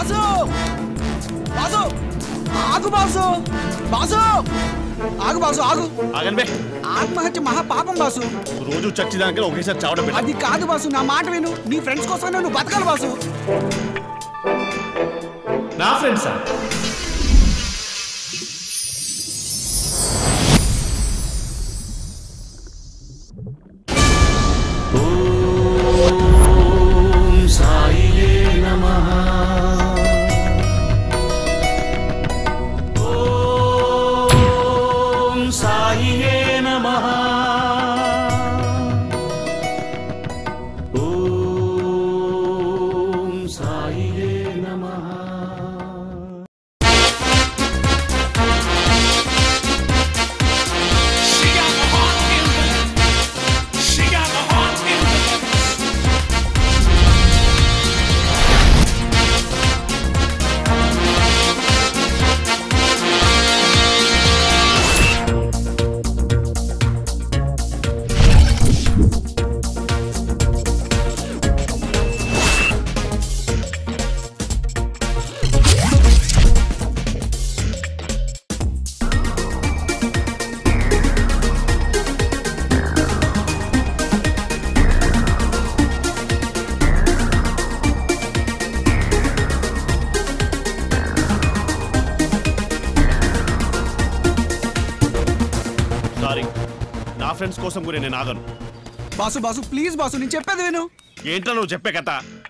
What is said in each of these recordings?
Boss boss ఆగు boss boss ఆగు boss ఆగు ఆగండి బే ఆత్మహత్య మహా పాపం బాసు రోజు చచ్చిదానికి ఒకేసారి చావడం పెట్ట అది కాదు బాసు నా మాట విను నీ ఫ్రెండ్స్ కోసమైనా నువ్వు బతకాలి బాసు నా ఫ్రెండ్సా సారీ నా ఫ్రెండ్స్ కోసం కూడా నేను ఆగను బాసు బాసు ప్లీజ్ బాసు నేను చెప్పేది విను ఏంటో నువ్వు చెప్పే కథ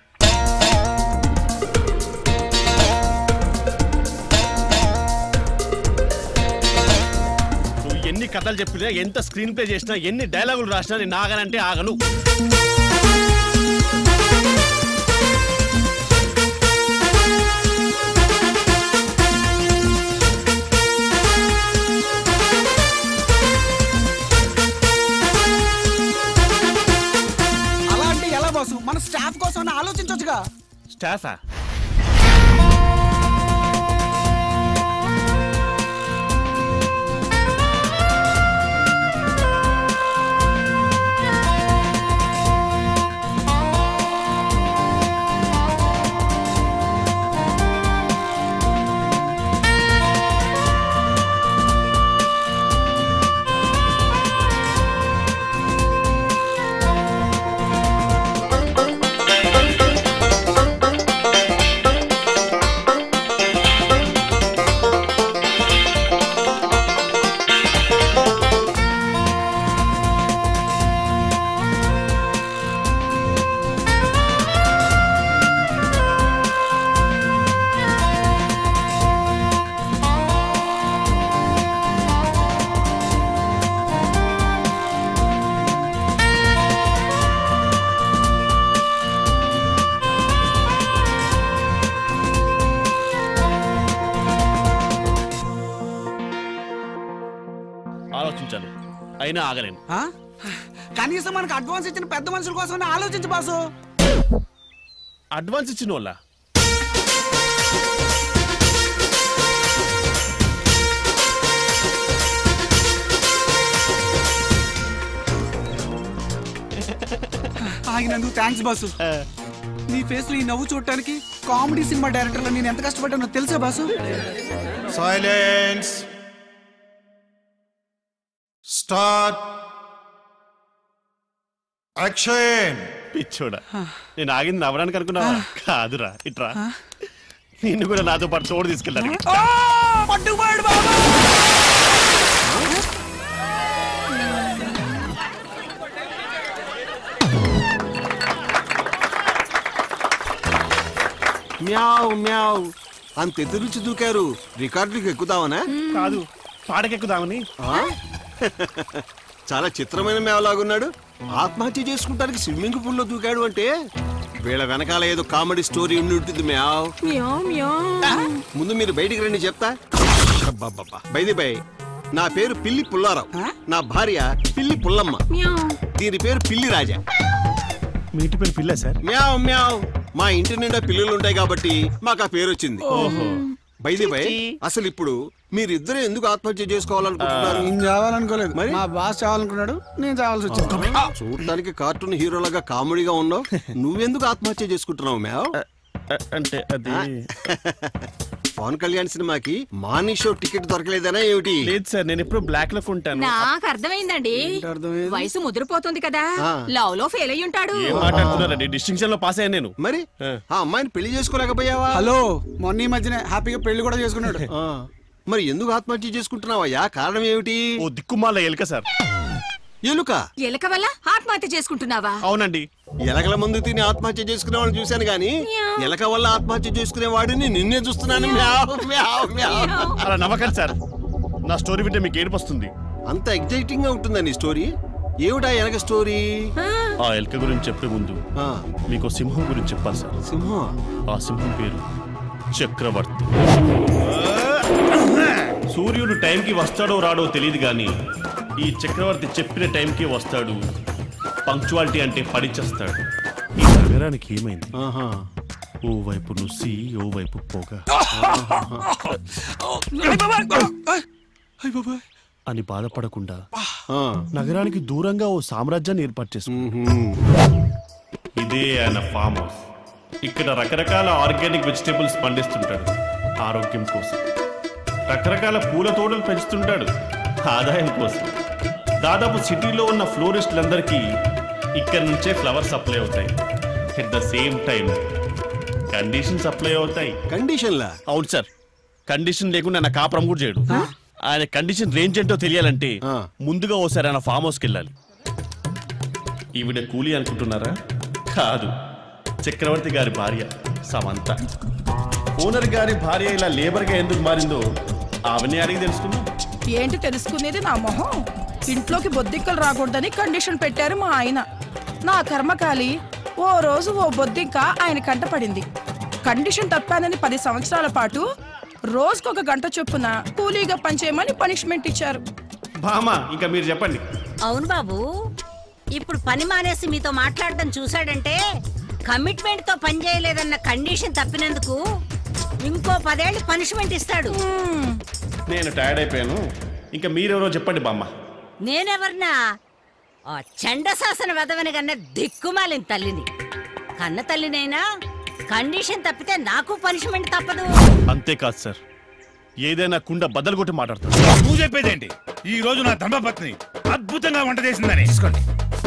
నువ్వు ఎన్ని కథలు చెప్పినా ఎంత స్క్రీన్ ప్లే చేసినా ఎన్ని డైలాగులు రాసినా నేను ఆగనంటే ఆగను అలా అంటే ఎలా బాసు మన స్టాఫ్ కోసం ఆలోచించవచ్చుగా స్టాఫా ఆలోచించాను అయినా ఆగలేను ఆ? కనీసం మనకు అడ్వాన్స్ ఇచ్చిన పెద్ద మనుషుల కోసం ఆలోచించు బాసు అడ్వాన్స్ ఇచ్చిన వాళ్ళ ఆగినందుకు థ్యాంక్స్ బాసు నీ ఫేస్ లో ఈ నవ్వు చూడటానికి కామెడీ సినిమా డైరెక్టర్ లో నేను ఎంత కష్టపడ్డానో తెలుసా బాసు సైలెన్స్ స్టార్ట్ యాక్షన్ పిచ్చోడా నేను ఆగింది నవ్వడానికి అనుకున్నావా కాదురా ఇట్రా నిన్ను కూడా నాతో పాటు తోడు తీసుకెళ్ళాను ఆ, పట్టుకుపోయాడు బాబా మ్యావ్ మ్యావ్ అంత ఎదురు నుంచి దూకారు రికార్డులకు ఎక్కుదామనా కాదు పాడకెక్కుదామని ఆ? చాలా చిత్రమైన మేవలాగున్నాడు ఆత్మహత్య చేసుకుంటానికి స్విమ్మింగ్ పూల్ లో దూకాడు అంటే వీళ్ళ వెనకాల ఏదో కామెడీ స్టోరీ ఉండి ఉంటుంది మ్యావ్ ముందు మీరు బయటికి రండి చెప్తా బైది బై నా పేరు పిల్లి పుల్లారావు నా భార్య పిల్లి పుల్లమ్మ దీని పేరు పిల్లి రాజా మీ ఇంటి పేరు పిల్ల సార్ మ్యావ్ మ్యావ్ మా ఇంటి నిండా పిల్లలు ఉంటాయి కాబట్టి మాకు ఆ పేరు వచ్చింది ఓహో బైది బై అసలు ఇప్పుడు మీరిద్దరు ఎందుకు ఆత్మహత్య చేసుకోవాలనుకుంటున్నారు నేను చావాలనుకోలేదు మరి? మా బాస్ చావాలనుకున్నాడు నేను చావాల్సి వచ్చింది చూడటానికి కార్టూన్ హీరోలాగా కామెడీగా ఉన్నావు నువ్వెందుకు ఆత్మహత్య చేసుకుంటున్నావు మ్యావ్ అంటే అది పవన్ కళ్యాణ్ సినిమాకి మార్నింగ్ షో టికెట్ దొరకలేదనా ఏమిటి లేదు సార్ నేను ఎప్పుడు బ్లాక్ లో కొంటాను నాకు అర్థమైందండి అర్థమైంది? వయసు ముదిరిపోతుంది కదా ఆ. లవ్ లో ఫెయిల్ అయ్యి ఉంటాడు ఏం మాట్లాడుతున్నారండి డిస్టింక్షన్ లో పాస్ అయ్యాను నేను మరి ఆ. ఆ అమ్మాయిని పెళ్లి చేసుకోలేకపోయావా హలో మొన్న ఈ మధ్యనే హ్యాపీగా పెళ్లి కూడా చేసుకున్నాడు ఆ. మరి ఎందుకు ఆత్మహత్య చేసుకుంటున్నావయ్యా కారణం ఏమిటి ఓ దిక్కుమాల ఎలుక సార్ ఎలుక ఎలక వల్ల ఆత్మహత్య చేసుకుంటున్నావా అవునండి ఎలకల మందు తిని ఆత్మహత్య చేసుకునే వాళ్ళని చూశాను గాని ఎలక వల్ల ఆత్మహత్య చేసుకునే వాడిని నిన్నే చూస్తున్నాను మ్యావ్, మ్యావ్, మ్యావ్. అలా నవ్వకండి సార్ నా స్టోరీ వింటే మీకు ఏడుపు వస్తుంది అంత ఎగ్జైటింగ్ గా ఉంటుందా నీ స్టోరీ ఏమిటా ఎలక స్టోరీ ఆ ఎలుక గురించి చెప్పే ముందు ఆ, మీకు సింహం గురించి చెప్పాలి సార్ సింహం ఆ సింహం పేరు చక్రవర్తి సూర్యుడు టైంకి వస్తాడో రాడో తెలియదు కానీ ఈ చక్రవర్తి చెప్పిన టైంకి వస్తాడు పంక్చువాలిటీ అంటే పడిచేస్తాడు ఈ నగరానికి ఏమైంది ఆహా. ఓ వైపు నుసి ఓ వైపు పొగ అయ్ బాబాయ్ అని బాధపడకుండా ఆ. నగరానికి దూరంగా ఓ సామ్రాజ్యాన్ని ఏర్పాటు చేసుకుంది మ్మ్. ఇదే ఆయన ఫామ్ హౌస్ ఇక్కడ రకరకాల ఆర్గానిక్ వెజిటేబుల్స్ పండిస్తుంటాడు ఆరోగ్యం కోసం రకరకాల పూల తోటలు పెంచుతుంటాడు ఆదాయం కోసం దాదాపు సిటీలో ఉన్న ఫ్లోరిస్టులందరికీ ఇక్కడి నుంచే ఫ్లవర్ సప్లై అవుతాయి at the same time condition supply అవుతాయి కండిషన్లా అవును సార్ కండిషన్ లేకుండా నా కాపురం కూడా చేయడు ఆయన కండిషన్ రేంజ్ ఏంటో తెలియాలంటే ఆ. ముందుగా ఓసారి ఆయన ఫామ్ హౌస్కి వెళ్ళాలి ఈవిడ కూలీ అనుకుంటున్నారా కాదు చక్రవర్తి గారి భార్య సమంత ఓనర్ గారి భార్య ఇలా లేబర్గా ఎందుకు మారిందో ఆమెనే అడిగి తెలుసుకుందాం ఏంటి తెలుసుకునేది నా మొహం ఇంట్లోకి బొద్దింకలు రాకూడదని కండిషన్ పెట్టారు మా ఆయన నా కర్మకాలి ఓ రోజు ఓ బొద్దింక ఆయన కంటపడింది కండిషన్ తప్పానని పది సంవత్సరాల పాటు రోజుకొక గంట చొప్పున కూలీగా పనిచేయమని పనిష్మెంట్ ఇచ్చారు బామా ఇంకా మీరు చెప్పండి అవును బాబు ఇప్పుడు పని మానేసి మీతో మాట్లాడడం చూశాడంటే కమిట్మెంట్ తో పని చేయలేదన్న కండిషన్ తప్పినందుకు ఇంకో పదేళ్ళు పనిష్మెంట్ ఇస్తాడు నేను టైర్డ్ అయిపోయాను ఇంకా మీరెవరో చెప్పండి బామ్మ నేనెవర్నా ఆ చండశాసన వెదవని కన్న దిక్కుమాలిన తల్లిని కన్న తల్లినైనా కండిషన్ తప్పితే నాకు పనిష్మెంట్ తప్పదు అంతేకాదు సార్ ఏదైనా కుండ బద్దలు కొట్టి మాట్లాడతాను నువ్వు చెప్పేదేంటి ఈ రోజు నా ధర్మపత్ని అద్భుతంగా వంట చేసిందని తీసుకోండి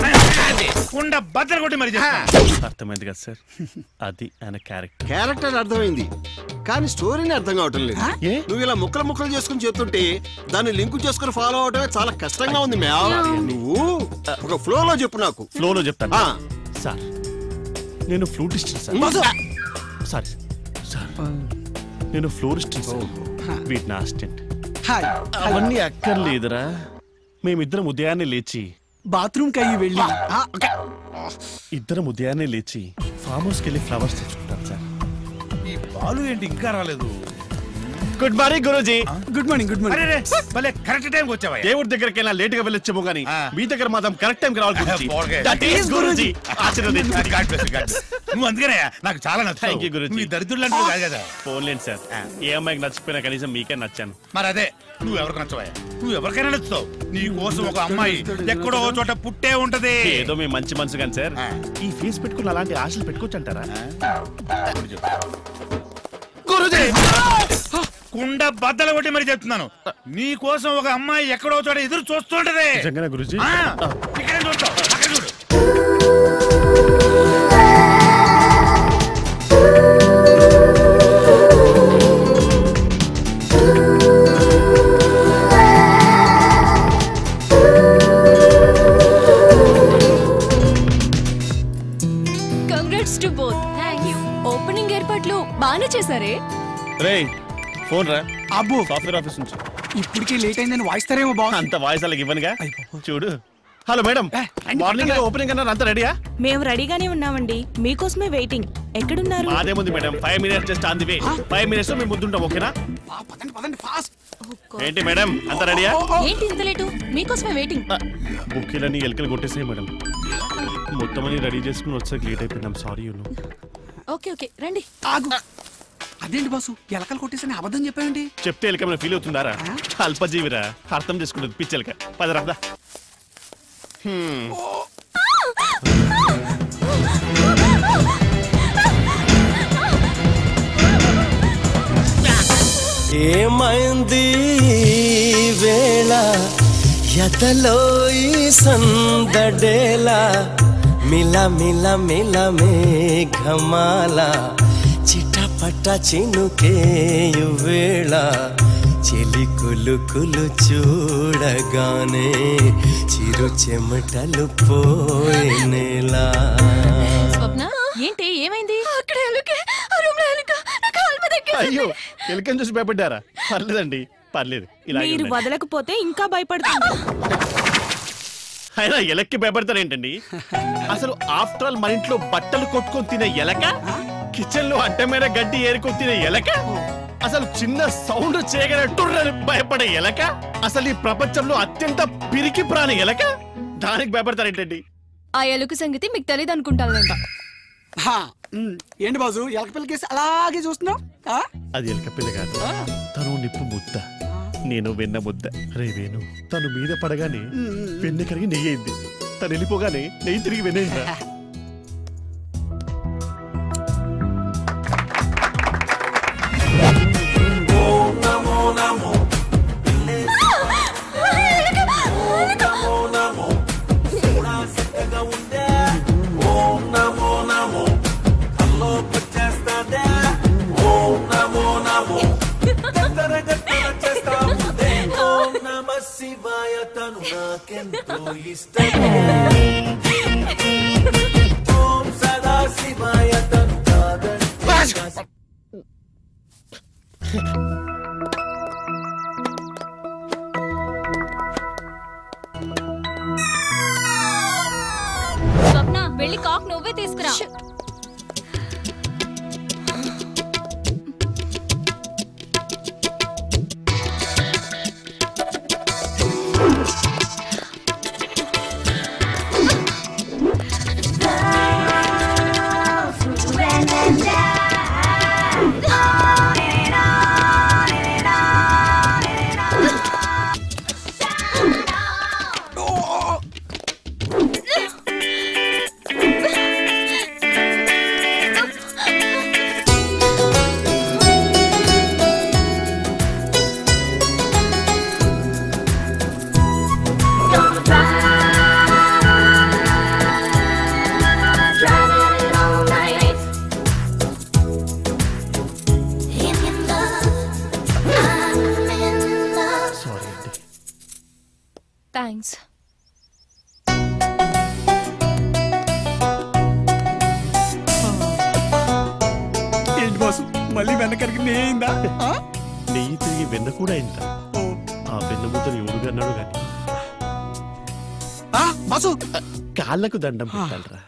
కుండ బద్దలు కొట్టి మరి చెప్తా. అర్థమైంది కదా సార్ అది ఆయన క్యారెక్టర్ క్యారెక్టర్ అర్థమైంది కానీ స్టోరీని అర్థం కావటం లేదు ఏ? నువ్వు ఇలా ముక్కలు ముక్కలు చేసుకుని చెప్తుంటే దాన్ని లింక్ చేసుకుని ఫాలో అవటమే చాలా కష్టంగా ఉంది మ్యావ్ నువ్వు ఒక ఫ్లో లో చెప్పు నాకు ఫ్లోలో చెప్తాను ఆ. సార్ నేను ఫ్లూటిస్ట్ సార్ సారీ సార్ నేను ఫ్లోరిస్ట్ సార్ వీటి నా అసిస్టెంట్ హాయ్ అవన్నీ అక్కర్లేదురా మేమిద్దరం ఉదయాన్నే లేచి బాత్రూమ్ కి అయ్యి వెళ్ళి ఆ, ఇద్దరం ఉదయాన్నే లేచి ఫామ్ హౌస్కి వెళ్ళి ఫ్లవర్స్ తెచ్చుకుంటాం సార్ ఈ బాలు ఏంటి ఇంకా రాలేదు good morning Guruji good morning good అరే మార్నింగ్ రే, భలే కరెక్ట్ టైం వచ్చావా దేవుడి దగ్గరికి వెళ్ళినా లేట్ గా వెళ్ళొచ్చేమో గానీ ఆ. మీ దగ్గర మాత్రం కరెక్ట్ టైం రావాలి Guruji Okay. That is Guruji ఆశీర్వదించండి God bless you, God bless you. నువ్వు అందుకనే నాకు చాలా Thank you, నచ్చావు గురూజీ. నువ్వు ఈ దరిద్రులు అంటే కాదు కదా ఫోన్లేండి సార్ ఏ అమ్మాయికి నచ్చిపోయినా కనీసం మీకే నచ్చాను మరి అదే నువ్వు ఎవరికి నచ్చవా నువ్వు ఎవరికైనా నచ్చుతావు నీ కోసం ఒక అమ్మాయి ఎక్కడో ఒక చోట పుట్టే ఉంటది ఏదో మీ మంచి మనసు కానీ సార్ ఆ. ఈ ఫేస్ పెట్టుకుని అలాంటి ఆశలు పెట్టుకోవచ్చు అంటారా గురుజీ కుండ బద్దలు కొట్టి మరి చెప్తున్నాను నీ కోసం ఒక అమ్మాయి ఎక్కడో చోట ఎదురు చూస్తుంటది నిజంగానే గురూజీ ఆ, ఇక్కడే చూస్తావు అక్కడ చూడు congrats to both thank you opening ఏర్పాట్లు బాగానే చేశారే రే ఫోన్ రా అబ్బో సాఫ్ట్వేర్ ఆఫీస్ నుంచి ఇప్పటికే లేట్ అయిందని వాయిస్తారేమో బాస్ అంత వాయిస్ అలాగ ఇవ్వనుగా చూడు హలో మేడం ఏ, రండి, మార్నింగ్ పక్కన. ఓపెనింగ్ అన్నారు అంత రెడీయా మేము రెడీగానే ఉన్నామండి మీకోసమే వెయిటింగ్ ఎక్కడున్నారు అదేముంది madam five minutes just on the way five minutes మేము ముద్దుంటాం ఓకేనా ఆ, పదండి పదండి ఫాస్ట్ ఏంటి మేడం అంత రెడీయా ఏంటి ఇంత లేటు మీకోసమే వెయిటింగ్ బుక్కీలన్నీ ఎలకలు కొట్టేసాయి మేడం మొత్తం అని రెడీ చేసుకుని వచ్చాక లేట్ అయిపోయినాం సారీ యూ ఓకే ఓకే రండి ఆగు అదేంటి బాసు ఎలకలు కొట్టేసని అబద్ధం చెప్పాయండి చెప్తే ఎలక ఏమైనా ఫీల్ అవుతుందారా అల్పజీవిరా అర్థం చేసుకుంటుంది పిచ్చలక పది రద్దా ఏమైంది ఈ వేళ ఎదలో ఈ సందడేలా మిల మిల మిల మేఘమాల చిటపట చినుకేయు వేళ చెలి కులు చూడగానే చిరు చెమటలు పోయినేలా స్వప్న ఏంటి ఏమైంది అక్కడ ఎలుక రూమ్ లో ఎలుక నా కాలు మీద ఎక్కేసింది. అయ్యో ఎలుకని చూసి భయపడ్డారా పర్లేదండి పర్లేదు ఇలా మీరు వదలకపోతే ఇంకా భయపడుతుంది అయినా ఎలక్కి భయపడతారేంటండి అసలు ఆఫ్టర్ ఆల్ మన ఇంట్లో బట్టలు కొట్టుకొని తినే ఎలక కిచెన్ లో అడ్డమైన గడ్డి ఏరుకొని తినే ఎలక అసలు చిన్న సౌండ్ చేయగల టుర్రని భయపడే ఎలక అసలు ఈ ప్రపంచంలో అత్యంత పిరికి ప్రాణి ఎలక దానికి భయపడతారేంటండి ఆ ఎలుక సంగతి మీకు తెలియదు అనుకుంటానులేండి హా, ఉమ్, ఏంటి బాజు ఎలక పిల్లకేసి అలాగే చూస్తున్నావు ఆ? అది ఎలక పిల్ల కాదు తను నిప్పు ముద్ద నేను వెన్న ముద్ద రే వేణు తను మీద పడగానే వెన్న కరిగి నెయ్యి అయింది తను వెళ్ళిపోగానే నెయ్యి తిరిగి వెన్నయిందా శివాయ తను నాకెంతో ఇష్టం ఓం సదా శివాయ తను కాదంటే స్వప్న వెళ్ళి కాక్ నువ్వే తీసుకురా సారీ అండి థ్యాంక్స్ ఏంటి బాసు మళ్ళీ వెనకరికి నేయిందా నెయ్యి తిరిగి వెన్న కూడా అయిందా ఆ వెన్న ముద్దను ఎవడుగా అన్నాడు కానీ బాసు కాళ్ళకు దండం పెట్టాలరా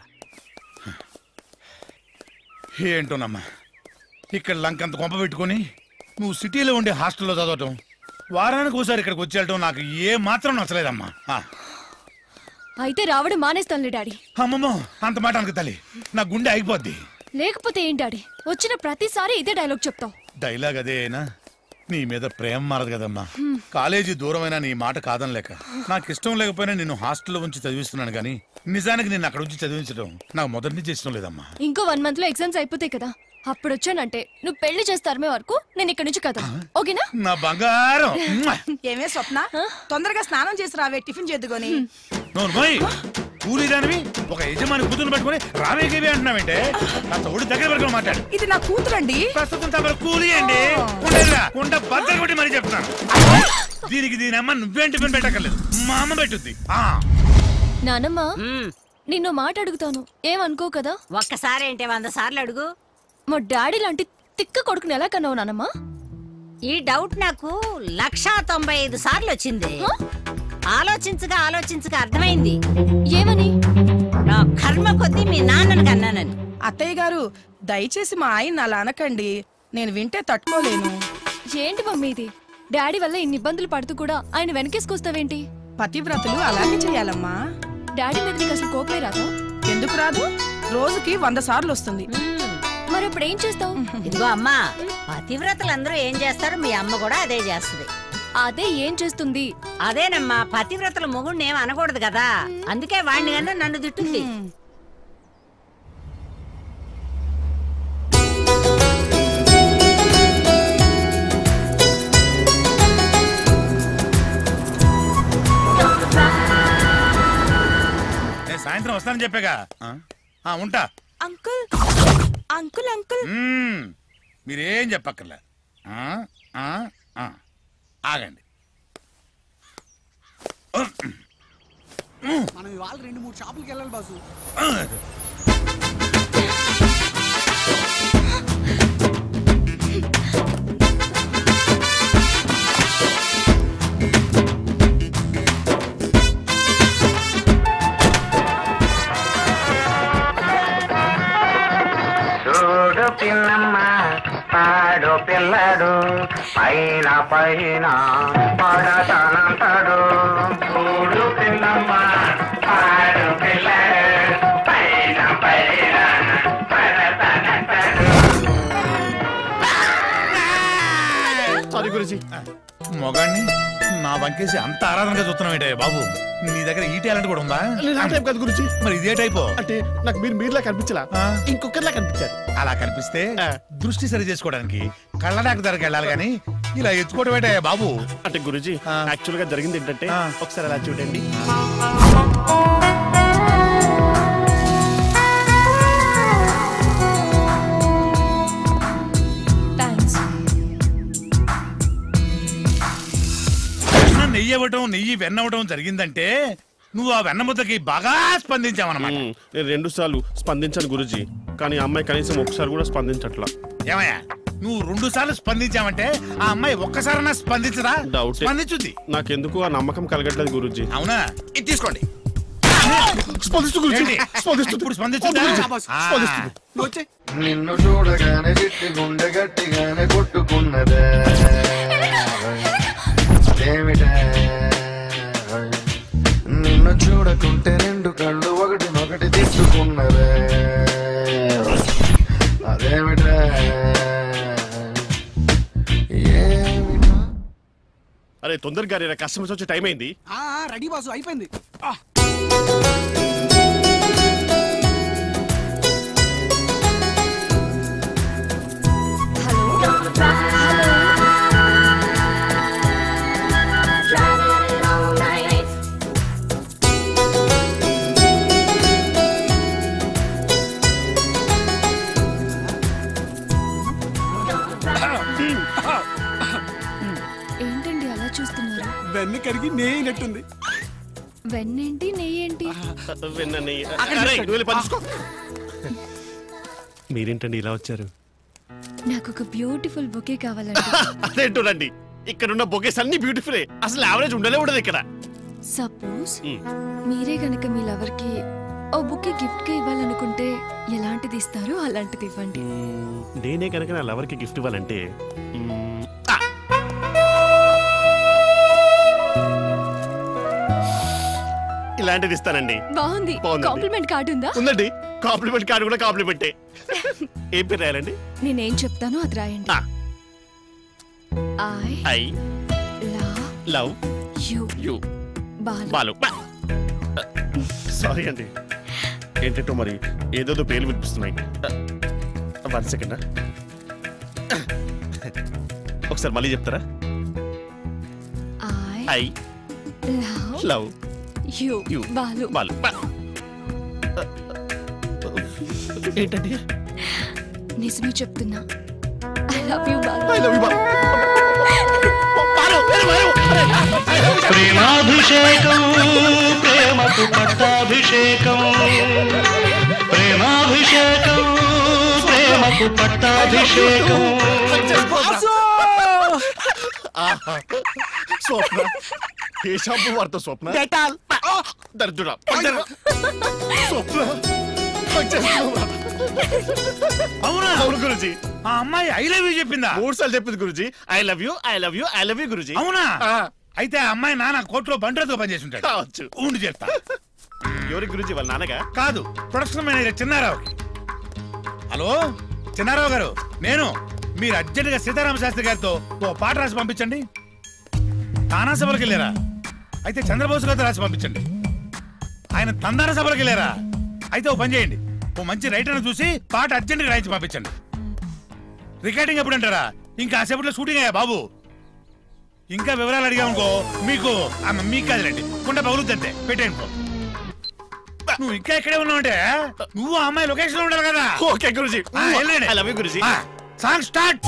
ఏంటోనమ్మా ఇక్కడ లంకంత కొంప పెట్టుకొని నువ్వు సిటీలో ఉండే హాస్టల్లో చదవటం వారానికి ఒకసారి ఇక్కడికి వచ్చి వెళ్ళటం నాకు ఏ మాత్రం నచ్చలేదమ్మా ఆ, అయితే రావడం మానేస్తానులే డాడీ అమ్మమ్మో అంత మాట అనకు తల్లి నా గుండె ఆగిపోద్ది లేకపోతే ఏం డాడీ వచ్చిన ప్రతిసారి ఇదే డైలాగ్ చెప్తావు డైలాగ్ అదే అయినా నీ మీద ప్రేమ మారదు కదమ్మా కాలేజీ దూరమైనా నీ మాట కాదనలేక నాకు ఇష్టం లేకపోయినా నిన్ను హాస్టల్లో ఉంచి చదివిస్తున్నాను కానీ నిజానికి నిన్ను అక్కడ ఉంచి చదివించడం నాకు మొదటి నుంచి ఇష్టం లేదమ్మా ఇంకో వన్ మంత్ లో ఎగ్జామ్స్ అయిపోతాయి కదా అప్పుడు వచ్చానంటే నువ్వు పెళ్లి చేస్తారమే వరకు నేను ఇక్కడ నుంచి కదా ఓకేనా నా బంగారం ఏమే స్వప్న తొందరగా స్నానం చేసి రావే టిఫిన్ చేద్దుకొని నోరు పోయి కూలీ దానివి ఒక యజమాని కూతురు పట్టుకొని రావేగేవి అంటున్నావంటే నా తోడు దగ్గర వరకు మాట్లాడు ఇది నా కూతురండి ప్రస్తుతం తమరు కూలీ అండి ఉండేదిరా, ఉండ బద్దలు కొట్టి మరీ చెప్తున్నాను దీనికి దీని అమ్మ నువ్వేం టిఫిన్ పెట్టక్కర్లేదు మా అమ్మ పెట్టుద్ది ఆ నానమ్మ నిన్ను మాట అడుగుతాను ఏమనుకో కదా ఒక్కసారి ఏంటే వంద సార్లు అడుగు మా డాడీ లాంటి తిక్క కొడుకుని ఎలా కన్నావు నానమ్మ ఈ డౌట్ నాకు లక్షా తొంభై ఐదు సార్లు వచ్చింది ఆలోచించగా ఆలోచించగా అర్థమైంది ఏమని నా కర్మ కొద్దీ మీ నాన్నను కన్నానని అత్తయ్య గారు దయచేసి మా ఆయన అలా అనకండి నేను వింటే తట్టుకోలేను ఏంటి మమ్మీ ఇది డాడీ వల్ల ఇన్ని ఇబ్బందులు పడుతూ కూడా ఆయన వెనకేసుకొస్తావేంటి పతివ్రతలు అలాగే చేయాలమ్మా డాడీ మీద నీకు అసలు కోపమే రాదా ఎందుకు రాదు రోజుకి వంద సార్లు వస్తుంది మరి ఇప్పుడు ఏం చేస్తావు ఇదిగో అమ్మా పతివ్రతలందరూ ఏం చేస్తారు మీ అమ్మ కూడా అదే చేస్తుంది అదే ఏం చేస్తుంది అదేనమ్మా పతివ్రతల మొగుడిని ఏం అనకూడదు కదా అందుకే వాడిని కన్నా నన్ను తిట్టుంది సాయంత్రం వస్తానని చెప్పాగా ఆ? ఆ, ఉంటా అంకుల్ అంకుల్ అంకుల్ మ్మ్. మీరేం చెప్పక్కర్లే ఆ, ఆ, ఆ. ఆగండి మనం ఇవాళ రెండు మూడు షాపులకి వెళ్ళాలి బాసు చూడు పిన్నమ్మ పాడు పిల్లడు పైన పైన పడతానంటాడు చూడు పిన్నమ్మ పాడు పిల్లడు పైన పైన పడతానంటాడు సారీ గురించి మొగాన్ని నా వంకేసి అంత ఆరాధనగా చూస్తున్నావు ఏంటయ్య బాబు నీ దగ్గర ఈ టాలెంట్ కూడా ఉందా నేను ఆ టైప్ కాదు గురించి మరి ఇదే టైపు అంటే నాకు మీరు మీరులా కనిపించలా ఇంకొకరిలా కనిపించారు అలా కనిపిస్తే దృష్టి సరి చేసుకోవడానికి కళ్ళ డాక్టర్ దగ్గరికి వెళ్ళాలి కానీ ఇలా ఎత్తుకోవడం ఏంటయ్య బాబు అంటే గురుజీ యాక్చువల్ గా జరిగింది ఏంటంటే ఒకసారి అలా చూడండి థ్యాంక్స్ వెన్న నెయ్యి ఇవ్వటం నెయ్యి వెన్న ఇవ్వటం జరిగిందంటే నువ్వు ఆ వెన్న ముద్దకి బాగా స్పందించావన్నమాట నేను రెండు సార్లు స్పందించాను గురుజీ కానీ ఆ అమ్మాయి కనీసం ఒకసారి కూడా స్పందించట్లా ఏమయ్యా నువ్వు రెండు సార్లు స్పందించావంటే ఆ అమ్మాయి ఒక్కసారైనా స్పందించరా డౌట్ స్పందించుద్ది నాకెందుకు ఆ నమ్మకం కలగట్లేదు గురుజీ అవునా ఇది తీసుకోండి స్పందిస్తూ గురుజీ ఏంటి? స్పందిస్తూ ఇప్పుడు స్పందిస్తుందా? ఆ. స్పందిస్తుంది నిన్ను చూడగానే చిట్టి గుండె గట్టిగానే కొట్టుకున్నదే అదేమిటే నిన్ను చూడకుంటే రెండు కళ్ళు ఒకటినొకటి తిట్టుకున్నదే అదేమిటే ఏమిటో అరే తొందరగా రే కస్టమర్స్ వచ్చే టైం అయింది ఆ, ఆ, రెడీ బాసు అయిపోయింది ఆ. ఏంటండి అలా చూస్తున్నారు వెన్ను కరిగి నేయినట్టుంది వెన్నేంటి నెయ్యేంటి విన్నని అక్కడ అరే, పెట్టండి. నువ్వు వెళ్ళి పని చూసుకో. మీరేంటండి ఇలా వచ్చారు నాకు ఒక బ్యూటిఫుల్ బొకే కావాలండి అదేంటోనండి ఇక్కడ ఉన్న బొకేస్ అన్ని బ్యూటిఫుల్ అసలు యావరేజ్ ఉండలే ఉండదు ఇక్కడ సపోజ్ మ్. మీరే గనక మీ లవర్ కి ఓ బుక్ గిఫ్ట్ గా ఇవ్వాలనుకుంటే ఎలాంటిది ఇస్తారో అలాంటిది ఇవ్వండి నేనే కనుక నా లవర్కి గిఫ్ట్ ఇవ్వాలంటే మ్మ్, ఆ! ఇలాంటిది ఇస్తానండి బాగుంది బాగుందండి. కాంప్లిమెంట్ కార్డు ఉందా ఉందండి కాంప్లిమెంట్ కార్డు కూడా కాంప్లిమెంటే ఏం పేరు రాయాలండి నేనేం చెప్తానో అది రాయండి ఐ ఐ లా love you you Balu Balu sorry అండి ఏంటంటో మరి ఏదేదో పేర్లు వినిపిస్తున్నాయి వన్ సెకండ్ ఒకసారి మళ్ళీ చెప్తారా I I love love you you Balu Balu ఏంటండి నిజమే చెప్తున్నా I love you Balu I love you Balu ప్రేమాభిషేకం ప్రేమకు పట్టాభిషేకం ప్రేమాభిషేకం ప్రేమకు పట్టాభిషేకం ఆహా. స్వప్న ఏ షాంపూ వాడుతా స్వప్న డెటాల్ దరిద్రుడా స్వప్న వచ్చేస్తున్నావా? అవునా అవును గురుజీ ఆ అమ్మాయి ఐ లవ్ యూ చెప్పిందా మూడు సార్లు చెప్పింది Guruji I love you I love you I love you Guruji అవునా అయితే ఆ అమ్మాయి నాన్న కోర్టులో బండ్రతో పనిచేసి ఉంటాడు కావచ్చు ఉండి చెప్తా ఎవరి గురుజీ వాళ్ళ నాన్నగా కాదు ప్రొడక్షన్ మేనేజర్ చిన్నారావుకి హలో చిన్నారావు గారు నేను మీరు అర్జెంటుగా సీతారామ శాస్త్రి గారితో ఓ పాట రాసి పంపించండి తానా సభలకు వెళ్ళారా అయితే చంద్రబోసు గారితో రాసి పంపించండి ఆయన తందాన సభలకు వెళ్ళారా అయితే ఓ పని చేయండి ఓ మంచి రైటర్ని చూసి పాట అర్జెంటుగా రాయించి పంపించండి రికార్డింగ్ ఎప్పుడు అంటారా ఇంకా సేపట్లో షూటింగ్ అయ్యా బాబు ఇంకా వివరాలు అడిగామనుకో మీకు ఆ, మీకు కాదులేండి కుండ పగులుద్దంతే పెట్టేయండి నువ్వు ఇంకా ఇక్కడే ఉన్నావు అంటే నువ్వు ఆ అమ్మాయి లొకేషన్ లో ఉండాలి కదా ఓకే గురుజీ ఆ, వెళ్ళండి. ఐ లవ్ యూ గురుజీ ఆ, సాంగ్ స్టార్ట్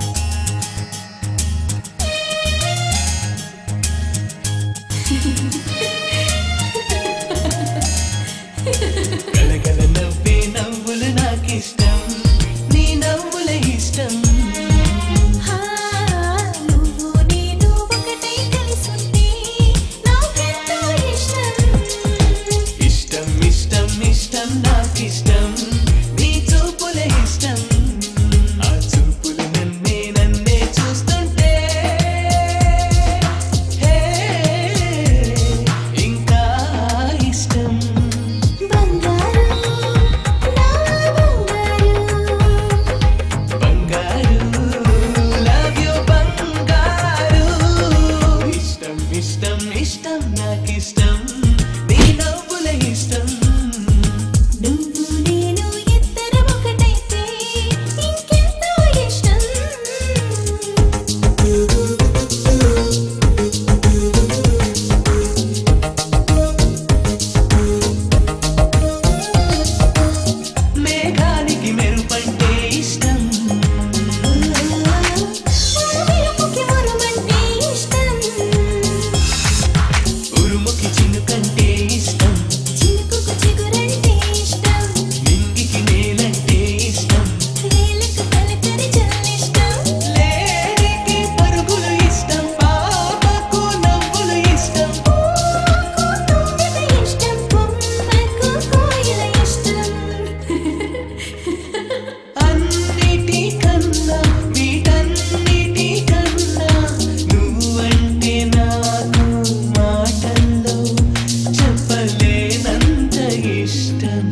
గలగల నవ్వే నవ్వులు నాకిష్టం నీ నవ్వుల ఇష్టం నువ్వు నేను ఒకటై కలిసుంటే నాకెంతో ఇష్టం ఇష్టం ఇష్టం ఇష్టం నాకిష్టం నీ చూపుల ఇష్టం ఆ చూపులు నన్నే నన్నే చూస్తుంటే హే, ఇంకా ఇష్టం బంగారు లవ్ యు బంగారు ఇష్టం ఇష్టం ఇష్టం నాకిష్టం నీ నవ్వుల ఇష్టం నువ్వు నేను ఇద్దరం ఒకటైతే ఇంకెంతో ఇష్టం మేఘానికి మెరుపంటే ఇష్టం మెరుపుకి ఉరుమంటే ఇష్టం ఉరుముకి చినుకంటే ఇష్టం చినుకుకు చిగురంటే ఇష్టం నింగికి నేలంటే ఇష్టం నేలకు తలకరి జల్లిష్టం లేడికి పరుగులు ఇష్టం పాపకు నవ్వులు ఇష్టం తుమ్మెద ఇష్టం కొమ్మకు కోయిల ఇష్టం అన్నిటికన్నా వీటన్నిటి కన్నా నువ్వంటే నాకు మాటల్లో చెప్పలేనంత ఇష్టం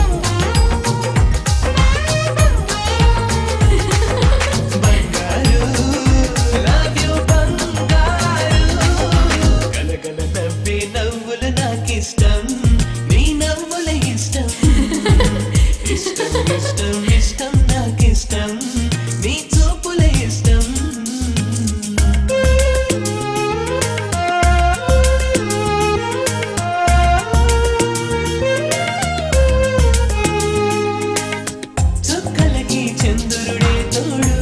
బంగారు లవ్ యు బంగారు గలగల నవ్వే నవ్వులు నాకిష్టం నీ నవ్వుల ఇష్టం ఇష్టం ఇష్టం ఇష్టం నాకిష్టం నీ చూపుల ఇష్టం చుక్కలకి చంద్రుడే తోడు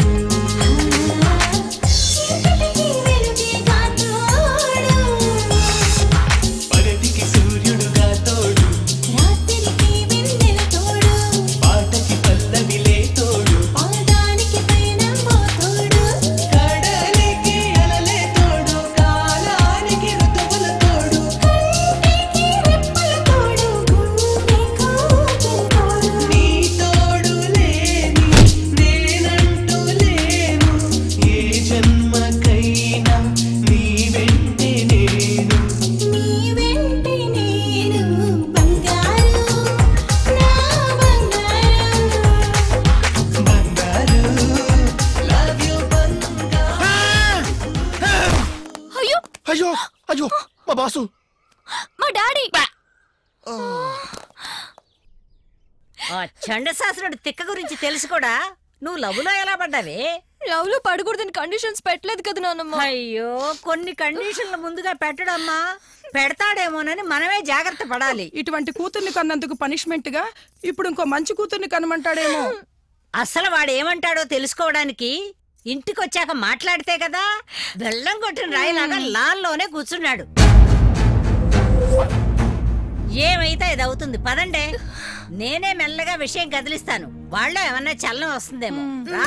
చీకటికి వెలుగేగా తోడు పగటికి సూర్యుడుగా తోడు రాత్రికి వెన్నెల తోడు పాటకి పల్లవిలే తోడు పాదానికి పైనంబో తోడు కడలికి అలలే తోడు కాలానికి ఋతువుల తోడు కంటికి రెప్పల తోడు గుండెకు తోడు నీ తోడు లేని నేనంటూ లేను ఏ జన్మకైనా నీ వెంటే నేను నీ వెంటే నేను బంగారు నా బంగారు బంగారు లవ్ యు బంగారు అయ్యో అయ్యో అయ్యో మా బాసు మా డాడీ ఆ చండశాస్త్రుడు తిక్క గురించి తెలుసు కూడా నువ్వు లవ్లో ఎలా పడ్డావే లవ్ లో పడకూడదని కండిషన్స్ పెట్టలేదు కదా నాన్నమ్మ అయ్యో కొన్ని కండిషన్లు ముందుగా పెట్టడమ్మా పెడతాడేమోనని మనమే జాగ్రత్త పడాలి ఇటువంటి కూతుర్ని కన్నందుకు పనిష్మెంట్ గా ఇప్పుడు ఇంకో మంచి కూతుర్ని కనమంటాడేమో అసలు వాడు ఏమంటాడో తెలుసుకోవడానికి ఇంటికొచ్చాక మాట్లాడితే కదా బెల్లం కొట్టిన రాయిలాగా లాల్లోనే కూర్చున్నాడు ఏమైతే ఇది అవుతుంది పదండే నేనే మెల్లగా విషయం కదిలిస్తాను వాళ్ళలో ఏమన్నా చలనం వస్తుందేమో రా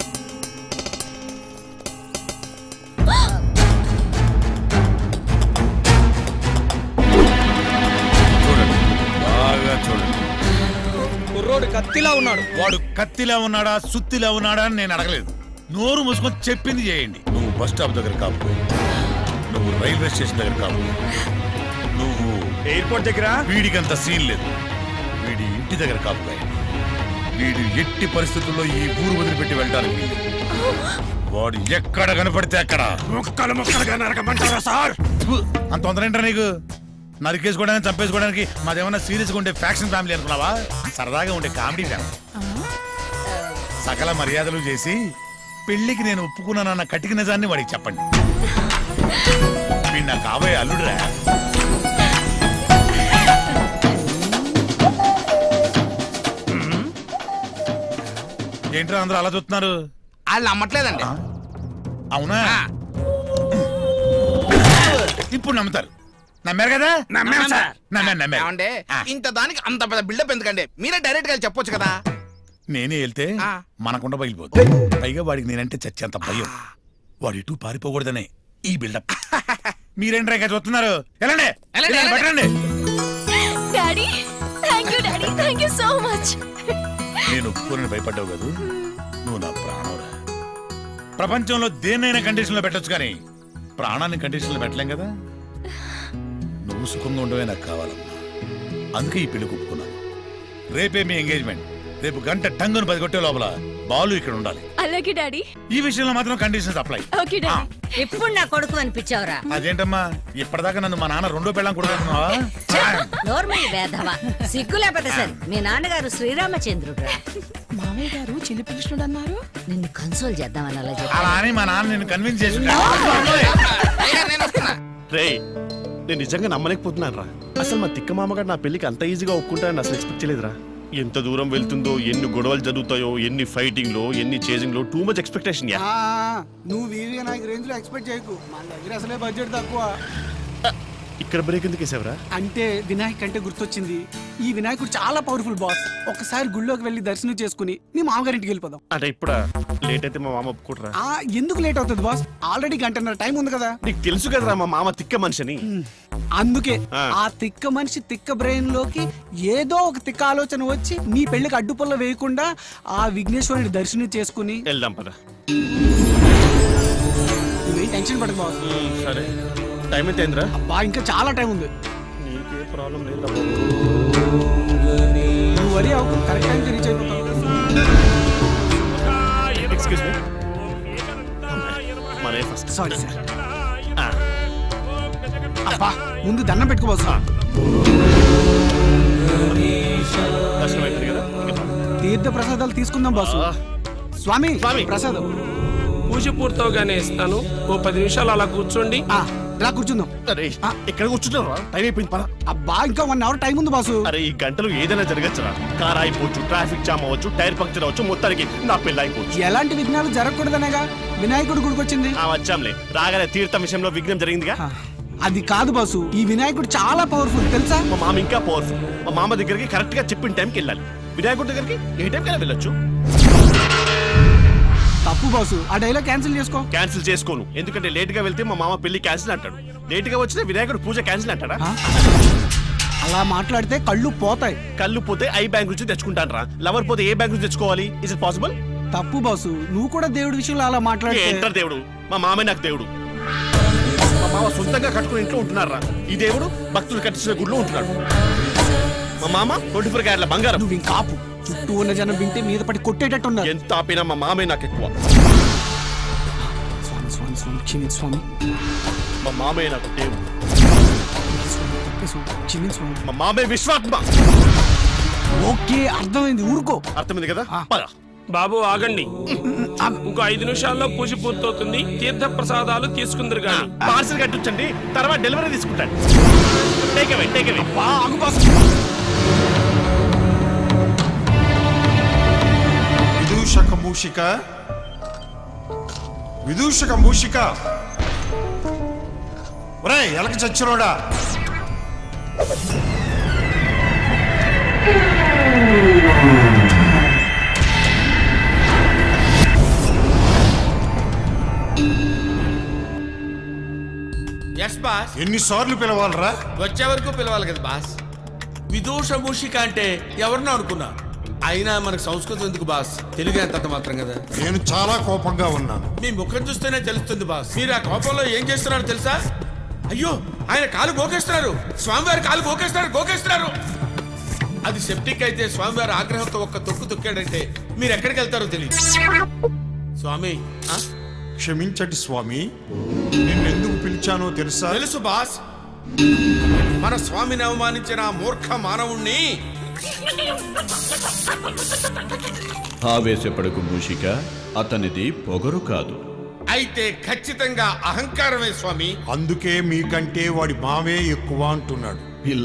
చూడండి బాగా చూడండి కుర్రోడు కత్తిలా ఉన్నాడు వాడు కత్తిలా ఉన్నాడా సుత్తిలా ఉన్నాడా అని నేను అడగలేదు నోరు మూసుకొని చెప్పింది చేయండి నువ్వు బస్ స్టాప్ దగ్గర కాపు నువ్వు రైల్వే స్టేషన్ దగ్గర కాపు నువ్వు ఎయిర్పోర్ట్ దగ్గర వీడికంత సీన్ లేదు వీడి ఇంటి దగ్గర కాపు కాయండి. వీడు ఎట్టి పరిస్థితుల్లో ఈ ఊరు వదిలిపెట్టి వెళ్ళడానికి వీలు. వాడు ఎక్కడ కనపడితే అక్కడ ముక్కలు ముక్కలుగా నరకమంటారా సార్ అంత తొందర ఏంట్రా నీకు నరికేసుకోవడానికి చంపేసుకోవడానికి మాదేమన్నా సీరియస్గా ఉండే ఫ్యాక్షన్ ఫ్యామిలీ అనుకున్నావా సరదాగా ఉండే కామెడీ ఫ్యామిలీ సకల మర్యాదలు చేసి పెళ్లికి నేను ఒప్పుకున్నానన్న కటిక నిజాన్ని వాడికి చెప్పండి వీడు నాకు కాబోయే అల్లుడురా ఏంట్రా అందరూ అలా చూస్తున్నారు వాళ్ళు నమ్మట్లేదండి అవునా ఇప్పుడు నమ్ముతారు నమ్మారు కదా నమ్మాం సార్. నమ్మారు నమ్మారు ఏమండి ఇంత దానికి అంత పెద్ద బిల్డప్ ఎందుకండి మీరే డైరెక్ట్ గా చెప్పొచ్చు కదా నేనే వెళ్తే మనకుండా బయలుపోతుంది పైగా వాడికి నేనంటే చచ్చేంత భయం వాడు ఇటు పారిపోకూడదనే ఈ బిల్డప్ మీరేంట్రా ఇంకా చూస్తున్నారు వెళ్ళండి వెళ్ళండి, వెళ్ళండి, పట్టండి daddy thank you daddy thank you so much నేను ఒప్పుకోని భయపడ్డావు కదూ నువ్వు నా ప్రాణంరా ప్రపంచంలో దేన్నైనా కండిషన్ లో పెట్టొచ్చు కానీ ప్రాణాన్ని కండిషన్ లో పెట్టలేం కదా నువ్వు సుఖంగా ఉండవే నాకు కావాలమ్మా అందుకే ఈ పెళ్లి ఒప్పుకున్నాను రేపే మీ ఎంగేజ్మెంట్ రేపు గంట టంగును పది కొట్టే లోపల బాలు ఇక్కడ ఉండాలి అలాగే డాడీ ఈ విషయంలో మాత్రం కండిషన్స్ అప్లై ఓకే డాడీ ఇప్పుడు నా కొడుకు అనిపించావురా అదేంటమ్మా ఇప్పటిదాకా నన్ను మా నాన్న రెండో పెళ్ళం కొడుకున్నావా నోర్మల్ వేధవ సిగ్గు లేకపోతే సరే మీ నాన్నగారు శ్రీరామచంద్రుడు మామయ్య గారు చిలి పిలిచినడు అన్నారు నిన్ను కన్సోల్ చేద్దామని అలా అలా అని మా నాన్న నేను కన్విన్స్ చేసి రే నేను నిజంగా నమ్మలేకపోతున్నాను రా అసలు మా తిక్క మామగారు నా పెళ్లికి అంత ఈజీగా ఒప్పుకుంటారని అసలు ఎక్స్పెక్ట్ చేయలేదురా ఎంత దూరం వెళ్తుందో ఎన్ని గొడవలు జరుగుతాయో ఎన్ని ఫైటింగ్ లో ఎన్ని చేజింగ్ లో టూ మచ్ ఎక్స్పెక్టేషన్ యా ఆ, నువ్వు వీవి నాకు రేంజ్ లో ఎక్స్పెక్ట్ చేయకు మన దగ్గర అసలే బడ్జెట్ తక్కువ ఇక్కడ బ్రేక్ ఎందుకు వేసావరా అంటే వినాయక్ అంటే గుర్తొచ్చింది ఈ వినాయకుడు చాలా పవర్ఫుల్ బాస్ ఒకసారి గుళ్ళోకి వెళ్ళి దర్శనం చేసుకుని మీ మామగారింటికి వెళ్ళిపోదాం అంటే ఇప్పుడా లేట్ అయితే మా మామ ఒప్పుకుంటారా ఆ ఎందుకు లేట్ అవుతుంది బాస్ ఆల్రెడీ గంటన్నర టైం ఉంది కదా నీకు తెలుసు కదరా మా మామ తిక్క మనిషిని అందుకే ఆ. ఆ తిక్క మనిషి తిక్క బ్రెయిన్ లోకి ఏదో ఒక తిక్క ఆలోచన వచ్చి నీ పెళ్లికి అడ్డుపల్ల వేయకుండా ఆ విఘ్నేశ్వరుని దర్శనం చేసుకుని వెళ్దాం పద నువ్వేం టెన్షన్ పడదు బాస్ ఉమ్, సరే టైం ఎంత అయిందిరా బా ఇంకా చాలా టైం ఉంది నీకే ప్రాబ్లం లేదు నువ్వు వరి అవ్వకు కరెక్ట్ టైంకి రీచ్ అయిపోతావు ఎక్స్క్యూజ్ మీ మనే ఫస్ట్ సారీ సార్ అబ్బా ముందు దండం పెట్టుకో బాస్ దర్శనం అయిపోయింది కదా తీర్థ ప్రసాదాలు తీసుకుందాం బాసు స్వామి ప్రసాదం పూజ పూర్తవగానే ఇస్తాను ఓ పది నిమిషాలు అలా కూర్చోండి రా కూర్చుందాం ఎక్కడ కూర్చుంటారా టైం అయిపోయింది పద అబ్బా ఇంకా వన్ అవర్ టైం ఉంది బాసు అరే ఈ గంటలు ఏదైనా జరగచ్చురా కార్ అయిపోవచ్చు ట్రాఫిక్ జామ్ అవ్వచ్చు టైర్ పంక్చర్ అవ్వచ్చు మొత్తానికి నా పెళ్ళి అయిపోవచ్చు ఎలాంటి విఘ్నాలు జరగకూడదనేగా వినాయకుడు గుడికొచ్చింది ఆ వచ్చాంలే రాగానే తీర్థం విషయంలో విఘ్నం జరిగిందిగా అది కాదు బాసు ఈ వినాయకుడు చాలా పవర్ఫుల్ తెలుసా మా మామ ఇంకా పవర్ఫుల్ మా మామ దగ్గరికి కరెక్ట్ గా చెప్పిన టైంకి వెళ్ళాలి వినాయకుడి దగ్గరికి ఏ టైం కైనా వెళ్ళొచ్చు తప్పు బాసు ఆ డైలాగ్ క్యాన్సిల్ చేసుకో క్యాన్సిల్ చేసుకోను ఎందుకంటే లేట్ గా వెళ్తే మా మామ పెళ్లి క్యాన్సిల్ అంటాడు లేట్ గా వచ్చితే వినాయకుడు పూజ క్యాన్సిల్ అంటాడా అలా మాట్లాడితే కళ్ళు పోతాయి కళ్ళు పోతే ఐ బ్యాంక్ నుంచి తెచ్చుకుంటాను రా లవర్ పోతే ఏ బ్యాంక్ నుంచి తెచ్చుకోవాలి ఇస్ ఇట్ పాసిబుల్ తప్పు బాసు నువ్వు కూడా దేవుడి విషయంలో అలా మాట్లాడితే ఏంటారు దేవుడు మా మామే నాకు దేవుడు మా మామ సొంతంగా కట్టుకుని ఇంట్లో ఉంటున్నారా ఈ దేవుడు భక్తులు కట్టించిన గుడిలో ఉంటున్నాడు మా మామ ట్వంటీ ఫోర్ క్యారెట్ల బంగారం నువ్వు ఇంకా ఆపు చుట్టూ ఉన్న జనం వింటే మీద పడి కొట్టేటట్టున్నారు ఎంత ఆపినా మా మామే నాకు ఎక్కువ స్వామి స్వామి స్వామి క్షమించు స్వామి మా మామే నాకు దేవుడు తప్పే స్వామి క్షమించు స్వామి మా మామే విశ్వాత్మ ఓకే అర్థమైంది ఊరుకో అర్థమైంది కదా పద బాబు ఆగండి ఇంకో ఐదు నిమిషాల్లో పూజ పూర్తవుతుంది తీర్థ ప్రసాదాలు తీసుకుందరు గాని పార్సల్ కట్టించండి తర్వాత డెలివరీ తీసుకుంటాను టేక్ అవే టేక్ అవే విదూషక మూషిక విదూషక మూషిక ఒరే ఎలక చచ్చినోడా ఎస్ బాస్ ఎన్నిసార్లు పిలవాలరా వచ్చే వరకు పిలవాలి కదా బాస్ విదూష మూషిక అంటే ఎవరినో అనుకున్నా అయినా మనకు సంస్కృతం ఎందుకు బాస్ తెలుగు ఎంత మాత్రం కదా నేను చాలా కోపంగా ఉన్నాను మీ ముఖం చూస్తేనే తెలుస్తుంది బాస్ మీరు ఆ కోపంలో ఏం చేస్తున్నారో తెలుసా అయ్యో ఆయన కాలు గోకేస్తున్నారు స్వామివారి కాలు గోకేస్తున్నారు గోకేస్తున్నారు అది సెప్టిక్ అయితే స్వామివారి ఆగ్రహంతో ఒక్క తొక్కు తొక్కాడంటే మీరు ఎక్కడికి వెళ్తారో తెలియదు స్వామి ఆ? క్షమించండి స్వామి నిన్నెందుకు పిలిచానో తెలుసా తెలుసు బాస్ మన స్వామిని అవమానించిన ఆ మూర్ఖ మానవుణ్ణి ఆవేశపడకు మూషిక అతనిది పొగరు కాదు అయితే ఖచ్చితంగా అహంకారమే స్వామి అందుకే మీకంటే వాడి మావే ఎక్కువ అంటున్నాడు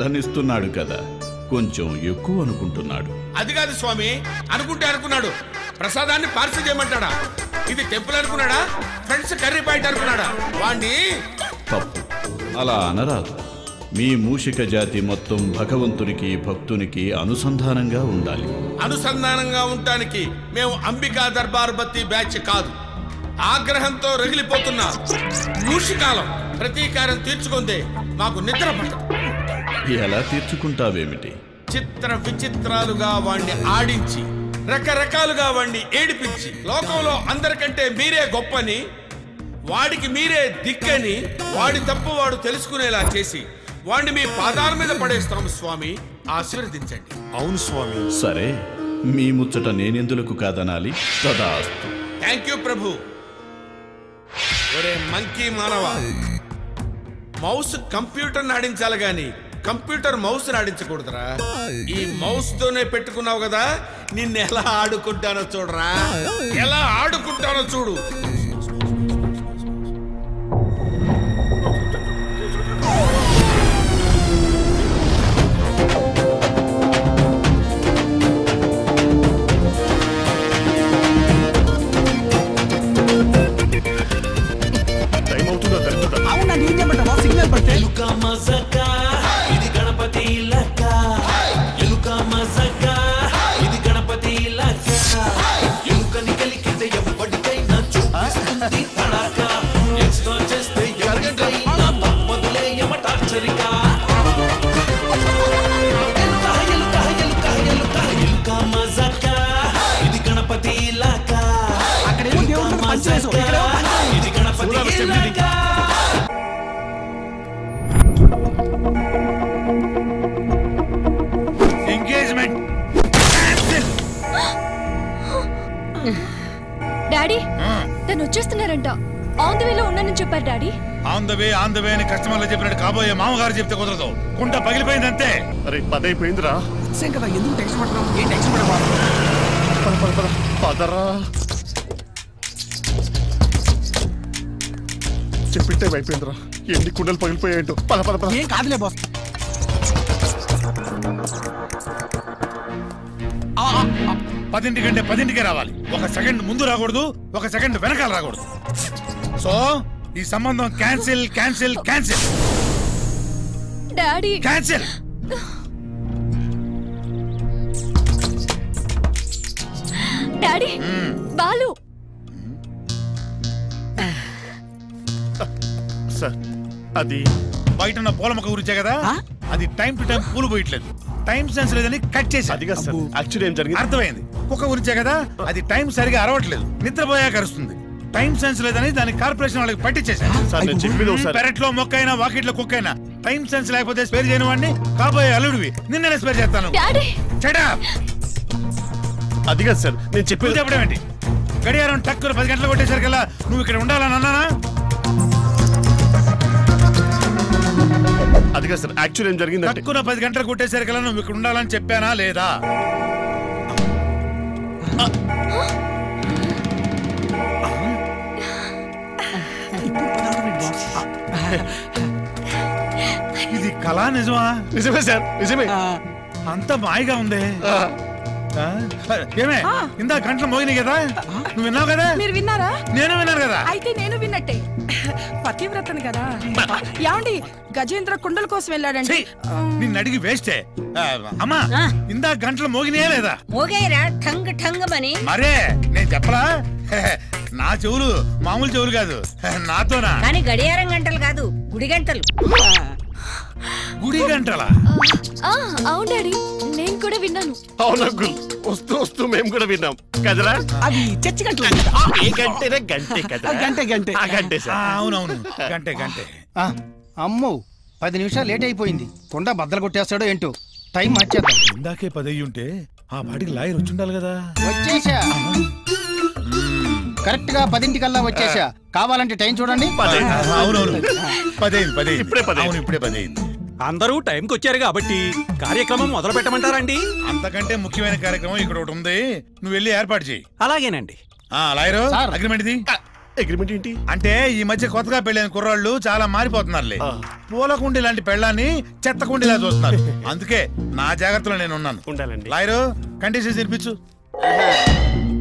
పిల్లనిస్తున్నాడు కదా కొంచెం ఎక్కువ అనుకుంటున్నాడు అది కాదు స్వామి అనుకుంటే అనుకున్నాడు ప్రసాదాన్ని పార్సల్ చేయమంటాడా ఇది టెంపుల్ అనుకున్నాడా ఫ్రెండ్స్ కర్రీ పాయింట్ అనుకున్నాడా వాణ్ణి తప్పు అలా అనరాదు మీ మూషిక జాతి మొత్తం భగవంతునికి భక్తునికి అనుసంధానంగా ఉండాలి అనుసంధానంగా ఉండటానికి మేము అంబికా దర్బార్ బత్తి బ్యాచ్ కాదు ఆగ్రహంతో రగిలిపోతున్న మూషికాలం ప్రతీకారం తీర్చుకుందే మాకు నిద్ర పట్టదు ఎలా తీర్చుకుంటావేమిటి చిత్ర విచిత్రాలుగా వాణ్ణి ఆడించి రకరకాలుగా వాణ్ణి ఏడిపించి లోకంలో అందరికంటే మీరే గొప్పని వాడికి మీరే దిక్కని వాడి తప్పు వాడు తెలుసుకునేలా చేసి వాడిని మీ పాదాల మీద పడేస్తాం స్వామి ఆశీర్వదించండి అవును స్వామి సరే మీ ముచ్చట నేనెందులకు కాదనాలి తదాస్తు థ్యాంక్ యూ ప్రభు ఒరే మంకీ మానవ మౌస్ కంప్యూటర్ ఆడించాలి గాని కంప్యూటర్ మౌస్ ఆడించకూడదురా ఈ మౌస్ తోనే పెట్టుకున్నావు కదా నిన్ను ఎలా ఆడుకుంటానో చూడరా ఎలా ఆడుకుంటానో చూడు టైం అవుతుందో దరిద్రుడా. అవునా నేను చెప్పండి సిగ్నల్ పడితే ఎలుక మజక ఇది గణపతి లక్క ఎలుక మజక ఇది గణపతి లక్క ఎలుకని కలికితే ఎవరికైనా చూపిస్తుంది తడాక ఎక్స్ట్రా చేస్తే ఎవరికైనా తప్పదులే యమ టార్చరిక ఎలుక ఎలుక ఎలుక ఎలుక ఎలుక మజక ఇది గణపతి లక్క అక్కడేమో దేవుడు పంచలేసు ఇక్కడేమో పంచలేసు. ఇది గణపతి లక్క ఎంగేజ్మెంట్ డాడీ తను వచ్చేస్తున్నారంట ఆన్ ది వేలో ఉన్నానని చెప్పారు daddy on the way on the way అని కస్టమర్లు చెప్పినట్టు కాబోయే మామగారు చెప్తే కుదరదు కుంట పగిలిపోయింది అంతే అరే పదైపోయిందిరా సేమ్ కదా ఎందుకు టెన్షన్ పడుతున్నావు ఏం టెన్షన్ పడవా పద పద పద పదరా చెప్పిట్టే అయిపోయిందిరా ఎన్ని కుండలు పగిలిపోయాయంటో పద పద పద ఏం కాదులే బాస్ పదింటి కంటే పదింటికే రావాలి ఒక సెకండ్ ముందు రాకూడదు ఒక సెకండ్ వెనకాల రాకూడదు సో ఈ సంబంధం cancel cancel cancel daddy cancel daddy Balu sir అది బయట ఉన్న పూల మొక్క గురించే కదా అది టైం టు టైం పూలు పోయట్లేదు టైం సెన్స్ లేదని కట్ చేసి అది కాదు సార్ యాక్చువల్లీ ఏం జరిగింది అర్థమైంది కుక్క గురించే కదా అది టైం సరిగా అరవట్లేదు నిద్రపోయాక అరుస్తుంది టైం సెన్స్ లేదని దాని కార్పొరేషన్ వాళ్ళకి పట్టించేశారు సార్, నేను చెప్పేది ఒకసారి- పెరట్లో మొక్క అయినా వాకిట్లో కుక్క అయినా టైం సెన్స్ లేకపోతే స్పేర్ చేయని వాడిని కాబోయే అల్లుడివి నిన్ననే స్పేర్ చేస్తాను డాడీ Shut up! అది కాదు సార్ నేను నువ్వు చెప్పేది చెప్పడం ఏంటి గడియారం టక్కున పది గంటలు కొట్టేసరికల్లా నువ్వు ఇక్కడ ఉండాలని అన్నానా అది కాదు సార్ యాక్చువల్లీ ఏం జరిగిందంటే టక్కున పది గంటలు కొట్టేసరికల్లా నువ్వు ఇక్కడ ఉండాలని చెప్పానా లేదా ఇది కళా నిజమా నిజమే సార్ నిజమే అంత మాయగా ఉంది ఆ? ఏమే ఇందా గంటలు మోగినాయి కదా నువ్వు విన్నావు కదా మీరు విన్నారా నేను విన్నాను కదా అయితే నేను విన్నట్టే పతివ్రతను కదా ఏమండి గజేంద్ర కుండల కోసం వెళ్ళాడండి నిన్ను అడిగి వేస్టే ఆ, అమ్మా ఇందా గంటలు మోగినాయా లేదా మోగేరా ఠంగ్ ఠంగమని మరే నేను చెప్పలా నా చెవులు మామూలు చెవులు కాదు నాతోనా కానీ గడియారం గంటలు కాదు గుడి గంటలు గుడి గంటలా ఆ, అవును డాడీ నేను కూడా విన్నాను అవును అంకుల్ వస్తూ వస్తూ మేము కూడా విన్నాం కదరా అవి చర్చి గంటలు ఏ గంటేనే గంటే కదా గంటే గంటే ఆ గంటే ఆ, సార్ అవునవును గంటే గంటే ఆ, అమ్మో పది నిమిషాలు లేట్ అయిపోయింది కుండ బద్దలు కొట్టేస్తాడో ఏంటో టైం మార్చేద్దాం ఇందాకే పదయ్యి ఉంటే ఆ పాటికి లాయర్ వచ్చి ఉండాలి కదా వచ్చేసా కరెక్ట్ గా పదింటికల్లా వచ్చేసా కావాలంటే టైం చూడండి అవునవును పదైంది పదైంది ఇప్పుడే పదైంది. అవును ఇప్పుడే పదైంది అందరూ టైంకి వచ్చారు కాబట్టి కార్యక్రమం మొదలు పెట్టమంటారండి అంతకంటే ముఖ్యమైన కార్యక్రమం ఇక్కడ ఒకటి ఉంది నువ్వు వెళ్ళి ఏర్పాటు చేయి అలాగేనండి ఆ లాయరు సార్. అగ్రిమెంట్ ఇది అగ్రిమెంట్ ఏంటి అంటే ఈ మధ్య కొత్తగా పెళ్ళైన కుర్రాళ్ళు చాలా మారిపోతున్నారులే పూల కుండి లాంటి పెళ్ళాన్ని చెత్త కుండిలా చూస్తున్నారు అందుకే నా జాగ్రత్తలో నేను ఉన్నాను ఉండాలండి లాయరు కండిషన్స్ వినిపించు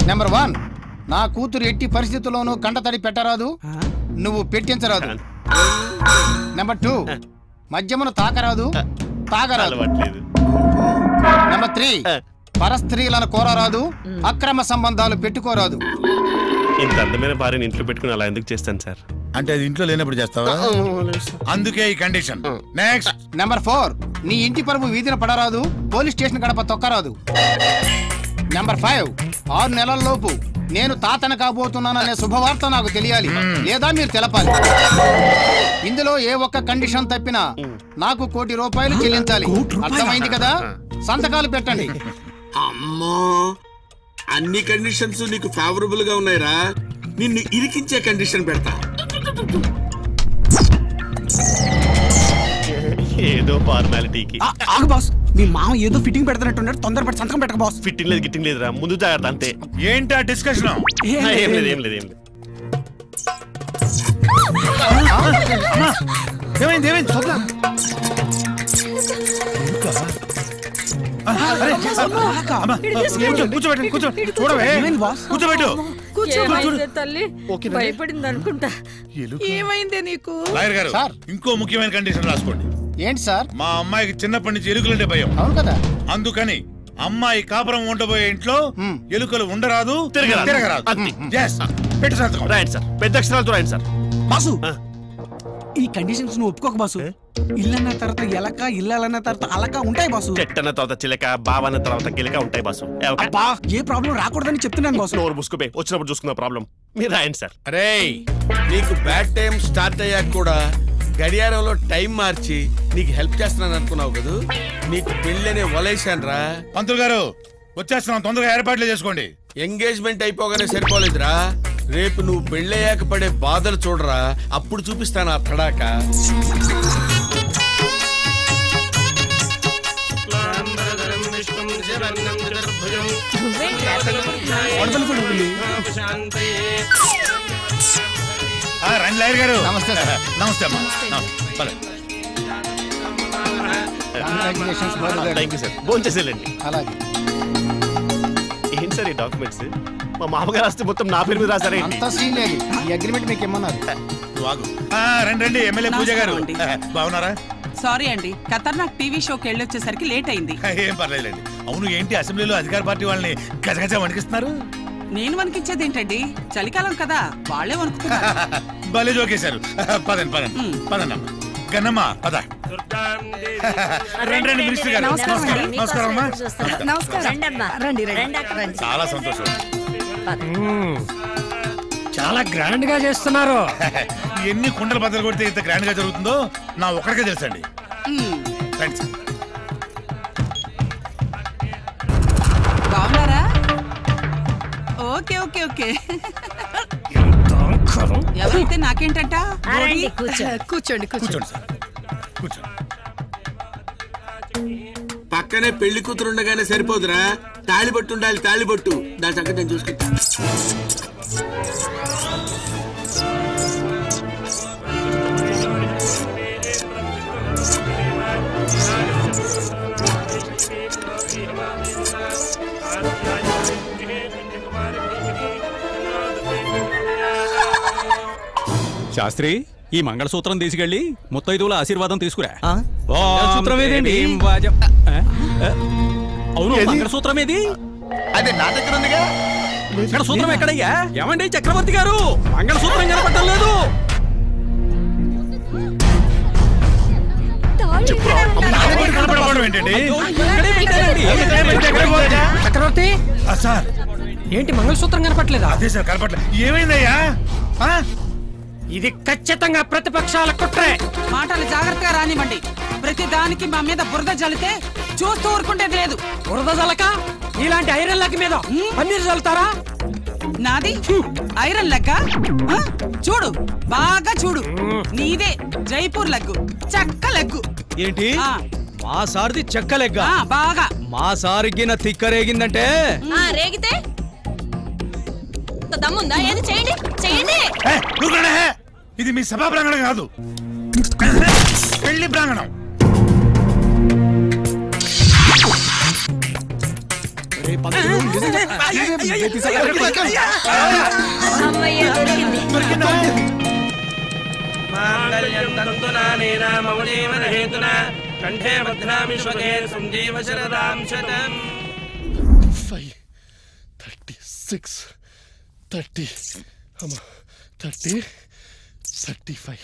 నెంబర్ వన్ నా కూతురు ఎట్టి పరిస్థితుల్లోనూ కంటతడి పెట్టరాదు నువ్వు పెట్టించరాదు నెంబర్ టూ మద్యమును తాకరాదు తాగరాదు అలవాట్లేదు నెంబర్ త్రీ పరస్త్రీలను కోరరాదు అక్రమ సంబంధాలు పెట్టుకోరాదు ఇంత అందమైన భార్యని ఇంట్లో పెట్టుకుని అలా ఎందుకు చేస్తాను సార్ అంటే అది ఇంట్లో లేనప్పుడు చేస్తావా అందుకే ఈ కండిషన్ నెక్స్ట్ నెంబర్ ఫోర్ నీ ఇంటి పరుపు వీధిన పడరాదు పోలీస్ స్టేషన్ గడప తొక్కరాదు నెంబర్ ఫైవ్ ఆరు నెలల లోపు నేను తాతన కాబోతున్నాననే శుభవార్త నాకు తెలియాలి లేదా మీరు తెలపాలి ఇందులో ఏ ఒక్క కండిషన్ తప్పినా నాకు కోటి రూపాయలు చెల్లించాలి అర్థమైంది కదా సంతకాలు పెట్టండి అమ్మో అన్ని కండిషన్స్ నీకు ఫేవరబుల్ గా ఉన్నాయిరా నిన్ను ఇరికించే కండిషన్ పెడతా ఏదో ఫార్మాలిటీకి ఆ, ఆగు బాస్ మీ మామ ఏదో ఫిట్టింగ్ పెడుతున్నట్టున్నాడు తొందరపడి సంతకం పెట్టక బాస్ ఫిట్టింగ్ లేదు గిట్టింగ్ లేదురా ముందు జాగ్రత్త అంతే ఏంటా డిస్కషన్ ఏం లేదు ఏం లేదు ఏం లేదు ఏమైంది ఏమైంది చూద్దాం కూర్చోబెట్టండి కూర్చోబెట్టండి చూడవే కూర్చోబెట్టు ఏమైందే తల్లి భయపడింది అనుకుంటా ఏమైందే నీకు లాయర్ గారు ఇంకో ముఖ్యమైన కండిషన్ రాసుకోండి ఏంటి సార్ మా అమ్మాయికి చిన్నప్పటి నుంచి ఎలుకలంటే భయం అవును కదా అందుకని అమ్మాయి కాపురం ఉండబోయే ఇంట్లో ఎలుకలు ఉండరాదు తిరగరాదు. తిరగరాదు అంతే. Yes. పెట్టు సంతకం రాయండి సార్ పెద్ద అక్షరాలతో రాయండి సార్ బాసు ఈ కండిషన్స్ నువ్వు ఒప్పుకోక బాసు ఇల్లన్న తర్వాత ఎలక ఇల్లాలన్న తర్వాత అలక ఉంటాయి బాసు చెట్టన్న తర్వాత చిలక బావన్న తర్వాత గిలక ఉంటాయి బాసు ఏ ఒక- అబ్బా ఏ ప్రాబ్లం రాకూడదని చెప్తున్నాను బాసు నోరు ముసుకుపోయి వచ్చినప్పుడు చూసుకున్న ప్రాబ్లం మీరు రాయండి సార్ అరే నీకు బ్యాడ్ టైం స్టార్ట్ అయ్యాక కూడా గడియారంలో టైం మార్చి నీకు హెల్ప్ చేస్తున్నాను అనుకున్నావు కదూ నీకు పెళ్ళనే వలేశాను రా పంతులు గారు వచ్చేస్తున్నాం తొందరగా ఏర్పాట్లు చేసుకోండి ఎంగేజ్మెంట్ అయిపోగానే సరిపోలేదురా రేపు నువ్వు పెళ్ళయ్యాక పడే బాధలు చూడరా అప్పుడు చూపిస్తాను ఆ తడాక ఆ, రండి లాయర్ గారు నమస్తే సార్. నమస్తే అమ్మా నమస్తే. పద. Congratulations, brother. Thank you sir phone చేసేయండి అలాగే ఏంటి సార్ ఈ డాక్యుమెంట్స్ మా మామగారు వస్తే మొత్తం నా పేరు మీద రాసారా ఏంటి? అంత సీన్ లేదు ఈ అగ్రిమెంట్ మీకు ఇమ్మన్నారు నువ్వు ఆగు. ఆ, రండి రండి ఎమ్మెల్యే పూజ గారు బాగున్నారా సారీ అండి ఖతర్నాక్ టీవీ షోకి వెళ్ళొచ్చేసరికి లేట్ అయింది ఏం పర్లేదులేండి అవును ఏంటి అసెంబ్లీలో అధికార పార్టీ వాళ్ళని గజగజ వణికిస్తున్నారు నేను వణికించేది ఏంటండి చలికాలం కదా వాళ్ళే వణుకుతున్నారు భలే జోకేశారు పదండి పదండి పదండి అమ్మా గన్నమ్మ పద రండి రండి మినిస్టర్ గారు నమస్కారం నమస్కారం అండి. నమస్కారం అమ్మా నమస్కారం రండమ్మా రండి రండి అక్క రండి చాలా సంతోషం చాలా గ్రాండ్ గా చేస్తున్నారు ఎన్ని కుండలు బద్దలు కొడితే ఇంత గ్రాండ్ గా జరుగుతుందో నా ఒక్కడికే తెలుసండి రండి సార్. బాగున్నారా ఓకే ఓకే ఓకే ఎవరైతే నాకేంటంట ఆ, రండి, కూర్చో. కూర్చోండి కూర్చోండి సార్ కూర్చోండి పక్కనే పెళ్లి కూతురు ఉండగానే సరిపోదురా తాళిబొట్టు ఉండాలి తాళిబొట్టు దాని సంగతి నేను చూసుకుంటా శాస్త్రి ఈ మంగళసూత్రం తీసుకెళ్ళి ముత్తైదువుల ఆశీర్వాదం తీసుకురా సూత్రం ఏదండి? ఏం వాజం. ఆ? ఆ? అవును ఏది? మంగళసూత్రం ఏది అదే నా దగ్గర ఉందిగా మంగళసూత్రం ఎక్కడయ్యా ఏమండి చక్రవర్తి గారు మంగళసూత్రం కనపడటం లేదు కనపడకపోవడం ఏంటండి చక్రవర్తి సార్ ఏంటి మంగళసూత్రం కనపట్లేదా అదే సార్ కనపడలే ఏమైందయ్యా ఆ? ఇది ఖచ్చితంగా ప్రతిపక్షాల కుట్రే మాటలు జాగ్రత్తగా రానివ్వండి ప్రతి దానికి మా మీద బురద జల్లితే చూస్తూ ఊరుకుంటేది లేదు బురద జలక ఇలాంటి ఐరన్ లెక్క మీద పన్నీరు చల్లుతారా నాది ఐరన్ లెక్క ఆ? చూడు బాగా చూడు నీదే జైపూర్ లెగ్గు చక్క లెగ్గు ఏంటి ఆ, మా సారిది చెక్కలెగ్గ ఆ, బాగా మా సారికి నా తిక్కరేగిందంటే ఆ, రేగితే దమ్ముందా ఏది చేయండి చేయండి ఏ, ఊరుకోండి, హే. ఇది మీ సభా ప్రాంగణం కాదు పెళ్లి ప్రాంగణం రే పంతులు నిజంగా ఇదే తీసాక- అమ్మయ్య దొరికింది మాంగళ్యం తంతునానేన మమ జీవన హేతునా కంఠే బధ్నామి శుభే సంజీవ శరదాం శతం ఫైవ్ థర్టీ సిక్స్ థర్టీ అమ్మా thirty thirty five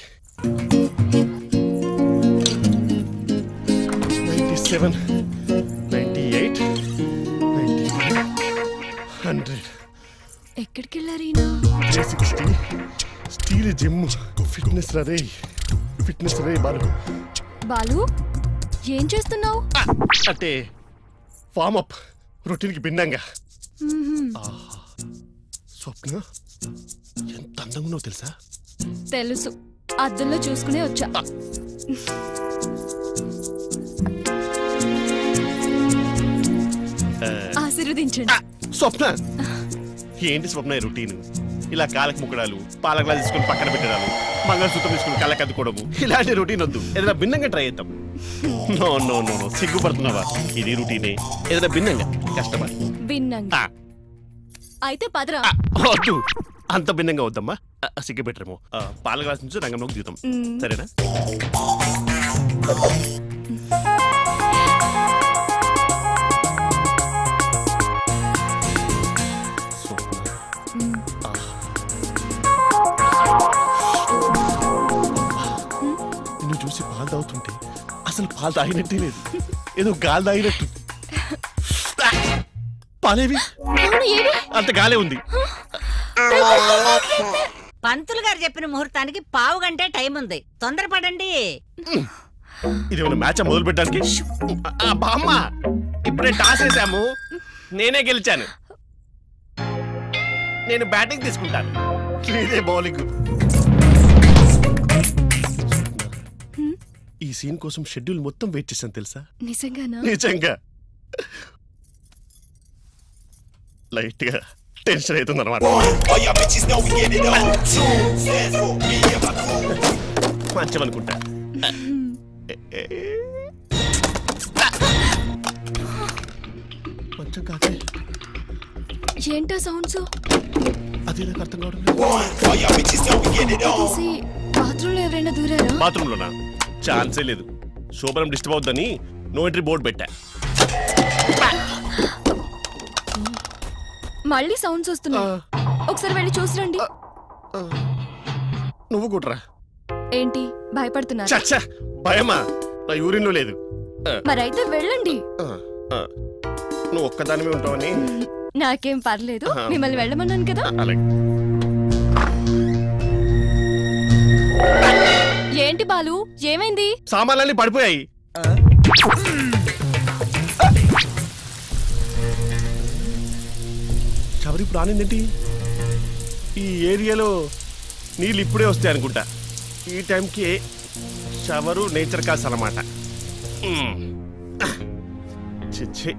ninety seven ninety eight ninety nine hundred ఎక్కడికి వెళ్ళారు ఈయన three sixty steel gym fitness రే ఫిట్నెస్ రే బాలు బాలు ఏం చేస్తున్నావు అంటే ఫామ్ అప్ రొటీన్కి భిన్నంగా స్వప్న ఎంత అందంగా ఉన్నావు తెలుసా తెలుసు అద్దంలో చూసుకునే వచ్చా ఆశీర్వదించండి స్వప్న ఏంటి స్వప్న ఈ రొటీన్ ఇలా కాలకి ముక్కడాలు పాలకలా తీసుకొని పక్కన పెట్టడాలు మంగళసూత్రం తీసుకుని కళ్ళకి అద్దుకోవడము ఇలాంటి రొటీన్ వద్దు ఏదైనా భిన్నంగా ట్రై చేద్దాం నో నో నో నో సిగ్గుపడుతున్నావా ఇది రొటీనే ఏదైనా భిన్నంగా కష్టపడి భిన్నంగా అయితే పదరా వద్దు అంత భిన్నంగా వద్దమ్మా ఆ, సిగ్గు పెట్టరేమో పాల గ్లాస్ నుంచి రంగంలోకి దిగుతాం మ్మ్. సరేనా నిన్ను చూసి పాలు తాగుతుంటే అసలు పాలు తాగినట్టే లేదు ఏదో గాలి తాగినట్టు పాలేవి అంత గాలే ఉంది పంతులు గారు చెప్పిన ముహూర్తానికి పావు గంటే టైం ఉంది తొందరపడండి ఇది ఏమైనా మ్యాచ్ మొదలు పెట్టడానికి ఆ, బామ్మ ఇప్పుడే టాస్ వేసాము నేనే గెలిచాను నేను బ్యాటింగ్ తీసుకుంటాను ఇదే బౌలింగ్ ఈ సీన్ కోసం షెడ్యూల్ మొత్తం వెయిట్ చేశాను తెలుసా నిజంగానా నిజంగా లైట్ గా టెన్షన్ అవుతుంది అనమాట మంచం అనుకుంటా మంచం కాదే ఏంటా సౌండ్స్ అదే నాకు అర్థం కావడం తీసి బాత్రూంలో ఎవరైనా దూరారా బాత్రూమ్ లోనా ఛాన్సే లేదు శోభనం డిస్టర్బ్ అవుద్దని నో ఎంట్రీ బోర్డు పెట్టా మళ్ళీ సౌండ్స్ వస్తున్నాయి ఒకసారి వెళ్ళి చూసిరండి నువ్వు కుట్రా ఏంటి భయపడుతున్నారు చచ్చా భయమా నా యూరిన్ లో లేదు ఆ, మరైతే వెళ్ళండి ఆ, ఆ. నువ్వు ఒక్కదానివే ఉంటావని నాకేం పర్లేదు ఆ. మిమ్మల్ని వెళ్ళమన్నాను కదా అలాగే ఏంటి బాలు ఏమైంది సామాన్లన్నీ పడిపోయాయి చవరి ఇప్పుడు ఆనిందేంటి ఈ ఏరియాలో నీళ్ళు ఇప్పుడే వస్తాయి అనుకుంటా ఈ టైంకి షవరు నేచర్ కాస్ అనమాట చిచ్చి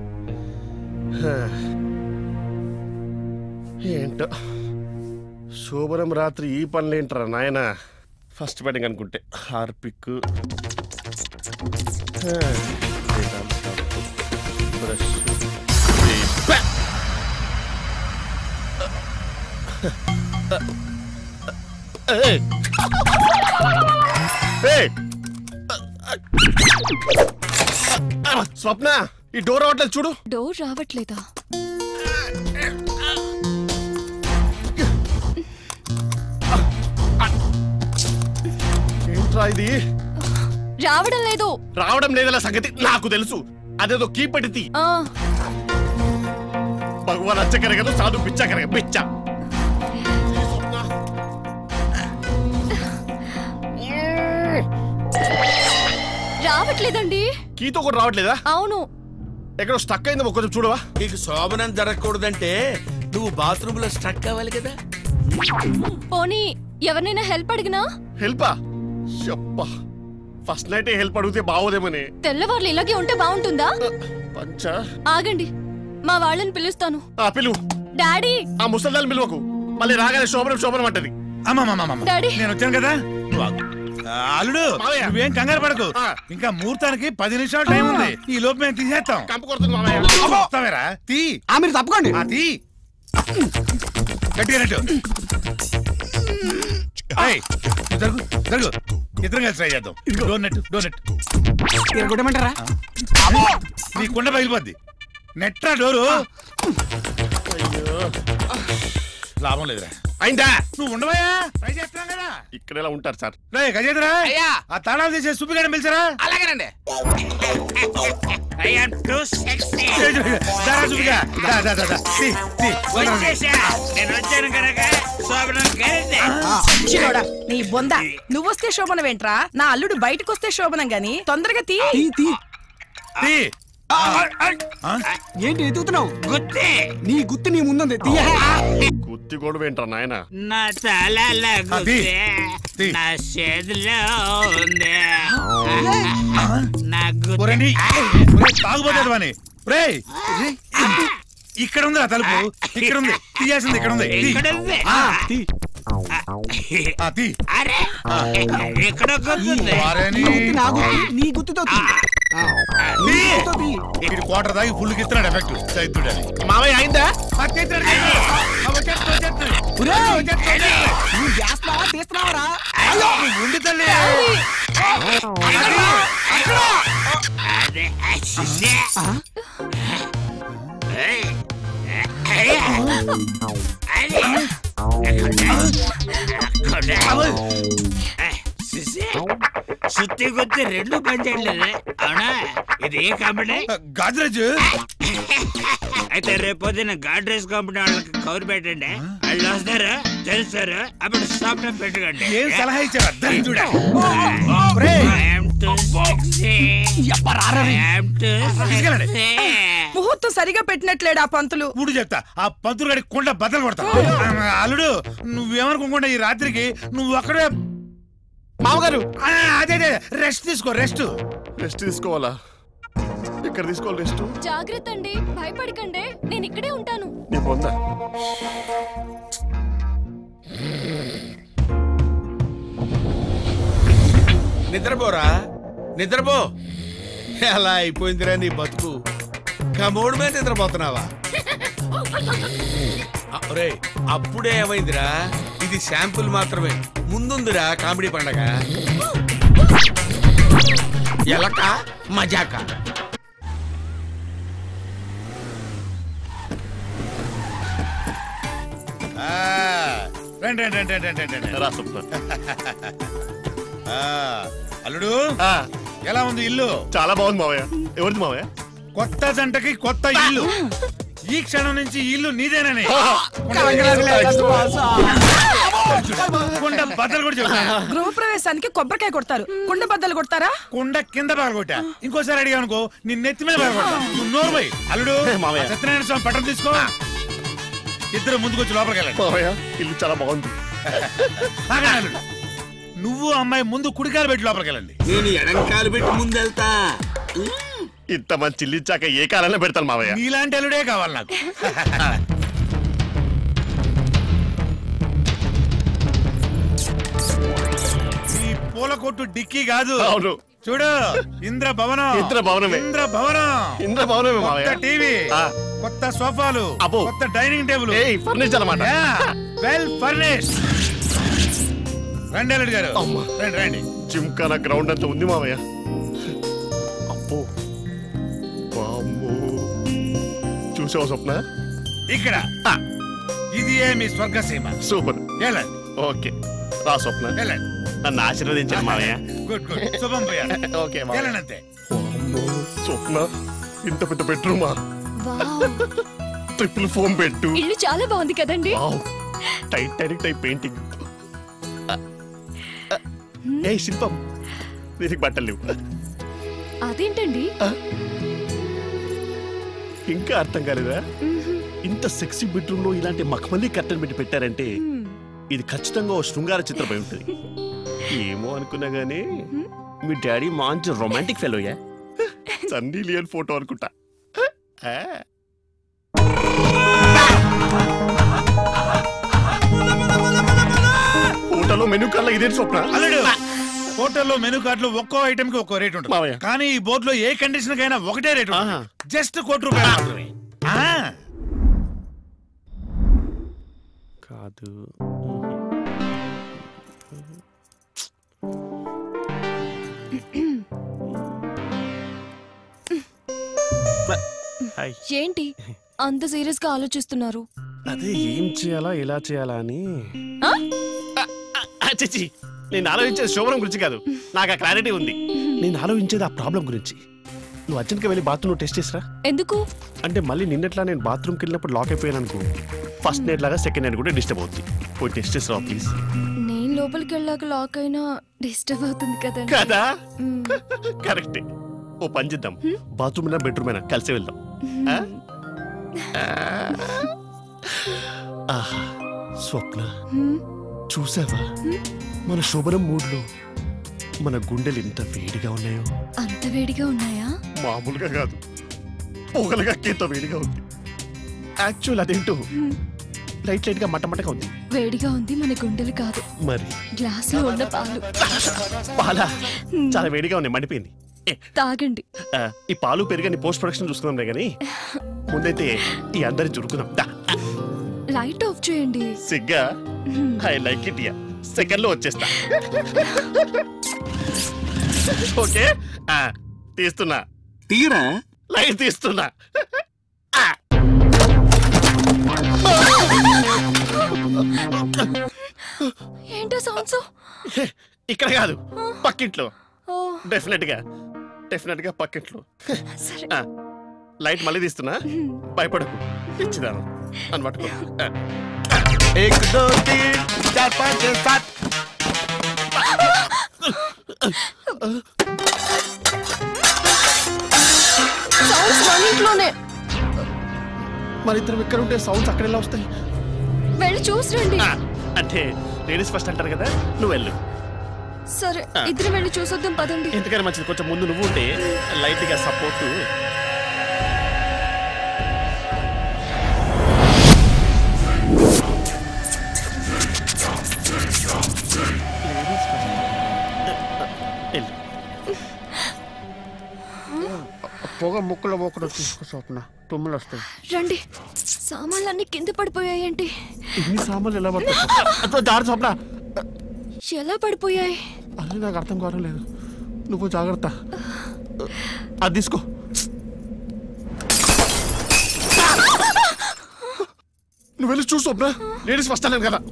ఏంటో శోభనం రాత్రి ఈ పనులు ఏంటరా నాయన ఫస్ట్ బ్యాటింగ్ అనుకుంటే హార్పిక్ బ్రష్ స్వప్న ఈ డోర్ అవట్లేదు చూడు డోర్ రావట్లేదా ఏంట్రా ఇది రావడం లేదు రావడం లేదన్న సంగతి నాకు తెలుసు అదేదో కీపడితి ఆ భగవాన్ అచ్చకరగదు సాధు పిచ్చకరగ పిచ్చ రావట్లేదండి కీతో కూడా రావట్లేదా అవును ఎక్కడో స్టక్ అయిందో కొంచెం చూడవా నీకు శోభనం జరగకూడదంటే నువ్వు బాత్రూమ్ లో స్టక్ అవ్వాలి కదా పోనీ ఎవరినైనా హెల్ప్ అడిగినా హెల్పా చెప్పా ఫస్ట్ నైట్ హెల్ప్ అడిగితే బాగోదేమని తెల్లవార్లు ఇలాగే ఉంటే బాగుంటుందా పంచా ఆగండి మా వాళ్ళని పిలుస్తాను ఆ పిలువు డాడీ ఆ ముసల్దాన్ని పిలువకు మళ్ళీ రాగానే శోభనం శోభనం అంటది అమ్మమ్మ డాడీ నేను వచ్చాను కదా ఆ, అల్లుడు నువ్వేం కంగారు పడకు ఇంకా ముహూర్తానికి పది నిమిషాలు టైం ఉంది ఈ లోపు మేము తీసేస్తాం వస్తావేరా తీ మీరు తప్పకోండి ఆ, తీ గట్టిగా నెట్టు ఏయ్, నువ్వు జరుగు జరుగు ఇద్దరం కలిసి ట్రై చేద్దాం డోర్ నెట్ డోర్ నెట్ తిరగొట్టమంటారా నీ కుండ పగిలిపోద్ది నెట్రా డోరు లాభం లేదురా అయిందా నువ్వు ఉండవయ్యా ట్రై చేస్తున్నాం కదా ఇక్కడ ఎలా ఉంటారు సార్ రే గజేంద్ర అయ్యా. ఆ తాళాలు తీసే సుబ్బిగాడిని పిలిచారా అలాగేనండి దారా సుబ్బిగా దా దా దా దా తీ, తీ, వదలండి. నేను వచ్చాను కనుక శోభనం కలిసి చిన్నోడా, నీ బొంద నువ్వొస్తే శోభనం ఏంట్రా నా అల్లుడు బయటకు వస్తే శోభనం గాని తొందరగా తీ తీ ఏంటి ఎదుగుతున్నావు గుత్తి నీ గుత్తి నీ ముందుంది తీయ గుత్తి గొడవ ఏంట్రా నాయన నా తలలో అది. గుత్తి నా చేతిలో ఉంది నా ఒరేయ్, గుత్తి ఒరేయ్, తాగుబోతుంది వాని రేయ్ ఇక్కడ ఉంది ఆ తలుపు ఇక్కడ ఉంది తీయాల్సింది ఇక్కడ ఉంది తీ. ఇక్కడ ఉంది. ఆ, తీ. ఆ, తీ. అరే ఆ. ఇక్కడ గుర్తుంది వారేని. నా గుత్తి నీ గుత్తితో తీ తీ. వీడు క్వార్టర్ దాగి ఫుల్ ఇస్తున్నాడు ఎఫెక్ట్ చైతుడు అని మామయ్య అయిందా నువ్వు చేస్తున్నావా తీస్తున్నావరా ఉండి తల్లి అదే అచ్చిందే. ఏయ్. ఏయ్. అదే. అక్కడ. అక్కడ. ఏయ్, సిసి. సుత్తి గుత్తి రెండు పనిచేయలేదు అవునా ఇది ఏ కంపెనీ గాద్రేజ్ అయితే రేపు పొద్దున్న గాడ్రేజ్ కంపెనీ వాళ్ళకి కౌరు పెట్టండి వాళ్ళు వస్తారు తెలుస్తారు అప్పుడు సాఫ్ట్వేర్ పెట్టుకోండి ఏం సలహా ఇచ్చారు అర్థం చూడ I'm too sexy. I'm too తీసుకెళ్ళండి. sexy. ముహూర్తం సరిగా పెట్టినట్లేడు ఆ పంతులు ఇప్పుడు చెప్తా ఆ పంతులు గడి కుండ బద్దలు కొడతా ఆ, అల్లుడు నువ్వేమనుకోకుండా ఈ రాత్రికి నువ్వు అక్కడే మామగారు ఆ, అదే అదే రెస్ట్ తీసుకో రెస్ట్ రెస్ట్ తీసుకోవాలా ఇక్కడ తీసుకోవాలి రెస్ట్ జాగ్రత్త అండి భయపడకండి నేను ఇక్కడే ఉంటాను నీ పొందా నిద్రపోరా నిద్రపో ఎలా అయిపోయిందిరా నీ బతుకు కమోడు మీద నిద్రపోతున్నావా ఆ, ఒరేయ్ అప్పుడే ఏమైందిరా ఇది శాంపుల్ మాత్రమే ముందుందిరా కామెడీ పండగ ఎలక మజాక ఆ, రండి రండి రండి రండి రండి రండి రా సుబ్బ. ఆ, అల్లుడు ఎలా ఉంది ఇల్లు చాలా బాగుంది మావయ్య ఎవరిది మావయ్య కొత్త జంటకి కొత్త ఇల్లు ఈ క్షణం నుంచి ఈ ఇల్లు నీదేనని కుండ బద్దలు కూడా చెప్తా గృహప్రవేశానికి కొబ్బరికాయ కొడతారు కుండ బద్దలు కొడతారా కుండ కింద పగలగొట్టా ఇంకోసారి అడిగా అనుకో నీ నెత్తి మీద పగలగొట్టా నువ్వు నోరు పోయి అల్లుడు మావయ్య. ఆ సత్యనారాయణ స్వామి పట్టం తీసుకో ఇద్దరు ముందుకొచ్చి లోపలికి వెళ్ళండి మావయ్య ఇల్లు చాలా బాగుంది ఆగండి అల్లుడు. నువ్వు అమ్మాయి ముందు కుడికాలు పెట్టి లోపలికి వెళ్ళండి నేను ఎడంకాలు పెట్టి ముందెళ్తా ఇంత మంచి ఇల్లు ఇచ్చాక ఏ కాలంలో పెడతాను మావయ్య నీలాంటి అల్లుడే కావాలి నాకు ఈ పూల కొట్టు డిక్కీ కాదు అవును. చూడు ఇంద్ర భవనం ఇంద్ర భవనమే. ఇంద్ర భవనం ఇంద్ర భవనమే మావయ్య. కొత్త టీవీ ఆ. కొత్త సోఫాలు అబ్బో. కొత్త డైనింగ్ టేబుల్ ఏయ్, furniture అన్నమాట. వెల్ ఫర్నిష్ రండి అల్లుడు గారు రండి రండి జిమ్కానా గ్రౌండ్ అంతా ఉంది మావయ్య అబ్బో వామ్మో. చూసావా స్వప్న ఇక్కడ ఇది మీ స్వర్గసీమ సూపర్ వెళ్ళండి ఓకే రా స్వప్న వెళ్ళండి నన్ను ఆశీర్వదించండి మావయ్య గుడ్ గుడ్ శుభం పోయారు ఓకే మావయ్య. వెళ్ళండి అంతే వామ్మో, స్వప్న ఇంత పెద్ద బెడ్రూమా వావ్ ట్రిపుల్ ఫోమ్ బెడ్ ఇల్లు చాలా బాగుంది కదండి వావ్ టైటానిక్ టైప్ పెయింటింగ్ ఏ శిల్పం దీనికి బట్టలు లేవు అదేంటండి ఇంకా అర్థం కాలేదా ఇంత సెక్సీ బెడ్రూమ్ లో ఇలాంటి మఖమల్లి కట్టెలు పెట్టి పెట్టారంటే ఇది ఖచ్చితంగా ఓ శృంగార చిత్రమై ఉంటుంది ఏమో అనుకున్నా గానీ మీ డాడీ మంచి రొమాంటిక్ ఫెలోయా సన్నీ లియన్ ఫోటో అనుకుంటా ఆ. ఫోటోలో మెనూ కల్లా ఇదే స్వప్న అల్లుడు హోటల్లో మెనూ కార్డులో ఒక్కో ఐటమ్ కి ఒక్కో రేట్ ఉంటుంది కానీ ఈ బోర్డులో ఏ కండిషన్ కైనా ఒకటే రేట్ జస్ట్ కోటి రూపాయలు మాత్రమే ఆ. కాదు హాయ్ ఏంటి అంత సీరియస్ గా ఆలోచిస్తున్నారు అదే ఏం చేయాలా ఎలా చేయాలా అని ఆ? ఆ, చిచ్చి నేను ఆలోచించేది శోభనం గురించి కాదు నాకు ఆ క్లారిటీ ఉంది నేను ఆలోచించేది ఆ ప్రాబ్లం గురించి నువ్వు అర్జెంట్గా వెళ్ళి బాత్రూమ్ టెస్ట్ చేసిరా ఎందుకు అంటే మళ్ళీ నిన్నట్లా నేను బాత్రూమ్కి వెళ్ళినప్పుడు లాక్ అయిపోయాను అనుకో ఫస్ట్ నైట్ లాగా సెకండ్ నైట్ కూడా డిస్టర్బ్ అవుతుంది పోయి టెస్ట్ చేసిరా ప్లీజ్ నేను లోపలికి వెళ్ళాక లాక్ అయినా డిస్టర్బ్ అవుతుంది కదా కదా కరెక్టే ఓ పని చేద్దాం బాత్రూమ్ అయినా బెడ్రూమ్ అయినా కలిసి వెళ్దాం ఆ? ఆహా స్వప్న చూసావా మన శుభ్రం మూడ్లో మన గుండెలు ఎంత వేడిగా ఉన్నాయో అంత వేడిగా ఉన్నాయా మామూలుగా కాదు పొగలుగా ఎంత వేడిగా ఉంది యాక్చువల్ అదేంటో లైట్ లైట్ గా మట్టమట్టగా ఉంది వేడిగా ఉంది మన గుండెలు కాదు మరి గ్లాస్ లో ఉన్న పాలు పాలా చాలా వేడిగా ఉన్నాయి మండిపోయింది ఏ, తాగండి ఆ, ఈ పాలు పెరిగని పోస్ట్ ప్రొడక్షన్ చూసుకుందాంలే కానీ ముందైతే ఈ అందరి చురుకుదాం దా. లైట్ ఆఫ్ చేయండి సిగ్గా I like it yeah second లో వచ్చేస్తా ఓకే ఆ, తీస్తున్నా తీరా లైట్ తీస్తున్నా ఏంటో సౌండ్స్ ఇక్కడ కాదు పక్కింట్లో ఓ డెఫినెట్ గా డెఫినెట్ గా పక్కింట్లో సరే ఆ, లైట్ మళ్ళీ తీస్తున్నా భయపడకు ఇచ్చిదాను అని పట్టుకో ఆ. एक दो तीन चार पाँच छह सात సౌండ్స్ మన ఇంట్లోనే మరి ఇద్దరు ఇక్కడ ఉంటే సౌండ్స్ అక్కడ ఎలా వస్తాయి వెళ్ళి చూసి రండి ఆ, అంటే లేడీస్ ఫస్ట్ అంటారు కదా నువ్వు వెళ్ళు సరే ఆ. ఇద్దరు వెళ్ళి చూసొద్దాం పదండి ఎందుకని మంచిది కొంచెం ముందు నువ్వు ఉంటే లైట్ గా సపోర్ట్ పొగ ముక్కులో పోకుండా తీసుకో స్వప్న తుమ్ములు వస్తాయి రండి సామాన్లన్నీ కింద పడిపోయాయేంటి ఇన్ని సామాన్లు ఎలా పడతాయి దారి చోపడా ఎలా పడిపోయాయి అది నాకు అర్థం కావడం లేదు నువ్వు జాగ్రత్త అది తీసుకో నువ్వు వెళ్ళి చూసు స్వప్న లేడీస్ ఫస్ట్ అన్నాను కదా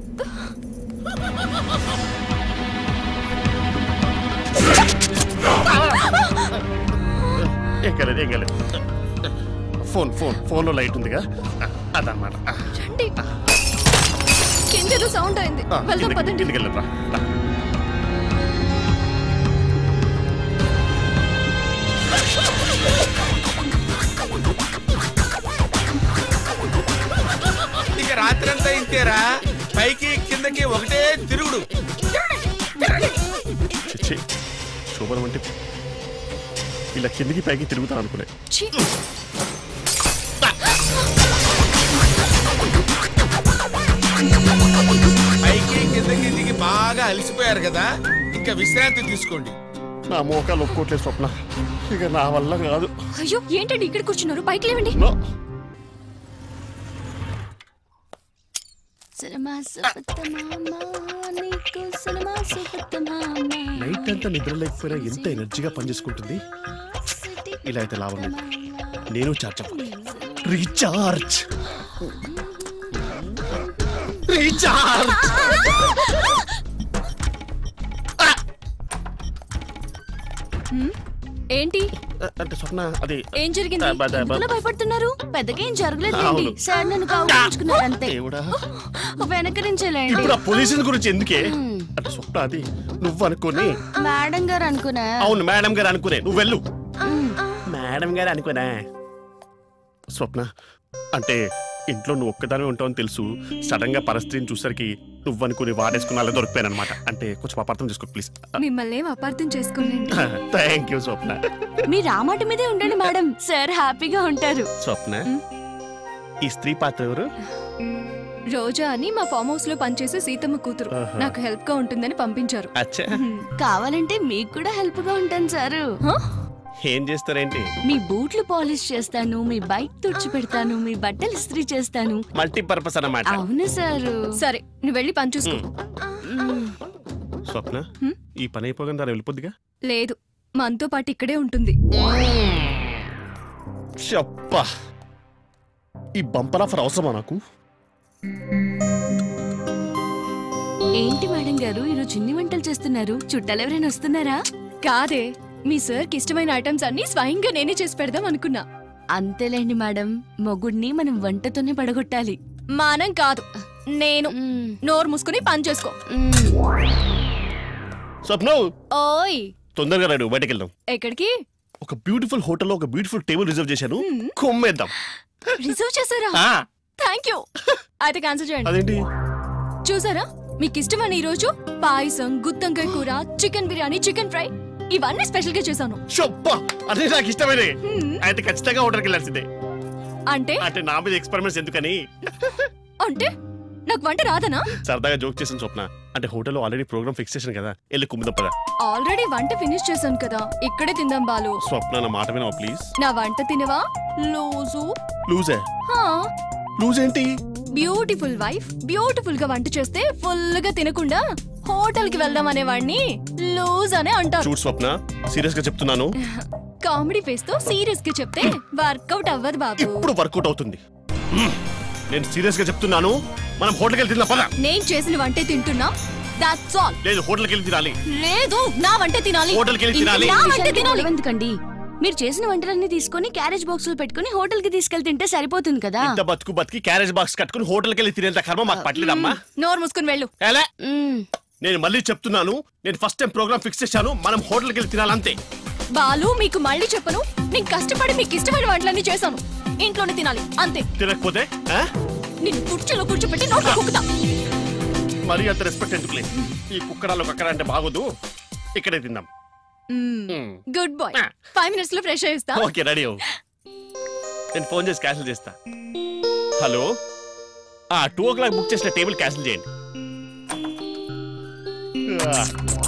ఎక్కలేదు ఎక్కలేదు ఫోన్ ఫోన్ ఫోన్లో లైట్ ఉందిగా అదన్నమాట రండి కింద ఏదో సౌండ్ అయింది వెళ్దాం పదండి ఇంటికి వెళ్ళరా ఇక రాత్రంతా ఇంతేరా పైకి కిందకి ఒకటే తిరుగుడు చిచ్చి శోభనం అంటే ఇలా కిందికి పైకి తిరుగుతాను అనుకునే ఛీ! పైకి కిందకి దిగి బాగా అలసిపోయారు కదా ఇంకా విశ్రాంతి తీసుకోండి నా మోకాలు ఒప్పుకోవట్లేదు స్వప్న ఇక నా వల్ల కాదు అయ్యో ఏంటండి ఇక్కడ కూర్చున్నారు పైకి లేవండి నో. సినిమా సుపత్త మామ, నీకు సినిమా సుపత్త మామ. నైట్ అంతా నిద్ర లేకపోయినా ఎంత ఎనర్జీగా పనిచేసుకుంటుంది ఇలా అయితే లాభం లేదు నేను చార్జ్ అవ్వాలి రీఛార్జ్ రీఛార్జ్ హ్మ్? ఏంటి అంటే స్వప్న అది ఏం జరిగింది ఆ, బ- బ- ఎందుకలా భయపడుతున్నారు పెద్దగా ఏం జరగలేదండి అవును. సార్ నన్ను కావుకుంటున్నారు అంతే దేవుడా వెనక నుంచేలేండి ఇప్పుడు ఆ పోలీసుల గురించి ఎందుకే అంటే స్వప్న అది నువ్వు అనుకుని మేడం గారు అనుకున్నా అవును మేడం గారు అనుకునే నువ్వు వెళ్ళు మేడం గారు అనుకునే స్వప్న అంటే ఇంట్లో నువ్వు ఒక్కదానే ఉంటావని తెలుసు సడన్ గా పరిస్థితిని చూసరికి నువ్వు అనుకుని వాడేసుకుని అలా దొరికిపోయాను అనమాట అంటే కొంచెం అపార్థం చేసుకో ప్లీజ్ మిమ్మల్ని ఏం అపార్థం చేసుకోలేండి థ్యాంక్ యూ స్వప్న మీరు ఆ మాట మీదే ఉండండి మేడం సార్ హ్యాపీగా ఉంటారు స్వప్న ఈ స్త్రీ పాత్ర ఎవరు రోజా అని మా ఫామ్ హౌస్ లో పనిచేసే సీతమ్మ కూతురు ఆహా. నాకు హెల్ప్ గా ఉంటుందని పంపించారు అచ్చా కావాలంటే మీకు కూడా హెల్ప్ గా ఉంటాను సారు ఏం చేస్తారేంటి మీ బూట్లు పాలిష్ చేస్తాను మీ బైక్ తుడిచి పెడతాను మీ బట్టలు ఇస్త్రీ చేస్తాను మల్టీపర్పస్ అన్నమాట అవును సారు సరే నువ్వు వెళ్ళి పని చూసుకో స్వప్న ఈ పని అయిపోగానే దాని వెళ్ళిపోద్దిగా లేదు మనతో పాటు ఇక్కడే ఉంటుంది చెప్పా ఈ బంపర్ ఆఫర్ అవసరమా నాకు ఏంటి మేడం గారు ఈరోజు చిన్ని వంటలు చేస్తున్నారు చుట్టాలు ఎవరైనా వస్తున్నారా కాదే మీ సార్కి ఇష్టమైన ఐటమ్స్ అన్ని స్వయంగా నేనే చేసి పెడదాం అనుకున్నా అంతేలేండి మేడం మొగుడిని మనం వంటతోనే పడగొట్టాలి మానం కాదు నేను నోరు మూసుకుని పని చేసుకో స్వప్న ఓయ్ తొందరగా రాడు బయటకు వెళ్దాం ఎక్కడికి ఒక బ్యూటిఫుల్ హోటల్లో ఒక బ్యూటిఫుల్ టేబుల్ రిజర్వ్ చేశాను కొమ్మేద్దాం రిజర్వ్ చేశారా ఆ. థ్యాంక్ యూ అయితే క్యాన్సిల్ చేయండి అదేంటి చూసారా మీకు ఇష్టమని ఈ రోజు పాయసం గుత్తంకాయ కూర చికెన్ బిర్యానీ చికెన్ ఫ్రై ఇవన్నీ స్పెషల్ గా చేశాను షొప్పా అదే నాకు ఇష్టమైనది అయితే ఖచ్చితంగా హోటల్కి వెళ్ళాల్సిందే అంటే అంటే నా మీద ఎక్స్పెరిమెంట్స్ ఎందుకని అంటే నాకు వంట రాదనా సరదాగా జోక్ చేసిన స్వప్న అంటే హోటల్లో ఆల్రెడీ ప్రోగ్రామ్ ఫిక్స్ చేశాను కదా వెళ్ళి కుమ్మిదాం పదా ఆల్రెడీ వంట ఫినిష్ చేశాను కదా ఇక్కడే తిందాం బాలు స్వప్న నా మాట వినవా ప్లీజ్ నా వంట తినవా లూజు లూజే హా లూజ్ ఏంటి బ్యూటిఫుల్ వైఫ్ బ్యూటిఫుల్ గా వంట చేస్తే ఫుల్ గా తినకుండా హోటల్ కి వెళ్దాం అనేవాడిని లూజ్ అనే అంటారు చూడు స్వప్న సీరియస్ గా చెప్తున్నాను కామెడీ ఫేస్ తో సీరియస్ గా చెప్తే వర్కౌట్ అవ్వదు బాబు ఇప్పుడు వర్కౌట్ అవుతుంది మ్మ్. నేను సీరియస్ గా చెప్తున్నాను మనం హోటల్కి వెళ్ళి తిందాం పద నేను చేసిన వంటే తింటున్నా దాట్స్ ఆల్ లేదు హోటల్కి వెళ్ళి తినాలి లేదు నా వంటే తినాలి హోటల్కి వెళ్ళి తినాలి. నా వంటే తినాలి ఎందుకండి మీరు చేసిన వంటలన్నీ తీసుకొని క్యారేజ్ బాక్స్ లో పెట్టుకొని హోటల్ కి తీసుకెళ్లి తింటే సరిపోతుంది కదా ఇంత బతుకు బతికి క్యారేజ్ బాక్స్ కట్టుకుని హోటల్కి వెళ్ళి తినేంత కర్మ మాకు పట్టలేదమ్మా నోరు మూసుకుని వెళ్ళు ఎలా నేను మళ్ళీ చెప్తున్నాను నేను ఫస్ట్ టైం ప్రోగ్రామ్ ఫిక్స్ చేశాను మనం హోటల్కి వెళ్ళి తినాలంతే బాలు మీకు మళ్ళీ చెప్పను నేను కష్టపడి మీకు ఇష్టమైన వంటలన్నీ చేశాను ఇంట్లోనే తినాలి అంతే తినకపోతే ఆ? నేను కుర్చీలో కూర్చోపెట్టి నోట్లో కుక్కుతా మరీ అంత రెస్పెక్ట్ ఎందుకులే ఈ కుక్కడాలు కక్కడా అంటే బాగోదు ఇక్కడే తిందాం గుడ్ బాయ్ ఫైవ్ మినిట్స్ లో ఫ్రెష్ అయ్యిస్తా ఓకే రెడీ అవ్వు నేను ఫోన్ చేసి క్యాన్సిల్ చేస్తా హలో ఆ టూ ఓ క్లాక్ బుక్ చేసిన టేబుల్ క్యాన్సిల్ చేయండి ఆ.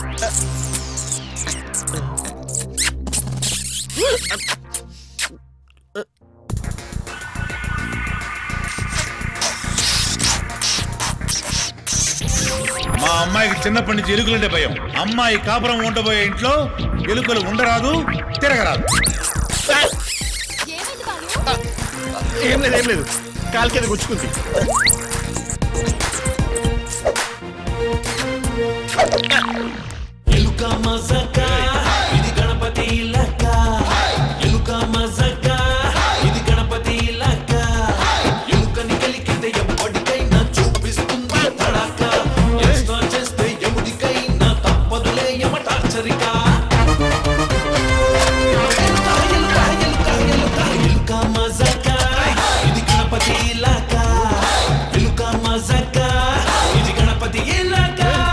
మా అమ్మాయికి చిన్నప్పటి నుంచి ఎలుకలంటే భయం అమ్మాయి కాపురం ఉండబోయే ఇంట్లో ఎలుకలు ఉండరాదు తిరగరాదు ఏం లేదు ఏం లేదు కాలికి అది గుచ్చుకుంది ఎలుక మజక ఇది గణపతి లక్క ఎలుక మజక ఇది గణపతి లక్క ఎలుకని కలికితే ఎప్పటికైనా చూపిస్తుంది తడక ఎక్స్ట్రా చేస్తే ఎముడికైనా తప్పదులే యమ టార్చరిక ఎలుక మజక ఇది గణపతి లక్క ఎలుక మజక ఇది గణపతి లక్క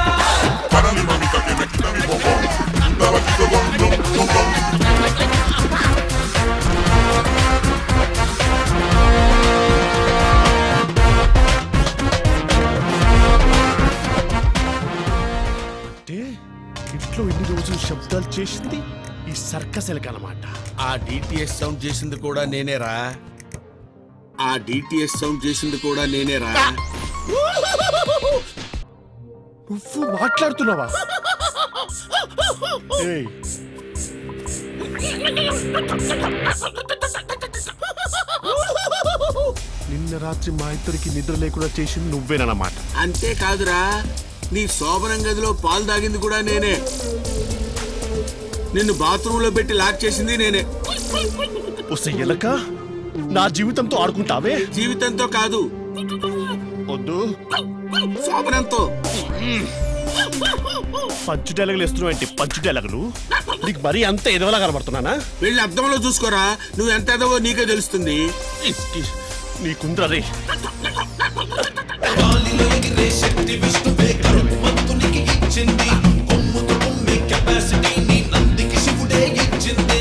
అంటే ఇంట్లో ఎన్ని రోజులు శబ్దాలు చేసింది ఈ సర్కస్ ఎలక అన్నమాట ఆ డిటిఎస్ సౌండ్ చేసింది కూడా నేనేరా ఆ డిటిఎస్ సౌండ్ చేసింది కూడా నేనేరా నువ్వు మాట్లాడుతున్నావా ఏయ్, నిన్న రాత్రి మా ఇద్దరికి నిద్ర లేకుండా చేసింది నువ్వేనన్నమాట అంతేకాదురా నీ శోభనం గదిలో పాలు తాగింది కూడా నేనే నిన్ను బాత్రూంలో పెట్టి లాక్ చేసింది నేనే వస్తే ఎలక నా జీవితంతో ఆడుకుంటావే జీవితంతో కాదు వద్దు శోభనంతో పంచు డైలాగులు వేస్తున్నావు ఏంటి పంచు డైలాగులు నీకు మరీ అంత ఎదవలా కనబడుతున్నానా వెళ్ళి అద్దంలో చూసుకోరా నువ్వు ఎంత ఎదవో నీకే తెలుస్తుంది నీకుంద్రా రే గాలిలో ఎగిరే శక్తి విష్ణువే గరుత్మంతునికి ఇచ్చింది కొమ్ముతో కొమ్మే కెపాసిటీని నందికి శివుడే ఇచ్చింది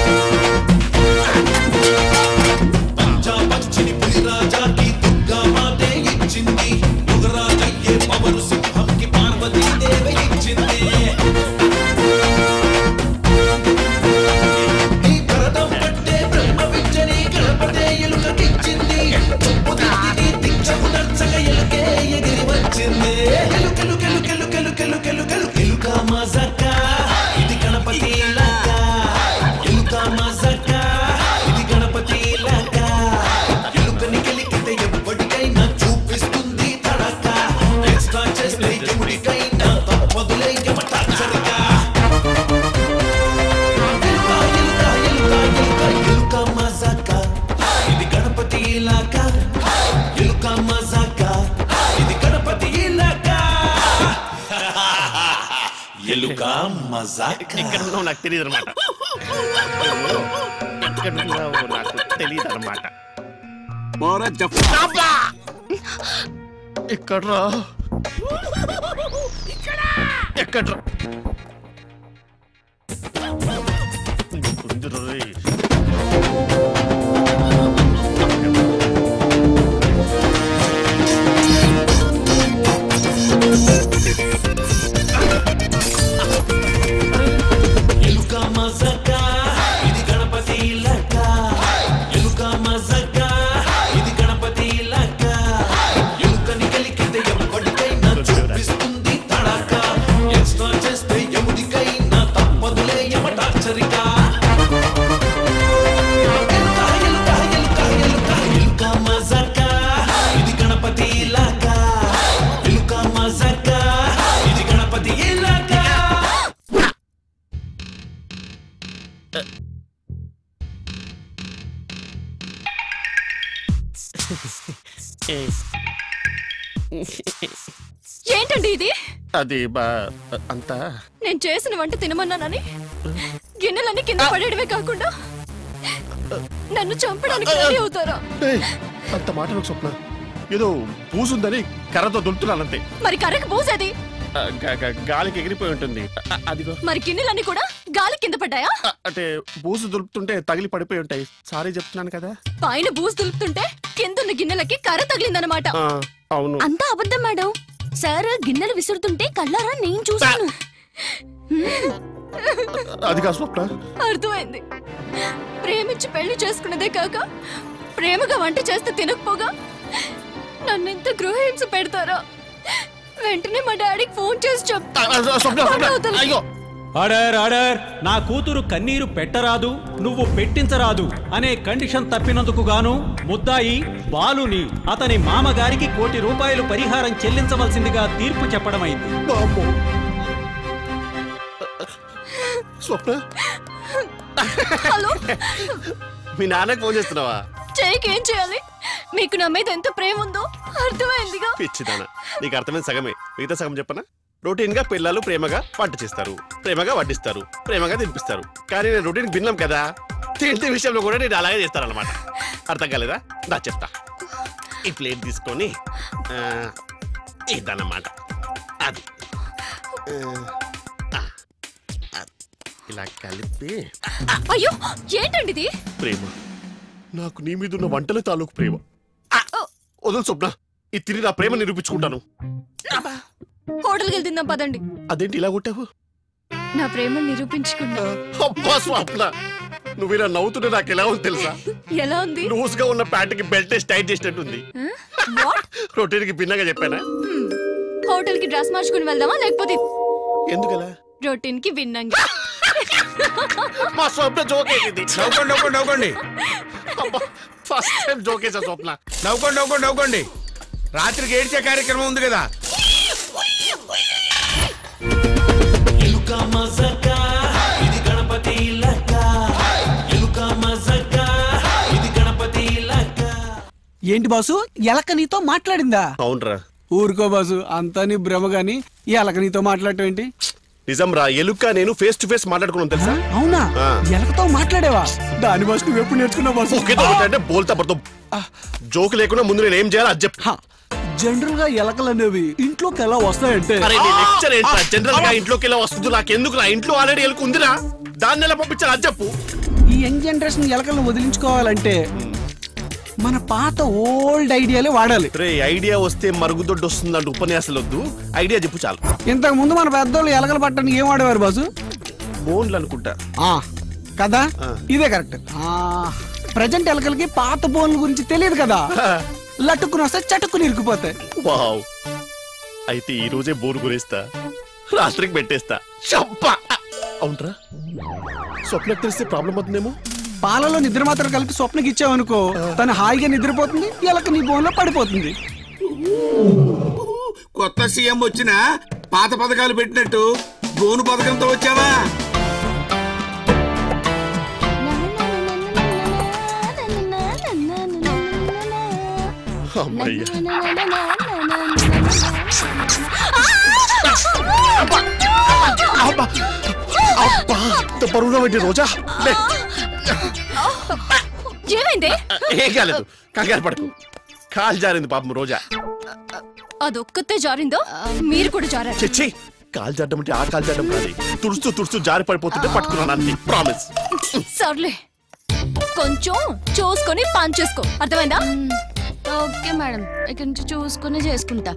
పంచా పచ్చిని పులి రాజాకి దుర్గా మాత ఇలాక ఎలుక మజక ఇది గణపతి ఇలాక ఎలుకని కలిగితే ఎప్పటికైనా చూపిస్తుంది తడక ఎక్స్ట్రా చేస్తే ఎముడికైనా తప్పదులే ఎమట చరక ఎలుక ఎలుక ఎలుక ఎలుక ఎలుక మజక ఇది గణపతి ఇలాక ఎలుక మజక ఇది గణపతి ఇలాక ఎలుక మజాక ఎక్కడ ఉన్నావు నాకు తెలియదు అనమాట ఎక్కడ ఉన్నావు నాకు తెలియదు అనమాట ఎక్కడ్రా ఎక్కడ్రా నీకుందిరా రేయ్. ఎలుక మజక ఇది గణపతి ఇలాక ఎలుక మజక ఇది గణపతి ఇలాక ఎలుకని కలిగితే ఎప్పటికైనా చూపిస్తుంది తడక ఎక్స్ట్రా చేస్తే ఎముడికైనా తప్పదులే ఎమటాచరిక ఎలుక ఎలుక ఎలుక ఎలుక ఎలుక మజక ఇది గణపతి ఇలాక ఎలుక మజక ఇది గణపతి ఇలాక ఏంటండి ఇది అది బా అంతా నేను చేసిన వంట తినమన్నానని గిన్నెలన్నీ కింద పడేయడమే కాకుండా నన్ను చంపడానికి రెడీ అవుతారా ఏయ్, అంత మాటలకు స్వప్న ఏదో పూసుందని కర్రతో దులుపుతున్నానంతే మరి కర్రకు పూసేది ఆ, గ- గ- గాలికి ఎగిరిపోయి ఉంటుంది ఆ, అదిగో మరి గిన్నెలన్నీ కూడా గాలి కింద పడ్డాయా ఆ, అంటే బూసు దులుపుతుంటే తగిలి పడిపోయి ఉంటాయి సారీ చెప్తున్నాను కదా పైన బూజు దులుపుతుంటే కిందున్న గిన్నెలకి కర్ర తగిలిందనమాట ఆ, అవును అంతా అబద్ధం మేడం సార్ గిన్నెలు విసురుతుంటే కళ్ళారా నేను చూసాను అది కాదు స్వప్న అర్థమైంది ప్రేమించి పెళ్లి చేసుకున్నదే కాక ప్రేమగా వంట చేస్తే తినకపోగా నన్నెంత గృహహింస పెడతారా వెంటనే మా డాడీకి ఫోన్ చేసి చెప్తా అవతలకి. ఆర్డర్ ఆర్డర్ నా కూతురు కన్నీరు పెట్టరాదు నువ్వు పెట్టించరాదు అనే కండిషన్ తప్పినందుకు గాను ముద్దాయి బాలుని అతని మామగారికి కోటి రూపాయలు పరిహారం చెల్లించవలసిందిగా తీర్పు చెప్పడమైంది స్వప్న హలో మీ నాన్నకి ఫోన్ చేస్తున్నావా చేయకి ఏం చేయాలి మీకు నా మీద ఎంత ప్రేమ ఉందో అర్థమైందిగా పిచ్చిదానా నీకు అర్థమైన సగమే మిగతా సగం చెప్పనా రొటీన్ గా పిల్లలు ప్రేమగా వంట చేస్తారు ప్రేమగా వడ్డిస్తారు ప్రేమగా తినిపిస్తారు కానీ నేను రొటీన్ భిన్నం కదా తిండి విషయంలో కూడా నేను అలాగే చేస్తానన్నమాట అర్థం కాలేదా నా చెప్తా ఈ ప్లేట్ తీసుకొని ఆ, ఇదన్నమాట అది ఆ, ఆ, అది. ఇలా కలిపి అయ్యో ఏంటండి ఇది ప్రేమ నాకు నీ మీద ఉన్న వంటల తాలూకు ప్రేమ ఆ, వదులు స్వప్న ఇది తిరిగి నా ప్రేమ నిరూపించుకుంటాను హోటల్కి వెళ్తుందాం తిందాం పదండి అదేంటి ఇలా కొట్టావు నా ప్రేమ నిరూపించుకున్నా అబ్బా స్వప్న నువ్వు ఇలా నవ్వుతుంటే నాకు ఎలా ఉంది తెలుసా ఎలా ఉంది లూజ్ గా ఉన్న ప్యాంట్ కి బెల్ట్ టైట్ చేసినట్టుంది రొటీన్ కి భిన్నగా చెప్పానా హోటల్ కి డ్రెస్ మార్చుకుని వెళ్దామా లేకపోతే ఎందుకలా రొటీన్ కి భిన్నంగా మా స్వప్న జోక్ వేసింది నవ్వుకోండి నవ్వుకోండి నవ్వుకోండి ఫస్ట్ టైం జోక్ వేసా స్వప్న నవ్వుకోండి నవ్వుకోండి నవ్వుకోండి రాత్రికి ఏడ్చే కార్యక్రమం ఉంది కదా ఎలుక మజక ఇది గణపతి లక్క ఎలుక మజక ఇది గణపతి లక్క ఏంటి బాసు ఎలక నీతో మాట్లాడిందా అవునరా ఊరుకో బాసు అంతా నీ భ్రమ గాని ఈ ఎలక నీతో మాట్లాడటం ఏంటి నిజం రా ఎలుక నేను ఫేస్ టు ఫేస్ మాట్లాడుకున్నాను తెలుసా అవునా ఆ. ఎలకతో మాట్లాడేవా దాని బాసు నువ్వు ఎప్పుడు నేర్చుకున్నావు బాసు ఒకే తప్ప అంటే బోల్తా పడుతూ జోక్ లేకుండా ముందు నేను ఏం చేయాలో అది చెప్పు జనరల్ గా ఎలకలు అనేవి ఇంట్లోకి ఎలా వస్తాయంటే అరే నీ లెక్చర్ ఏంట్రా జనరల్ గా ఇంట్లోకి ఎలా వస్తుంది నాకెందుకు రా ఇంట్లో ఆల్రెడీ ఎలుక ఉందిరా దాన్ని ఎలా పంపించాలి అది చెప్పు ఈ యంగ్ జనరేషన్ ఎలకలను వదిలించుకోవాలంటే మన పాత ఓల్డ్ ఐడియాలే వాడాలి రే ఐడియా వస్తే మరుగుదొడ్డు వస్తుంది అంటే ఉపన్యాసాలు వద్దు ఐడియా చెప్పు చాలు ఇంతకు ముందు మన పెద్దోళ్ళు ఎలకలు పట్టడానికి ఏం వాడేవారు బాసు బోన్లు అనుకుంటా ఆ కదా ఇదే కరెక్ట్ ప్రజెంట్ ఎలకలకి పాత బోన్ల గురించి తెలియదు కదా లట్టుకుని వస్తే చటుక్కుని ఇరుకుపోతాయి వావ్ అయితే ఈ రోజే బోర్ గురేస్తా రాత్రికి పెట్టేస్తా చంపా అవునరా స్వప్నకు తెలిస్తే ప్రాబ్లం అవుతుందేమో పాలలో నిద్ర మాత్రం కలిపి స్వప్నకి ఇచ్చావనుకో తను హాయిగా నిద్రపోతుంది ఎలక నీ బోన్లో పడిపోతుంది కొత్త సీఎం వచ్చినా పాత పథకాలు పెట్టినట్టు గోను పథకంతో వచ్చావా అమ్మయ్య అబ్బా అబ్బా ఇంత బరువుగా పెట్టి రోజా లే. ఏమైంది ఏం కాలేదు కంగారు పడకు కాలు జారింది పాపం రోజా అదొక్కతే జారిందో మీరు కూడా జారారు చెచ్చి కాలు జాడడం అంటే ఆ కాలు జాడడం కాదు తుడుస్తూ తుడుస్తూ జారి పడిపోతుంటే పట్టుకున్నాను అన్ని ప్రామిస్ సర్లే కొంచెం చూసుకొని పని చేసుకో అర్థమైందా ఓకే మేడం ఇక్కడ నుంచి చూసుకుని చేసుకుంటా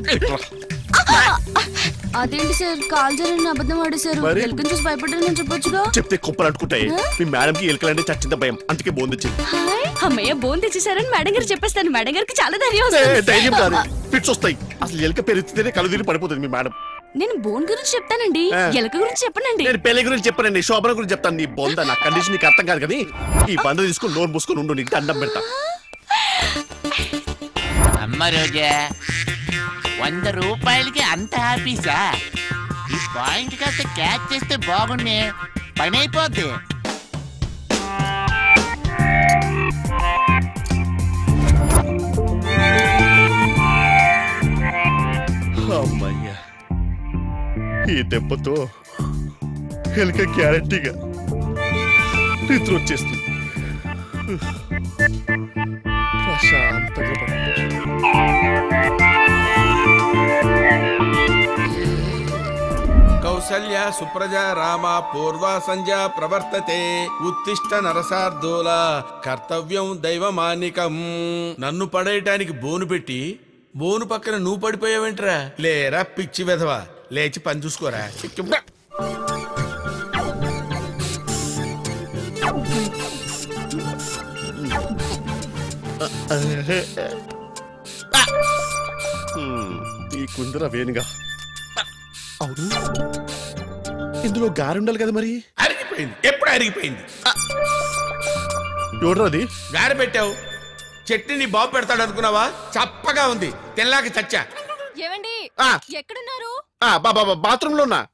అదేంటి సార్ కాల్ జరిగిన అబద్ధం ఆడేశారు మరి? ఎలుకని చూసి భయపడ్డాను నేను చెప్పొచ్చుగా చెప్తే కుప్పలు అంటుకుంటాయి మీ మేడంకి ఎలుకలంటే చచ్చింద భయం అందుకే బోంది వచ్చింది హాయ్ అమ్మయ్య బోన్ తెచ్చేసారని మేడం గారు చెప్పేస్తాను మేడం గారికి చాలా ధైర్యం ఏ, వస్తుంది. ధైర్యం కాదు ఫిట్స్ వస్తాయి అసలు ఎలుక పెరిగితేనే కళ్ళు తిరిగి పడిపోతుంది మీ మేడం నేను బోన్ గురించి చెప్తానండి ఆ. ఎలక గురించి చెప్పనండి నేను పెళ్లి గురించి చెప్పనండి శోభన గురించి చెప్తాను నీ బొంద నా కండిషన్ నీకు అర్థం కాదు కానీ ఈ బంద తీసుకుని నోరు మూసుకొని ఉండు నీకు దండం పెడతా అమ్మ రోజా వంద రూపాయలకి అంత హ్యాపీసా ఈ పాయింట్ కాస్త క్యాచ్ చేస్తే బాగుండే పని అయిపోద్ది అమ్మయ్యా ఈ దెబ్బతో ఎలుక గ్యారంటీగా నిద్ర వచ్చేస్తుంది ప్రశాంతంగా పడుకో. కౌసల్య సుప్రజ రామ పూర్వ సంధ్య ప్రవర్తతే ఉత్తిష్ట నరసార్దూల కర్తవ్యం దైవమానికం నన్ను పడేయటానికి బోను పెట్టి బోను పక్కన నువ్వు పడిపోయావేంట్రా లేరా పిచ్చి వెధవా లేచి పని చూసుకోరా హ్మ్, ఈ కుందర వేణుగా అవును ఇందులో గారి ఉండాలి కదా మరి అరిగిపోయింది ఎప్పుడు అరిగిపోయింది ఎవడ్రా అది గాడి పెట్టావు చెట్టు నీ బాబు పెడతాడు అనుకున్నావా చప్పగా ఉంది తెల్లాక చచ్చా ఏమండి ఆ. ఎక్కడున్నారు ఆ, బా బా బాత్రూమ్ లో ఉన్నా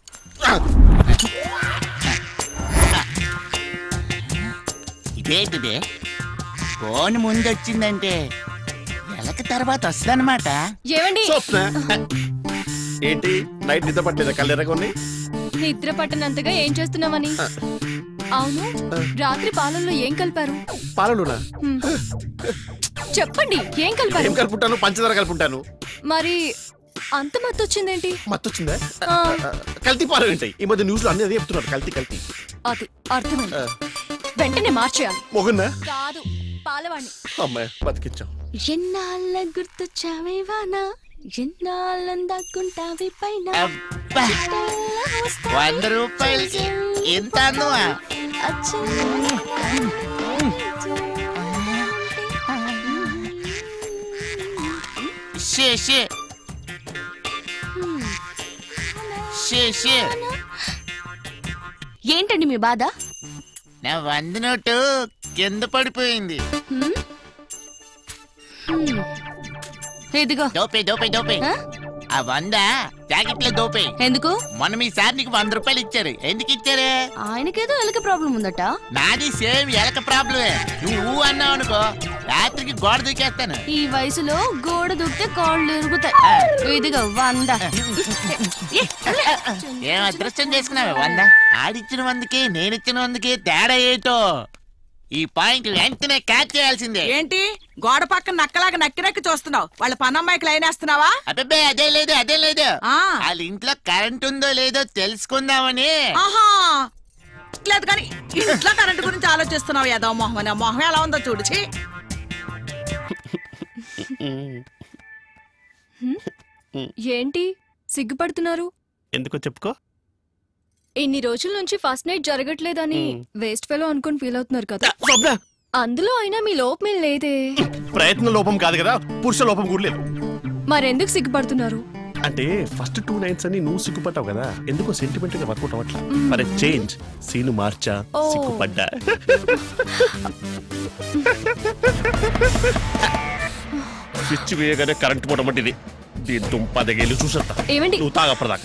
ఇదేంటిదే ఫోన్ ముందు వచ్చిందంటే ఎలక తర్వాత వస్తుందన్నమాట ఏమండి స్వప్న ఏంటి నైట్ నిద్ర పట్టలేదా కళ్ళెరగా ఉన్నాయి నిద్ర పట్టనంతగా ఏం చేస్తున్నావని అవును రాత్రి పాలల్లో ఏం కలిపారు పాలలోనా హ్మ్. చెప్పండి ఏం ఏం కలిపారు కలుపుంటాను పంచదార కలుపుంటాను మరి అంత మత్తు వచ్చిందేంటి మత్తొచ్చిందా ఆ, కల్తీ పాలు ఉంటాయి ఈ మధ్య న్యూస్ లో అన్ని అదే చెప్తున్నారు కల్తీ కల్తీ అది అర్థమైంది వెంటనే మార్చేయాలి మొగున్నా కాదు పాలవాణ్ణి అమ్మాయి బతికించాం ఎన్నాళ్ళ గుర్తొచ్చావే వానా ఎన్నాళ్ళందాకుంటావి పైన అబ్బా. వంద రూపాయలకి ఎంత అందువా షే షే షే షే ఏంటండి మీ బాధ నా వంద నోటు కింద పడిపోయింది హ్మ్? హ్మ్. ఇదిగో దోపే దోపే దోపే ఆ వంద జాకెట్ లో దోపే ఎందుకు మొన్న మీ సార్ నీకు వంద రూపాయలు ఇచ్చారు ఎందుకు ఇచ్చారు ఆయనకేదో ఎలక ప్రాబ్లం ఉందట నాది సేమ్ ఎలక ప్రాబ్లమే నువ్వు అన్నావు అనుకో రాత్రికి గోడ దూకేస్తాను ఈ వయసులో గోడ దూకితే కాళ్ళు ఇరుగుతాయి ఇదిగో వంద ఏ, ఏం అదృష్టం చేసుకున్నావే వంద ఆడిచ్చిన వందకి నేనిచ్చిన వందకి తేడా ఏటో ఈ పాయింట్ వెంటనే క్యాచ్ చేయాల్సిందే ఏంటి గోడ పక్కన నక్కలాగా నక్కి నక్కి చూస్తున్నావు వాళ్ళ పనమ్మాయికి లైన్ వేస్తున్నావా అబ్బే అదే లేదు అదే లేదు ఆ. వాళ్ళ ఇంట్లో కరెంట్ ఉందో లేదో తెలుసుకుందామని ఆహా లేదు కానీ ఇంట్లో కరెంట్ గురించి ఆలోచిస్తున్నావు ఏదో మొహం అని. ఆ మొహం ఎలా ఉందో చూడు ఛీ. ఏంటి సిగ్గుపడుతున్నారు ఎందుకో చెప్పుకో ఇన్ని రోజుల నుంచి ఫస్ట్ నైట్ జరగట్లేదని వేస్ట్ ఫెలో అనుకుని ఫీల్ అవుతున్నారు కదా అందులో అయినా మీ లోపం లేదే ప్రయత్న లోపం కాదు కదా పురుష లోపం కూడా లేదు మరెందుకు సిగ్గుపడుతున్నారు అంటే ఫస్ట్ టూ నైట్స్ అని నువ్వు సిగ్గుపడ్డావు కదా ఎందుకో సెంటిమెంట్ గా వర్కౌట్ అవ్వట్లా మరి చేంజ్ సీను మార్చా ఓ. సిగ్గుపడ్డా స్విచ్ వేయగానే కరెంట్ పోవటమంటిది దీని దుంప దగ్గర చూసేస్తా ఏమండి? నువ్వు తాగప్పటిదాకా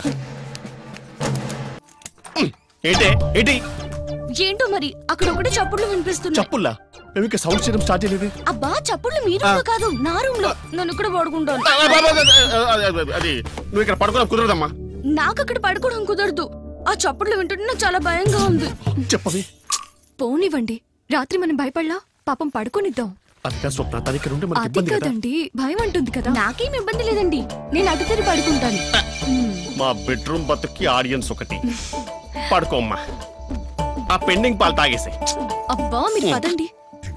ఏంటే ఏంటి ఏంటో మరి అక్కడ ఒకటి చప్పుళ్ళు వినిపిస్తున్నాయి చెప్పుల్లా మేము ఇంకా సౌండ్ చేయడం స్టార్ట్ చేయలేదు అబ్బా చప్పుళ్ళు మీ రూమ్ లో కాదు నా రూమ్ లో నన్ను ఇక్కడ పడుకుంటాను అది నువ్వు ఇక్కడ పడుకోవడం కుదరదమ్మా నాకు అక్కడ పడుకోవడం కుదరదు ఆ చప్పుళ్ళు వింటుంటే నాకు చాలా భయంగా ఉంది చెప్పవి పోనివ్వండి రాత్రి మనం భయపడలా పాపం పడుకొనిద్దాం అది కాదు స్వప్న తన ఇక్కడ ఉంటే మనకి అది ఇబ్బంది కదా కదండి భయం అంటుంది కదా నాకేం ఇబ్బంది లేదండి నేను అటు తిరిగి పడుకుంటాను మా బెడ్రూమ్ బతుక్కి ఆడియన్స్ ఒకటి పడుకోమ్మా ఆ పెండింగ్ పాలు తాగేసాయి అబ్బా మీరు పదండి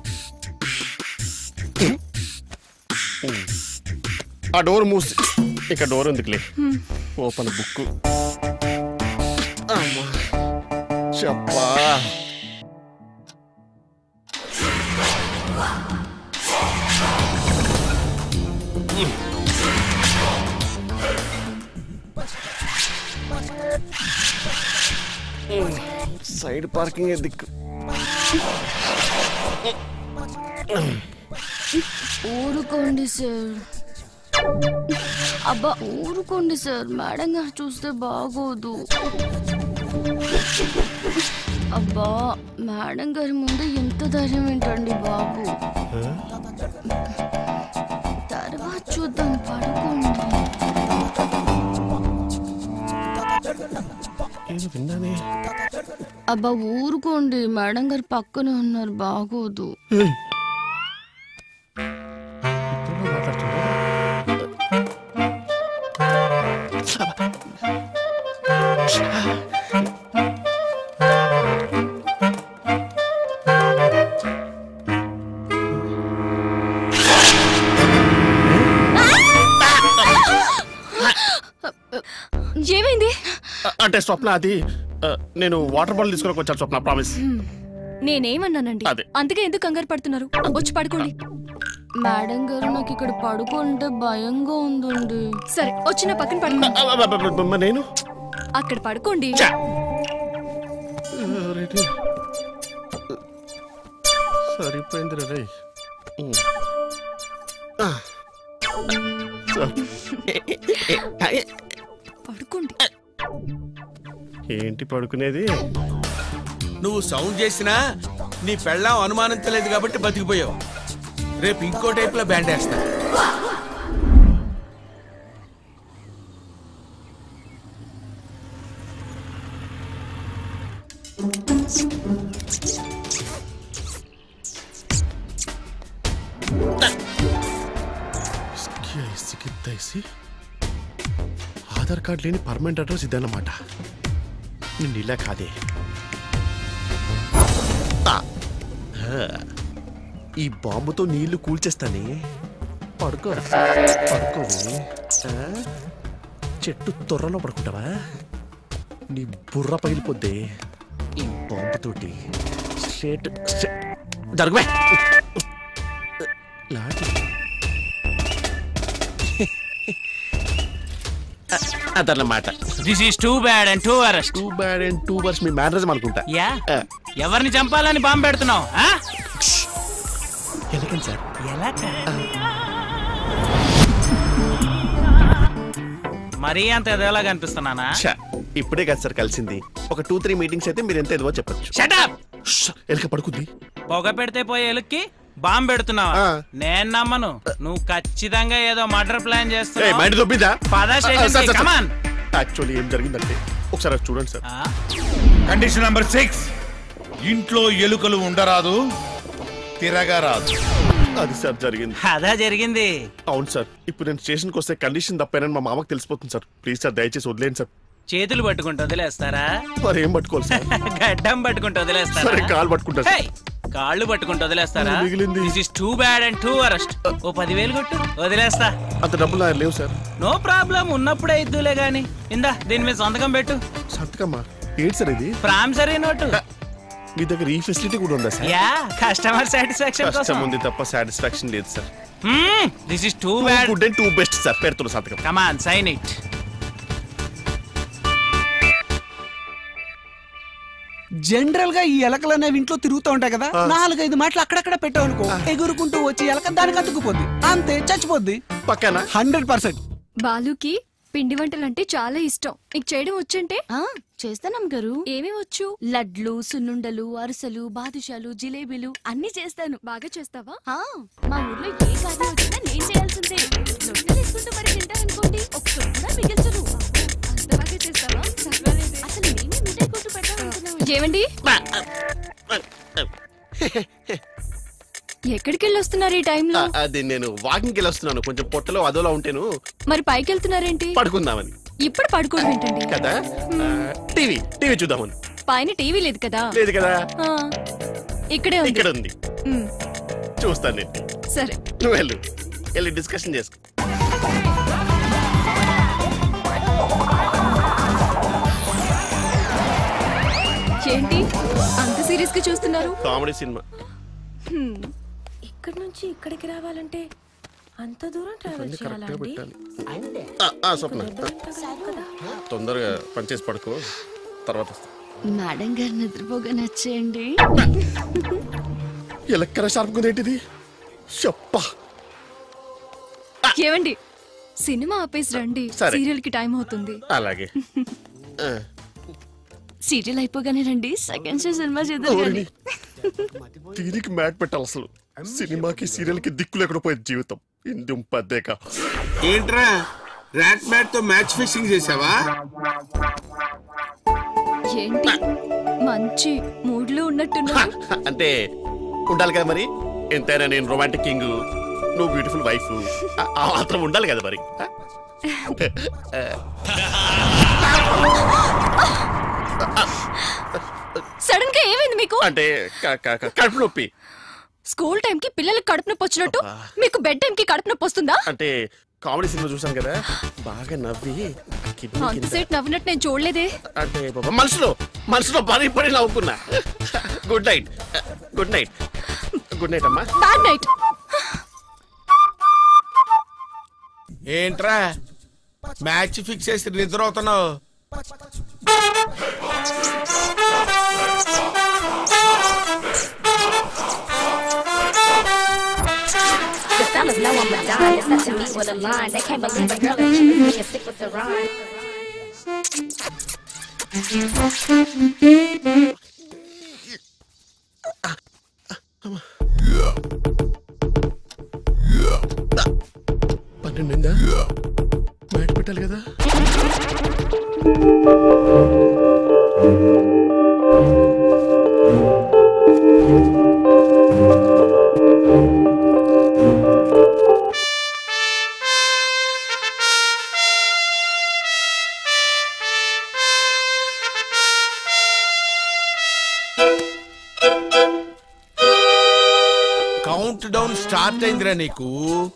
ఆ డోర్ మూసి ఇక డోర్ ఎందుకులే ఓపెన్ బుక్ చెప్పా సైడ్ పార్కింగ్ దిక్కు ఊరుకోండి సార్ అబ్బా ఊరుకోండి సార్ మేడం గారు చూస్తే బాగోదు అబ్బా మేడం గారి ముందు ఎంత ధైర్యం ఏంటండి బాబు తర్వాత చూద్దాం పడుకోండి ఏదో విన్నానే అబ్బా ఊరుకోండి మేడం గారు పక్కనే ఉన్నారు బాగోదు ఏమైంది అంటే స్వప్న అది ఆ, నేను వాటర్ బాటిల్ తీసుకుని వచ్చాను స్వప్న ప్రామిస్ నేనేమన్నానండి అదే. అందుకే ఎందుకు కంగారు పడుతున్నారు వచ్చి పడుకోండి మేడం గారు నాకు ఇక్కడ పడుకుంటే భయంగా ఉందండి సరే వచ్చిన పక్కన పడుకోండి నేను అక్కడ పడుకోండి సరిపోయింది రే పడుకోండి ఏంటి పడుకునేది నువ్వు సౌండ్ చేసినా నీ పెళ్ళాం అనుమానించలేదు కాబట్టి బతికిపోయావు రేపు ఇంకో టైప్ లో బ్యాండ్ వేస్తా ఇస్కి ఐసికి తైసి ఆధార్ కార్డ్ లేని పర్మనెంట్ అడ్రస్ ఇదన్నమాట నేను ఇలా కాదే ఆ, హ. ఈ బాంబుతో నీళ్లు కూల్చేస్తానే పడుకో పడుకోవి ఆ? చెట్టు తొర్రలో పడుకుంటావా నీ బుర్ర పగిలిపోద్దే ఈ బాంబుతోటి స్ట్రేట్ జరుగువే లాటి అదన్నమాట this is too bad and too arrest too bad and too worse మీ మ్యానరేజ్ అనుకుంటా యా ఎవరిని చంపాలని బాంబు పెడుతున్నావు ఆ? ఎందుకని సార్ ఎలా మరీ అంత ఎదోలా కనిపిస్తున్నానా ఛ, ఇప్పుడే కదా సార్ కలిసింది ఒక టూ త్రీ మీటింగ్స్ అయితే మీరు ఎంత ఎదువో చెప్పచ్చు షటప్ ఎలుక పడుకుంది పొగ పెడితే పోయే ఎలుక్కి బాంబు పెడుతున్నావా నేను నమ్మను నువ్వు ఖచ్చితంగా ఏదో మర్డర్ ప్లాన్ ఏయ్, మైండ్ చేస్తున్నావు దొబ్బిందా పద స్టేషన్ కమాన్ యాక్చువల్లీ ఏం జరిగిందంటే ఒకసారి అది చూడండి సార్ కండిషన్ నెంబర్ సిక్స్ ఇంట్లో ఎలుకలు ఉండరాదు తిరగరాదు అది సార్ జరిగింది అదా జరిగింది అవును సార్ ఇప్పుడు నేను స్టేషన్కి వస్తే కండిషన్ తప్పానని మా మామకు తెలిసిపోతుంది సార్ ప్లీజ్ సార్ దయచేసి వదిలేండి సార్ చేతులు పట్టుకుంటూ వదిలేస్తారా మరి ఏం పట్టుకోవాలి సార్ గడ్డం పట్టుకుంటూ వదిలేస్తారా సరే కాలు పట్టుకుంటా సార్. హేయ్, కాళ్ళు పట్టుకుంటూ వదిలేస్తారా మిగిలింది. This is too bad and too arrest ఓ పదివేలు కొట్టు వదిలేస్తా అంత డబ్బులు నా లేవు సార్ నో ప్రాబ్లం ఉన్నప్పుడే ఇద్దులే గాని ఇందా దీని మీద సంతకం పెట్టు సంతకమ్మా ఏంటి సార్ ఇది ప్రామిసరీ నోటు మీ దగ్గర ఈ ఫెసిలిటీ కూడా ఉందా సార్ యా కస్టమర్ సాటిస్ఫాక్షన్ కష్టం కోసం ఉంది తప్ప సాటిస్ఫాక్షన్ లేదు sir this is too bad good and too best sir పెడుతున్న సంతకం కమాన్ సైన్ ఇట్ జనరల్ గా ఈ ఎలకలు అనేవి ఇంట్లో తిరుగుతూ ఉంటాయి కదా ఆ. నాలుగైదు మాటలు అక్కడక్కడ పెట్టావు అనుకో ఎగురుకుంటూ వచ్చి ఎలక దానికి అతుక్కుపోద్ది అంతే చచ్చిపోద్ది పక్కన హండ్రెడ్ పర్సెంట్ బాలుకి పిండి వంటలు అంటే చాలా ఇష్టం నీకు చేయడం వచ్చంటే చేస్తానం గారు ఏమేమి వచ్చు లడ్లు సున్నుండలు అరిసెలు బాదుషాలు జిలేబీలు అన్ని చేస్తాను బాగా చేస్తావా ఆ, మా ఊర్లో ఏ కార్యం వచ్చినా నేను చేయాల్సిందే లొట్టలు వేసుకుంటూ మరి తింటారనుకోండి ఒక్కరు కూడా మిగిల్చరు అంత బాగా చేస్తావా అసలు నేనే మిఠాయి కొట్టు పెట్టాలనుకున్నాను ఏమండి ఎక్కడికి వెళ్ళి వస్తున్నారు ఈ టైంలో ఆ, అది నేను వాకింగ్కి వెళ్ళి వస్తున్నాను కొంచెం పొట్టలో అదోలా ఉంటేను మరి పైకి వెళ్తున్నారేంటి పడుకుందామని ఇప్పుడు పడుకోవడం ఏంటండి కదా టీవీ టీవీ చూద్దామని పైన టీవీ లేదు కదా లేదు కదా ఆ, ఇక్కడే ఉంది ఇక్కడ ఉంది ఉమ్, చూస్తాను నేను సరే నువ్వు వెళ్ళు వెళ్ళి డిస్కషన్ చేసుకో ఏంటి అంత సీరియస్ గా చూస్తున్నారు కామెడీ సినిమా హ్మ్, ఇక్కడ నుంచి ఇక్కడికి రావాలంటే అంత దూరం ట్రావెల్ చేయాలా అండి ఆ, ఆ, స్వప్న తొందరగా పనిచేసి పడుకో తర్వాత వస్తా మేడం గారు నిద్రపోగా నచ్చేయండి ఎలక్కర షార్ప్గా ఏంటిది చెప్పా ఏమండి సినిమా ఆపేసి రండి సరే. సీరియల్ కి టైం అవుతుంది అలాగే ఆ, సీరియల్ అయిపోగానే రండి సెకండ్ షో సినిమా చేద్దాం ఓరిని. కానీ దీనికి మ్యాట్ పెట్టాలి అసలు సినిమాకి సీరియల్ కి దిక్కు లేకుండా పోయేది జీవితం ఇందుం పద్దేక ఏంట్రా ర్యాట్ మ్యాట్ తో మ్యాచ్ ఫిక్సింగ్ చేసావా ఏంటి మంచి మూడ్ లో ఉన్నట్టున్నారు అంటే ఉండాలి కదా మరి ఎంతైనా నేను రొమాంటిక్ కింగ్ నువ్వు బ్యూటిఫుల్ వైఫ్ ఆ మాత్రం ఉండాలి కదా మరి ఆ, సడన్ గా ఏమైంది మీకు అంటే క- క- క- కడుపు నొప్పి స్కూల్ టైం కి పిల్లలకి కడుపు నొప్పి వచ్చినట్టు మీకు బెడ్ టైం కి కడుపు నొప్పి వస్తుందా అంటే కామెడీ సినిమా చూసాను కదా బాగా నవ్వి కిడ్నీ కింద అంతసేపు నవ్వినట్టు నేను చూడలేదే అంటే బాబా మనసులో మనసులో పడి పడి నవ్వుకున్నా good night good night good night అమ్మా బ్యాడ్ నైట్ ఏంట్రా మ్యాచ్ ఫిక్స్ చేసి నిద్ర అవుతున్నావు The fellas know I'm a dime. It's touching me with a line. They can't believe a girl that chooses me and stick with the rhyme. పన్నెండిందా mat పెట్టాలి కదా count down start అయిందిరా నీకు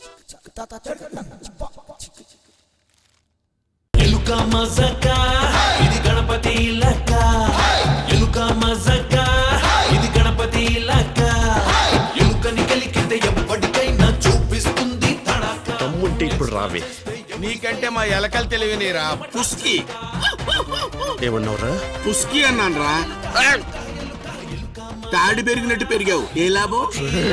ఎలుక మజక ఇది గణపతి లక్క ఎలుక మజక ఇది గణపతి లక్క ఎలుకని కలికితే ఎప్పటికైనా చూపిస్తుంది తడక తమ్ముంటే ఇప్పుడు రావే నీకంటే మా ఎలకలు తెలివినిరా పుస్కి ఏమన్నావురా పుస్కి అన్నాను రా తాడి పెరిగినట్టు పెరిగావు ఏ లాభం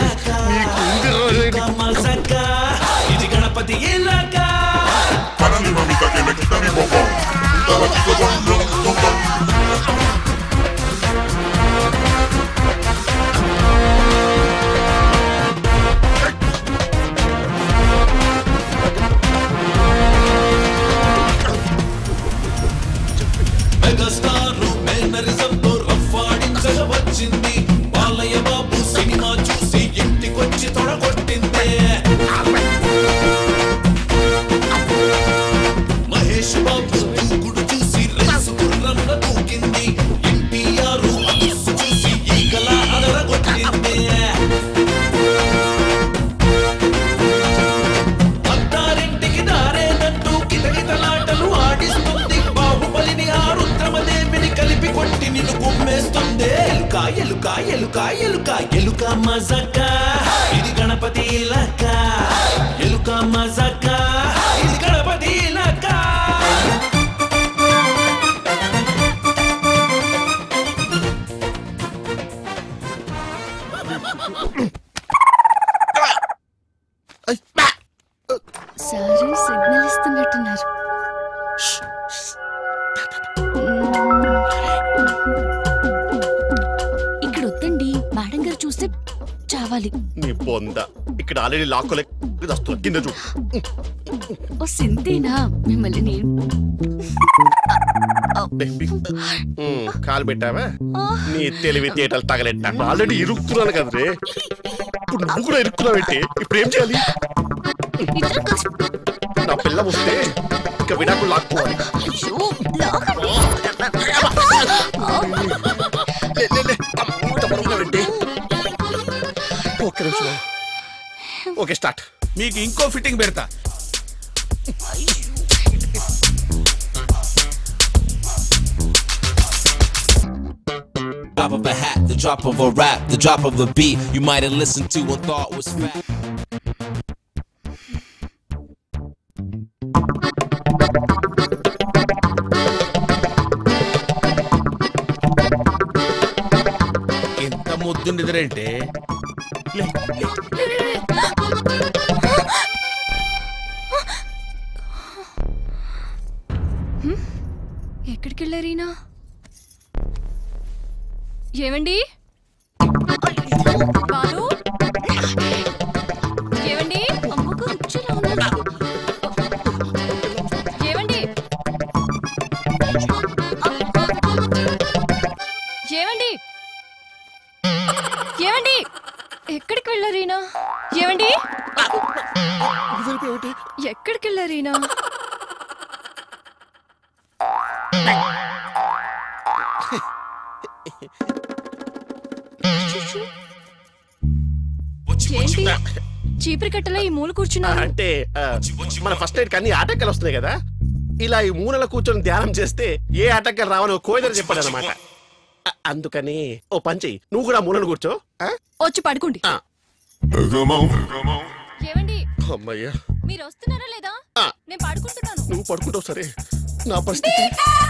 ఎలుక మజక ఇది గణపతి లక్క మెగాస్టార్ మేనరిజంతో రఫాడించగా వచ్చింది బాలయ్య బాబు సినిమా చూసి ఇంటికొచ్చి తొడగొట్టింది మహేష్ బాబు దూకుడు చూసి రేసు గుర్రంలో దూకింది ఎన్టీఆర్ అదుసు చూసి ఈగల అదరగొట్టింది అత్తారింటికి దారేదంటూ కితకితలాటలు ఆడిస్తుంది బాహుబలిని ఆ రుద్రమదేవిని కలిపి కొట్టి నిన్ను కుమ్మేస్తుంది ఎలుక ఎలుక ఎలుక ఎలుక ఎలుక మజక ఇది గణపతి లక ఎలుక మజక ఇది గణపతి లక సారు సిగ్నల్ ఇస్తున్నట్టున్నారు ఇక్కడ వద్దండి మేడం గారు చూస్తే చావాలి నీ బొంద ఇక్కడ ఆల్రెడీ లాక్కోలే వస్తున్నా కింద చూ ఓ సింతేనా మిమ్మల్ని నేను బేబీ. ఉమ్, కాలు పెట్టావా నీ తెలివి తేటలు తగలెట్టా ఆల్రెడీ ఇరుక్కున్నాను కదరే ఇప్పుడు నువ్వు కూడా ఇరుక్కున్నావేంటి ఇప్పుడు ఏం చేయాలి నా పిల్ల వస్తే ఇక విడాకులు లాక్కోవాలి లే, లే, లే. అంత బరువున్నావేంటి? ఒక్క నిమిషం ఓకే స్టార్ట్ మీకు ఇంకో ఫిట్టింగ్ పెడతా Drop of a hat, the drop of a rap, the drop of a beat you might have listened to and thought was fat. ఎంత ముద్దు నిద్రేంటే ఎక్కడికి వెళ్ళారీనా ఏమండి బాలు ఏమండి అమ్మకు రుచిలా ఉన్నారు ఏమండి ఏమండి ఏమండి ఎక్కడికి వెళ్ళారీనా ఏమండి ఎక్కడికి వెళ్ళారీనా ఏంటి చీపురు కట్టలో ఈ మూల కూర్చున్నారు అంటే ఆ, మన ఫస్ట్ నైట్ అన్ని ఆటంకాలు వస్తున్నాయి కదా ఇలా ఈ మూలలో కూర్చొని ధ్యానం చేస్తే ఏ ఆటంకాలు రావని ఓ కోయిదని చెప్పాడు అనమాట అందుకని ఓ పంచి నువ్వు కూడా మూలను కూర్చో ఆ? వచ్చి పడుకోండి ఏమండి అమ్మయ్యా మీరు వస్తున్నారా లేదా నేను పడుకుంటున్నాను నువ్వు పడుకుంటావు సరే నా పరిస్థితి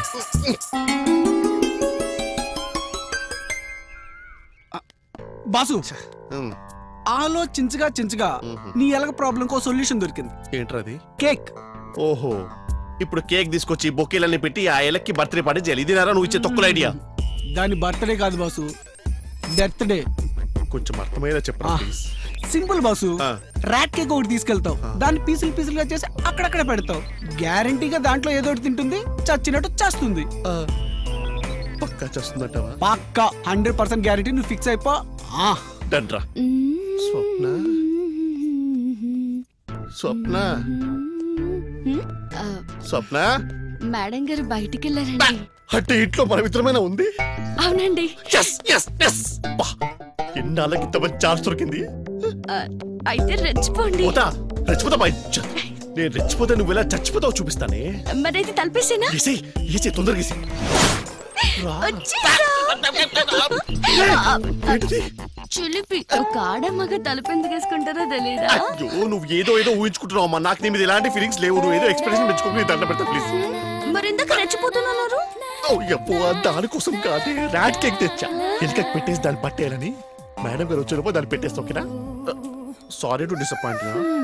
బాసు ఆలోచించగా చించగా నీ ఎలక ప్రాబ్లం కో సొల్యూషన్ దొరికింది ఏంట్రది కేక్ ఓహో ఇప్పుడు కేక్ తీసుకొచ్చి బొకేలన్నీ పెట్టి ఆ ఎలక్కి బర్త్డే పార్టీ చేయాలి ఇది నారా నువ్వు ఇచ్చే తొక్కుల ఐడియా దాని బర్త్డే కాదు బాసు డెత్ డే కొంచెం అర్థమయ్యేలా చెప్పరా please simple boss rat cake ఒకటి తీసుకెళ్తావు దాన్ని పీసులు పీసులుగా చేసి అక్కడక్కడ పెడతావు గ్యారంటీగా దాంట్లో ఏదో ఒకటి తింటుంది చచ్చినట్టు చేస్తుంది పక్కా చేస్తుందంటావా పక్కా హండ్రెడ్ పర్సెంట్ గ్యారంటీ నువ్వు ఫిక్స్ అయిపో ఆ. డండ్రా స్వప్న స్వప్న ఆ, స్వప్న మేడం గారు బయటికి వెళ్ళారండి అంటే ఇంట్లో పవిత్రమైన ఉంది అవునండి ఎస్ ఎస్ ఎస్ ఎన్నాళ్ళకి ఇంత మంచి ఛాన్స్ దొరికింది ఆ, అయితే రెచ్చిపోండి పోతా రెచ్చిపోతా బా నేను రెచ్చిపోతే నువ్వు ఎలా చచ్చిపోతావు చూపిస్తానే మరైతే తలపేసేనా ఏసే ఏసే తొందరగా ఏసే చిలిపి ఒక ఆడమ్మగా తలుపు ఎందుకు వేసుకుంటారో తెలీదా అయ్యో నువ్వు ఏదో ఏదో ఊహించుకుంటున్నావు అమ్మా నాకు నీ మీద ఎలాంటి ఫీలింగ్స్ లేవు నువ్వు ఏదో ఎక్స్ప్రెషన్ పెంచుకోని దండ పెడతా ప్లీజ్ మరెందుకు రెచ్చిపోతున్నారు ఓ అబ్బో దానికోసం కాదు ర్యాట్ కేక్ తెచ్చా ఎలుకకి పెట్టేసి దాన్ని పట్టేయాలని మేడం గారు వచ్చినప్పుడు దాన్ని పెట్టేస్తా ఓకేనా sorry to disappoint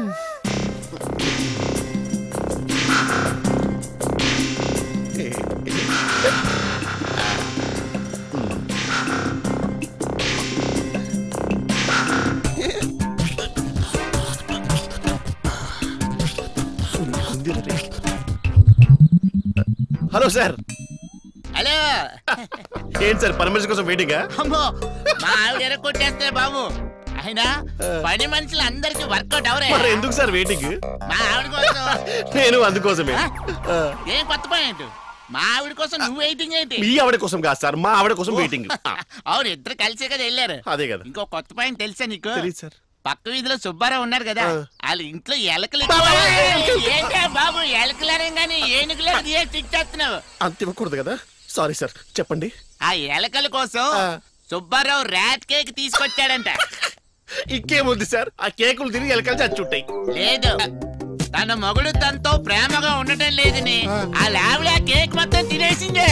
hello sir hello ఏంటి సార్ పర్మిషన్ కోసం వెయిటింగా అమ్మో మా ఆవిడ ఎరగొట్టేస్తే బాబు అయినా పని మనుషులు అందరికి వర్కౌట్ అవరే మరి ఎందుకు సార్ వెయిటింగ్ మా ఆవిడ కోసం నేను అందుకోసమే ఆ, ఏం కొత్త పాయింట్ మా ఆవిడ కోసం నువ్వు వెయిటింగ్ ఏంటి మీ ఆవిడ కోసం కాదు సార్ మా ఆవిడ కోసం వెయిటింగ్ అవును ఇద్దరు కలిసే కదా వెళ్ళారు అదే కదా ఇంకో కొత్త పాయింట్ తెలుసా నీకు తెలీదు సార్ పక్క వీధిలో సుబ్బారావు ఉన్నారు కదా వాళ్ళ ఇంట్లో ఎలకలు ఏంటా బాబు ఎలకలనే గానీ ఏనుగులే చేస్తున్నావు అంత ఇవ్వకూడదు కదా సారీ సార్ చెప్పండి ఆ ఎలకల కోసం సుబ్బారావు ర్యాట్ కేక్ తీసుకొచ్చాడంట ఇంకేముంది సార్ ఆ కేకులు తిరిగి ఎలకలు చచ్చుంటాయి లేదు తన మొగుడు తనతో ప్రేమగా ఉండటం లేదని ఆ లావిడ కేక్ మొత్తం తినేసిందే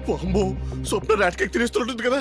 అమ్మో స్వప్న ర్యాట్ కేక్ తినేస్తుంటుంది కదా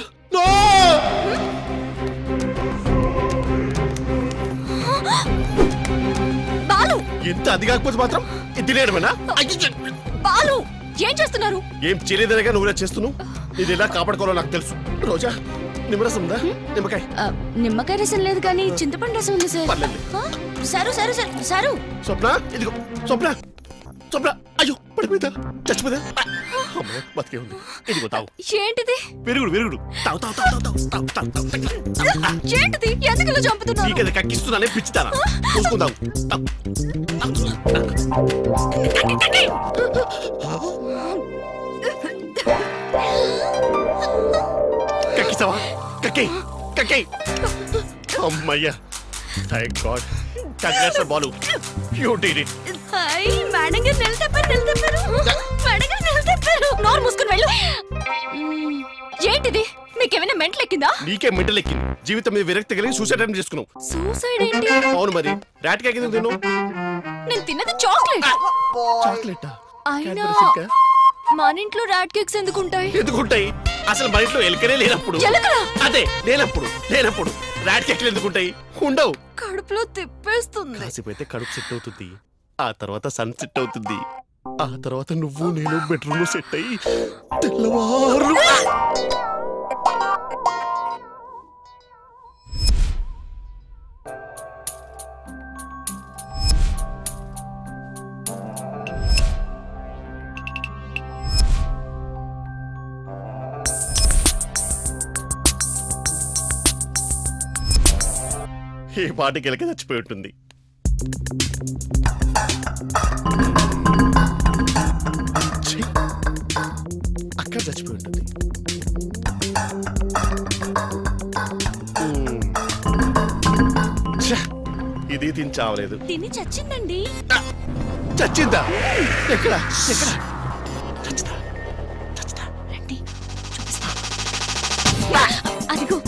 బాలు ఎంత అది కాకపోతే మాత్రం ఇది తినేయడమేనా బాలు ఏం చేస్తున్నారు ఏం చేయలేదనగా నువ్వు ఇలా చేస్తున్నావు ఇది ఎలా కాపాడుకోవాలో నాకు తెలుసు రోజా నిమ్మరసం ఉందా నిమ్మకాయ నిమ్మకాయ రసం లేదు కానీ చింతపండు రసం ఉంది సార్ పర్లేదు. ఆ, sir sir sir sir Swapna ఇదిగో స్వప్న స్వప్న అయ్యో పడిపోయిందా చచ్చిపోదా అమ్మో బతికే ఉంది ఇదిగో తావు ఏంటిది విరుగుడు విరుగుడు తావు తావు తావు తావు తావు తావు తావు తావు ఏంటిది ఎందుకు ఇలా చంపుతున్నారు నీకది కక్కిస్తున్నానే పిచ్చితానా చూసుకుందాం తావు కక్కిస్తావా కక్కి కక్కి అమ్మయ్యా thank God congrats Balu you did it hi madam garu నిలదెప్పారు నిలదెప్పారు మేడం గారు నిలదెప్పారు నోరు మూసుకుని వెళ్ళు మ్మ్, ఏంటిది మీకేమైనా మెంటల్ ఎక్కిందా నీకే మెంటల్ ఎక్కింది జీవితం మీద విరక్తి కలిగి సూసైడ్ అటెంప్ట్ చేసుకున్నావు సూసైడ్ ఏంటి అవును మరి ర్యాట్ కేక్ ఎందుకు తిన్నావు నేను తిన్నది చాక్లెట్ చాక్లెట్ అయినా Cadbury మన ఇంట్లో రాట్ కేక్స్ ఎందుకు ఉంటాయి ఎందుకుంటాయి అసలు మన ఇంట్లో ఎలుకనే లేనప్పుడు ఎలుకలా? అదే లేనప్పుడు లేనప్పుడు ర్యాట్ కేక్లు ఎందుకుంటాయి ఉండవు కడుపులో తిప్పేస్తుంది కాసేపు అయితే కడుపు సెట్ అవుతుంది ఆ తర్వాత సన్ సెట్ అవుతుంది ఆ తర్వాత నువ్వు నేను బెడ్రూమ్ లో సెట్ అయ్యి తెల్లవారు ఈ పాటికి ఎలక చచ్చిపోయి ఉంటుంది ఛీ! అక్కడ చచ్చిపోయి ఉంటుంది మ్మ్. ఛ! ఇది తించావలేదు తిని చచ్చిందండి చచ్చిందా ఎక్కడ ఎక్కడ అదిగో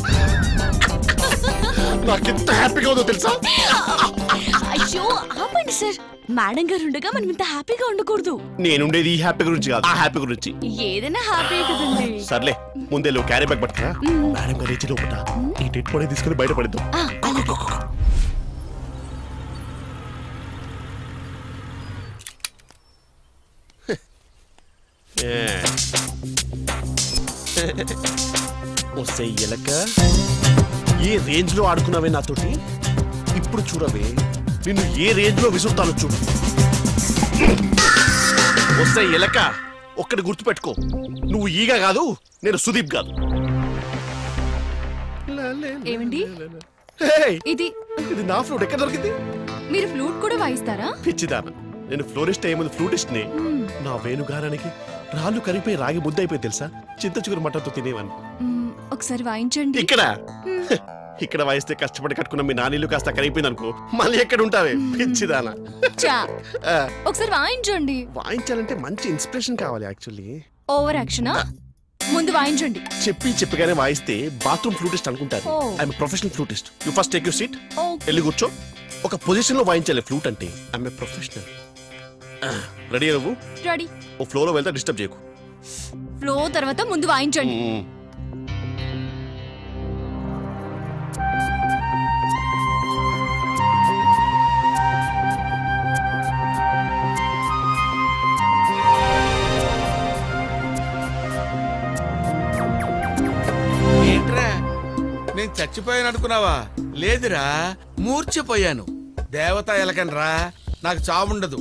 నాకెంత హ్యాపీగా ఉందో తెలుసా అయ్యో ఆపండి సార్ మేడం గారు ఉండగా మనం ఇంత హ్యాపీగా ఉండకూడదు నేనుండేది ఈ హ్యాపీ గురించి కాదు ఆ హ్యాపీ గురించి ఏదైనా హ్యాపీ కదండి సర్లే ముందే లో క్యారీ బ్యాగ్ పట్టుకురా మేడం గారు ఇచ్చి లోపల ఈ డెడ్ బాడీ తీసుకుని బయటపడిద్దాం ఆ, అలాగే. వస్తే ఎలక ఏ రేంజ్ లో ఆడుకున్నావే నాతోటి ఇప్పుడు చూడవే నిన్ను ఏ రేంజ్ లో విసురుతాను చూడు వస్తే ఎలక ఒక్కటి గుర్తుపెట్టుకో నువ్వు ఈగ కాదు నేను సుదీప్ కాదు ఏమండి హే, ఇది ఇది నా ఫ్లూట్ ఎక్కడ దొరికింది మీరు ఫ్లూట్ కూడా వాయిస్తారా పిచ్చిదాన నేను ఫ్లోరిస్ట్ అయ్యే ఫ్లూటిస్ట్ నే నా వేణుగానానికి రాళ్ళు కరిగిపోయి రాగి ముద్ద అయిపోయి తెలుసా చింత చిగురు మటన్తో తినేవాన్ని మ్మ్, ఒకసారి వాయించండి ఇక్కడ ఇక్కడ వాయిస్తే కష్టపడి కట్టుకున్న మీ నానీళ్ళు కాస్త కరిగిపోయింది అనుకో మళ్ళీ ఎక్కడ ఉంటావే పిచ్చిదానా చా ఆ, ఒకసారి వాయించండి వాయించాలంటే మంచి ఇన్స్పిరేషన్ కావాలి యాక్చువల్లీ ఓవర్ యాక్షనా ముందు వాయించండి చెప్పి చెప్పగానే వాయిస్తే బాత్రూమ్ ఫ్లూటిస్ట్ అనుకుంటారు Oh. I'm professional flutist you first take you seat Okay. వెళ్ళి కూర్చో ఒక పొజిషన్ లో వాయించాలి ఫ్లూట్ అంటే ఐఎమ్ ప్రొఫెషనల్ రెడీ నువ్వు రెడీ ఓ ఫ్లోలో వెళ్తే డిస్టర్బ్ చేయకు ఫ్లో తర్వాత ముందు వాయించండి మ్మ్. ఏంట్రా నేను చచ్చిపోయాను అనుకున్నావా లేదురా మూర్ఛపోయాను దేవత ఎలకనరా నాకు చావుండదు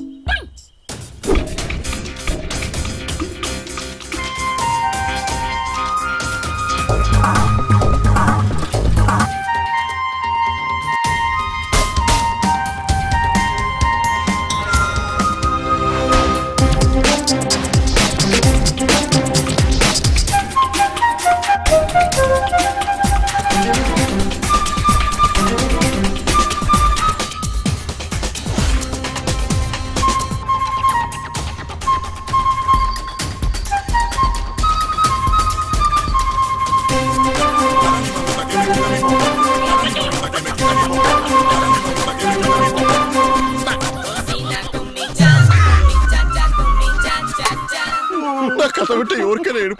కథ వింటే ఎవరికైనా ఏడుపు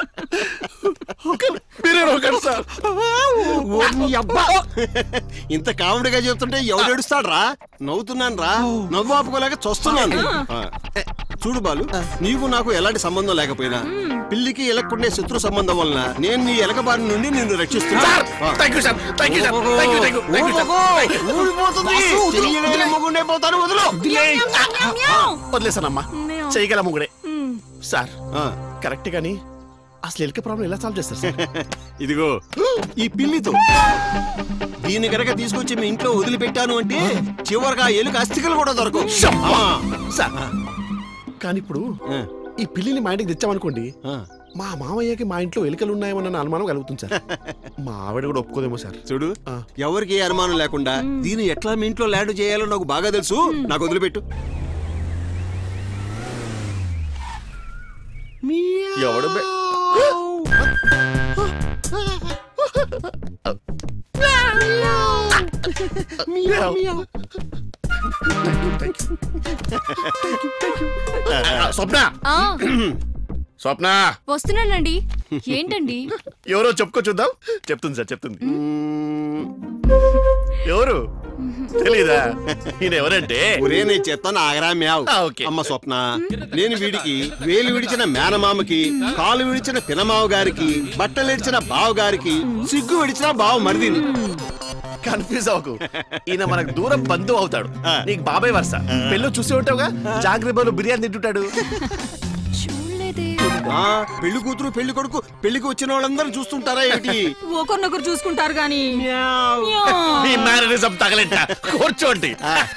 మీరే ఒకటి సార్ ఓ నీ అబ్బా ఇంత కామెడీగా చెప్తుంటే ఎవడు ఏడుస్తాడు రా నవ్వుతున్నాను రా నవ్వు ఆపుకోలేక చూస్తున్నాను ఆ, ఏ, చూడు బాలు నీకు నాకు ఎలాంటి సంబంధం లేకపోయినా పిల్లికి ఎలక్కుండే శత్రు సంబంధం వలన నేను నీ ఎలక బారి నుండి నిన్ను రక్షిస్తున్నా thank you sir thank you sir thank you thank you thank you sir ఊడిపోతుంది చెయ్యగలిగిన మొగుడే పోతాను వదులు వదిలేసానమ్మా చేయగల ముగ్గుడే సార్ కరెక్ట్ గాని అసలు ఎలక ప్రాబ్లం ఎలా సాల్వ్ చేస్తారు సార్ ఇదిగో ఈ పిల్లితో దీన్ని గనక తీసుకొచ్చి మీ ఇంట్లో వదిలిపెట్టాను అంటే చివరిగా ఆ ఎలుక అస్థికలు కూడా దొరకవు ఆ. సార్ కానీ ఇప్పుడు ఈ పిల్లిని మా ఇంటికి తెచ్చామనుకోండి మా మామయ్యకి మా ఇంట్లో ఎలుకలు ఉన్నాయేమన్న అనుమానం కలుగుతుంది సార్ మా ఆవిడ కూడా ఒప్పుకోదేమో సార్ చూడు ఎవరికి ఏ అనుమానం లేకుండా దీన్ని ఎట్లా మీ ఇంట్లో ల్యాండ్ చేయాలో నాకు బాగా తెలుసు నాకు వదిలిపెట్టు ఎవడు బె- ఆ, స్వప్న ఆ, స్వప్న వస్తున్నానండి ఏంటండి ఎవరో చెప్పుకో చూద్దాం చెప్తుంది సార్ చెప్తుంది ఎవరు తెలీదా ఈయన ఎవరంటే ఒరే నేను చెప్తాను ఆగరా మ్యావ్ అమ్మ స్వప్న నేను వీడికి వేలు విడిచిన మేనమామకి కాలు విడిచిన పినమావ గారికి బట్టలు విడిచిన బావ గారికి సిగ్గు విడిచిన బావ మరిదిని కన్ఫ్యూజ్ అవ్వకు ఈయన మనకు దూరం బంధువు అవుతాడు నీకు బాబాయ్ వరుస పెళ్ళి చూసి ఉంటావుగా జాగ్రత్తలో బిర్యానీ తింటుంటాడు ఆ, పెళ్లి కూతురు పెళ్లి కొడుకు పెళ్లికి వచ్చిన వాళ్ళందరూ చూస్తుంటారా ఏంటి ఒకరినొకరు చూసుకుంటారు గాని ఈ మేనరిజం తగలెట్ట కూర్చోండి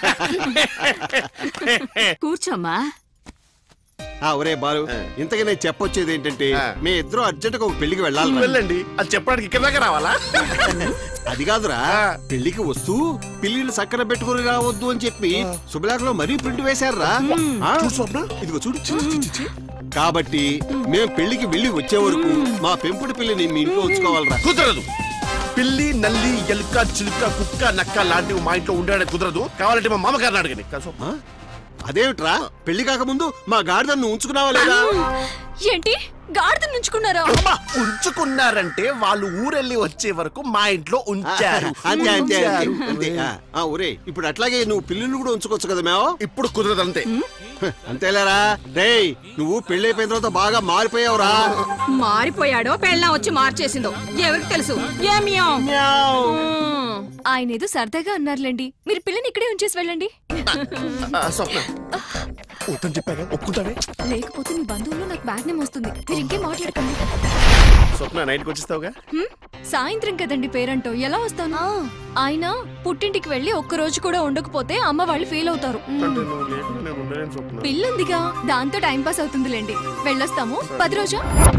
కూర్చోమ్మా ఆ ఒరే బాలు ఇంతకీ నేను చెప్పొచ్చేది ఏంటంటే మీ ఇద్దరు అర్జెంట్ ఒక పెళ్లికి వెళ్ళాలి వెళ్ళండి అది చెప్పడానికి ఇక్కడ దాకా రావాలా అది కాదురా పెళ్లికి వస్తూ పిల్లిని సక్కన పెట్టుకుని రావద్దు అని చెప్పి శుభలేఖలో మరీ ప్రింట్ వేశారా ఇదిగో చూడు చి, చి, చి, చి. కాబట్టి మేము పెళ్లికి వెళ్ళి వచ్చే వరకు మా పెంపుడు పిల్లిని మీ ఇంట్లో ఉంచుకోవాలరా కుదరదు పిల్లి నల్లి ఎలుక చిలుక కుక్క నక్క లాంటివి మా ఇంట్లో ఉండడానికి కుదరదు కావాలంటే మా మామగారిని అడగని అదేమిట్రా పెళ్లి కాకముందు మా గాడిదను ఉంచుకున్నావా లేదా ఏంటి గాడిద నుంచుకున్నారా ఉంచుకున్నారంటే వాళ్ళు ఊరెళ్ళి వచ్చే వరకు మా ఇంట్లో ఉంచారు అంతే అంతే అంతే ఉంచారు. అంతే ఆ, ఆ, ఒరే ఇప్పుడు అట్లాగే నువ్వు పిల్లిని కూడా ఉంచుకోవచ్చు కదా మేము ఇప్పుడు కుదరదు అంతే అంతేలేరా రేయ్ నువ్వు పెళ్లి అయిపోయిన తర్వాత బాగా మారిపోయావురా మారిపోయాడో పెళ్ళం వచ్చి మార్చేసిందో ఎవరికి తెలుసు ఏమియో ఆయన ఏదో సరదాగా అన్నారులేండి మీరు పిల్లని ఇక్కడే ఉంచేసి వెళ్ళండి ఆ, స్వప్న వద్దని చెప్పాగా ఒప్పుకుంటావే లేకపోతే మీ బంధువులు నాకు బ్యాడ్ నేమ్ వస్తుంది మీరు ఇంకేం మాట్లాడకండి స్వప్న నైట్కి వచ్చేస్తావుగా హ్మ్? సాయంత్రం కదండి పేరంటో ఎలా వస్తాను ఆయన పుట్టింటికి వెళ్ళి ఒక్క రోజు కూడా ఉండకపోతే అమ్మ వాళ్ళు ఫీల్ అవుతారు అంటే నువ్వు లేకుండా నేను ఉండలేను స్వప్న పిల్లుందిగా దాంతో టైం పాస్ అవుతుందిలేండి వెళ్ళొస్తాము పది రోజా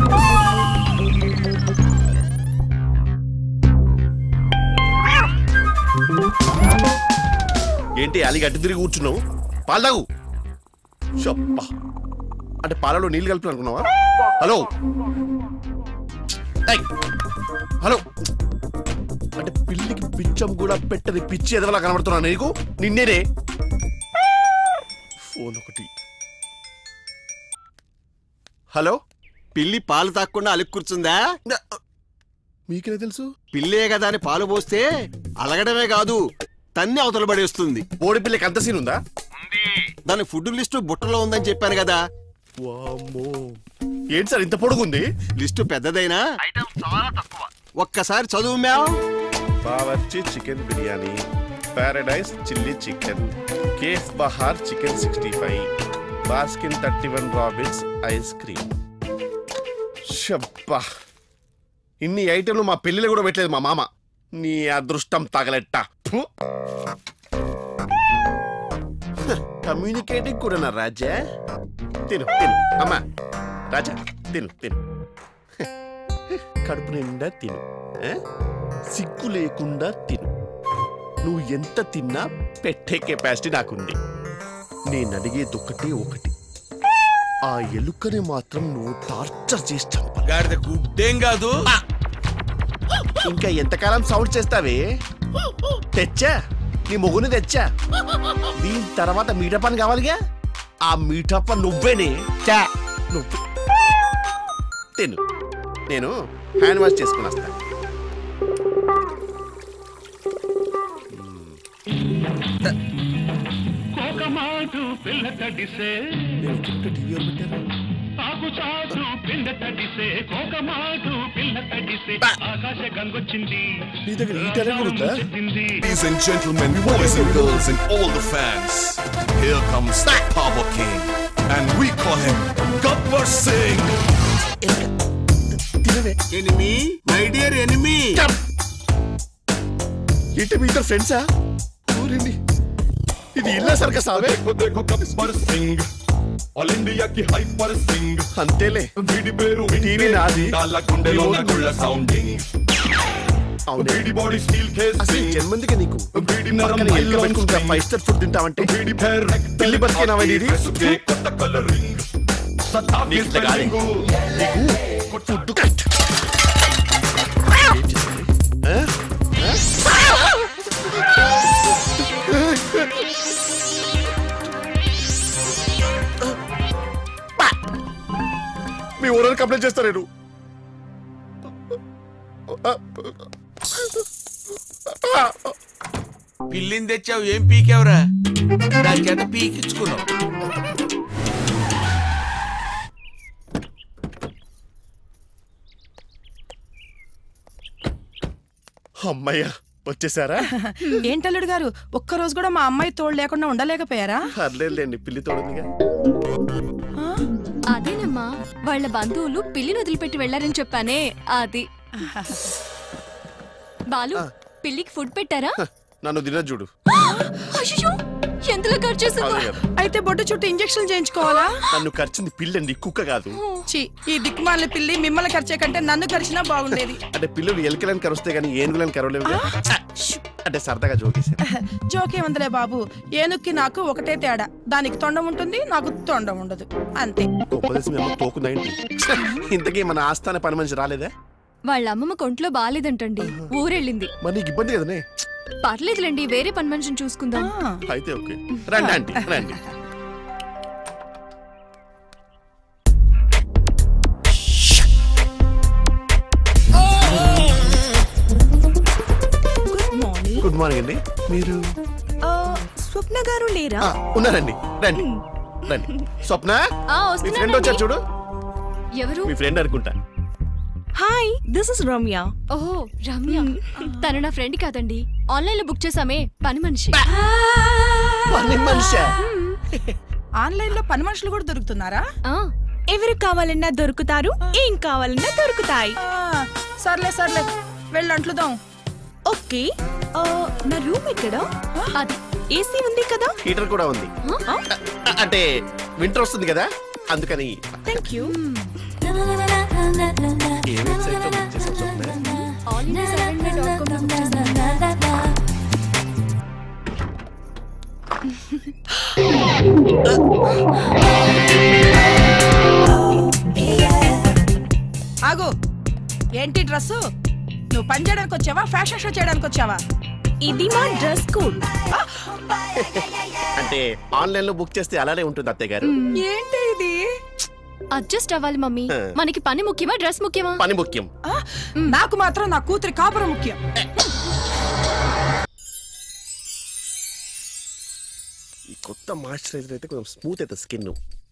ఏంటి అలిగి అడ్డు తిరిగి కూర్చున్నావు పాలు తాగు షప్పా. అంటే పాలలో నీళ్ళు కలిపి అనుకున్నావా హలో ఏయ్. హలో అంటే పిల్లికి పిచ్చం కూడా పెట్టని పిచ్చి ఎదవలా కనబడుతున్నా నీకు నిన్నేనే ఫోన్ ఒకటి హలో పిల్లి పాలు తాగకుండా అలిగి కూర్చుందా మీకెలా తెలుసు పిల్లే కదా అని పాలు పోస్తే అలగడమే కాదు తన్ని అవతల పడేస్తుంది ఓడి పిల్లకి అంత సీన్ ఉందా దాని ఫుడ్ లిస్టు బుట్టలో ఉందని చెప్పాను కదా వామ్మో ఏంటి సార్ ఇంత పొడుగుంది లిస్టు పెద్దదైనా ఒక్కసారి చదువు meow Bawarchi chicken biryani Paradise chilli chicken cafe Bahar chicken sixty five Baskin thirty one Robbins ice cream షబ్బా ఇన్ని ఐటెంలు మా పెళ్లిలో కూడా పెట్టలేదు మా మామ నీ అదృష్టం తగలెట్ట ఫు. హ, కమ్యూనికేటింగ్ కూడా నా రాజా తిను తిను అమ్మా రాజా తిను తిను హ, కడుపు నిండా తిను ఆ? సిగ్గు లేకుండా తిను నువ్వు ఎంత తిన్నా పెట్టే కెపాసిటీ నాకుంది నేను అడిగేది ఒకటే ఒకటి ఆ ఎలుకని మాత్రం నువ్వు టార్చర్ చేసి చంపాలి గాడిద గుడ్డేం కాదు ఇంకా ఎంతకాలం సౌండ్ చేస్తావే తెచ్చా నీ మొగుని తెచ్చా దీని తర్వాత మీటప్ అని కావాలిగా ఆ మీటప్ నువ్వేనే చా నువ్వు తిను నేను హ్యాండ్ వాష్ చేసుకుని వస్తా కోకమాటు పిల్ల తడిసే ఆకు చాటు పిండ తడిసే కోకమాటు పిల్ల తడిసే ఆకాశ గంగొచ్చింది Ladies and gentlemen, boys and girls, and all the fans, here comes the Power King, and we call him Gabbar Singh. Enemy my dear enemy ఏంటి మీ ఇద్దరు ఫ్రెండ్సా ఊరండి ఇది ఇల్లా సర్కస్ ఆవే సింగ్ ఆల్ ఇండియా కి హైపర్ సింగ్ అంతేలే వీడి పేరు టీవీ నాది డాల గుండెలో నగుళ్ళ సౌండింగ్ వీడి బాడీ స్టీల్ కేస్ అసలు ఈ జన్మందికి నీకు వీడి నరం పక్కన ఎలుక పెట్టుకుంటా ఫైవ్ స్టార్ ఫుడ్ తింటావంటే వీడి పేర్ పిల్లి బతికేనావా ఇది కొత్త కలరింగ్ నీకు ఇట్లా కాదు. నీకు ఫుడ్ కట్ మీ ఊరిని కంప్లైంట్ చేస్తా నేను పిల్లిని తెచ్చావు ఏం పీకేవరా దాని చేత పీకించుకున్నావు అమ్మయ్యా వచ్చేసారా ఏంటల్లుడు గారు ఒక్క రోజు కూడా మా అమ్మాయి తోడు లేకుండా ఉండలేకపోయారా పర్లేదులేండి పిల్లి తోడుందిగా అదేనమ్మా వాళ్ళ బంధువులు పిల్లిని వదిలిపెట్టి వెళ్లారని చెప్పానే అది బాలు పిల్లికి ఫుడ్ పెట్టారా నన్ను తిన చూడు అయ్యో ఎందులో ఖర్చు చేసిందో అదే కదా. అయితే బొట్టు చుట్టూ ఇంజెక్షన్ చేయించుకోవాలా నన్ను ఖర్చింది పిల్లండి కుక్క కాదు చి ఈ దిక్కుమాల పిల్లి మిమ్మల్ని ఖర్చే కంటే నన్ను ఖర్చినా బాగుండేది అంటే పిల్లలు ఎలుకలని కరుస్తాయి కానీ ఏనుగులని కరవలేవు అంటే సరదాగా జోకేసాను జోకేముందలే బాబు ఏనుక్కి నాకు ఒకటే తేడా దానికి తొండం ఉంటుంది నాకు తొండం ఉండదు అంతే ఉపదేశం ఏమో తోకుందా ఏంటి ఇంతకీ మన ఆస్థాన పని మనిషి రాలేదా వాళ్ళ అమ్మమ్మ కొంట్లో బాలేదంటండి ఊరెళ్ళింది మరి నీకు ఇబ్బంది కదనే పర్లేదులేండి వేరే పని మనిషిని చూసుకుందాం అయితే ఓకే రండి ఆంటీ రండి గుడ్ మార్నింగ్ అండి మీరు స్వప్న గారు లేరా ఆ, ఉన్నారండి రండి రండి స్వప్న ఆ, మీ ఫ్రెండ్ వచ్చారు చూడు ఎవరు మీ ఫ్రెండ్ అనుకుంటా హాయ్ దిస్ ఇస్ రమ్య ఓహో రమ్య తను నా ఫ్రెండ్ కాదండి ఆన్లైన్ లో బుక్ చేసామే పని మనిషి పని మనిషా ఆన్లైన్ లో పని మనుషులు కూడా దొరుకుతున్నారా ఎవరు కావాలన్నా దొరుకుతారు ఏం కావాలన్నా దొరుకుతాయి సర్లే సర్లే వెళ్ళి అంట్లుదాం ఓకే ఆ, నా రూమ్ ఎక్కడ అది ఏసీ ఉంది కదా హీటర్ కూడా ఉంది అ- అంటే వింటర్ వస్తుంది కదా అందుకని థ్యాంక్ యూ ఏ వెబ్సైట్ లో బుక్ చేసావు స్వప్న ఆగు ఏంటి డ్రెస్సు నువ్వు పని చేయడానికి వచ్చావా ఫ్యాషన్ షో చేయడానికి వచ్చావా ఇది మా డ్రెస్ కోడ్ అంటే ఆన్లైన్ లో బుక్ చేస్తే అలానే ఉంటుంది అత్తయ్య గారు ఏంటి ఇది అడ్జస్ట్ అవ్వాలి మమ్మీ మనకి పని ముఖ్యమా డ్రెస్ ముఖ్యమా పని ముఖ్యం ఆ, నాకు మాత్రం నా కూతురి కాపురం ముఖ్యం ఈ కొత్త మాయిశ్చరైజర్ అయితే కొంచెం స్మూత్ అవుతుంది స్కిన్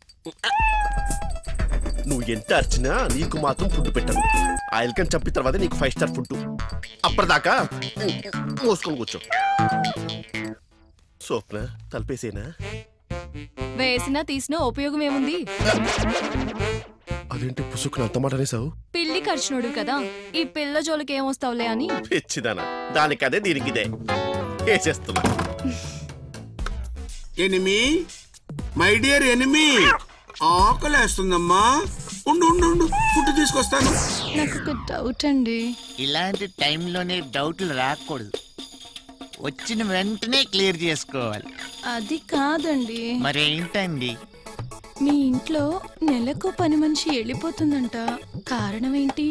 నువ్వు ఎంత అర్చినా నీకు మాత్రం ఫుడ్ పెట్టను ఆ ఎల్కన్ చంపిన తర్వాత నీకు ఫైవ్ స్టార్ ఫుడ్ అప్పటిదాకా మోసుకొని కూర్చో స్వప్న తలపేసేనా వేసినా తీసినా ఉపయోగం ఏముంది అదేంటి పుసుకుని అంత మాట అనేసావు పిల్లి ఖర్చునోడు కదా ఈ పిల్ల జోలికి ఏమొస్తావులే అని పిచ్చిదానా దానికదే దీనికిదే వేసేస్తున్నా ఎనిమి మై డియర్ ఎనిమి ఆకలేస్తుందమ్మా ఉండు ఉండు ఉండు ఫుడ్ తీసుకొస్తాను నాకు ఒక డౌట్ అండి ఇలాంటి టైంలోనే డౌట్లు రాకూడదు వచ్చిన వెంటనే క్లియర్ చేసుకోవాలి అది కాదండి మరేంటండి మీ ఇంట్లో నెలకు పని మనిషి వెళ్ళిపోతుందంట కారణం ఏంటి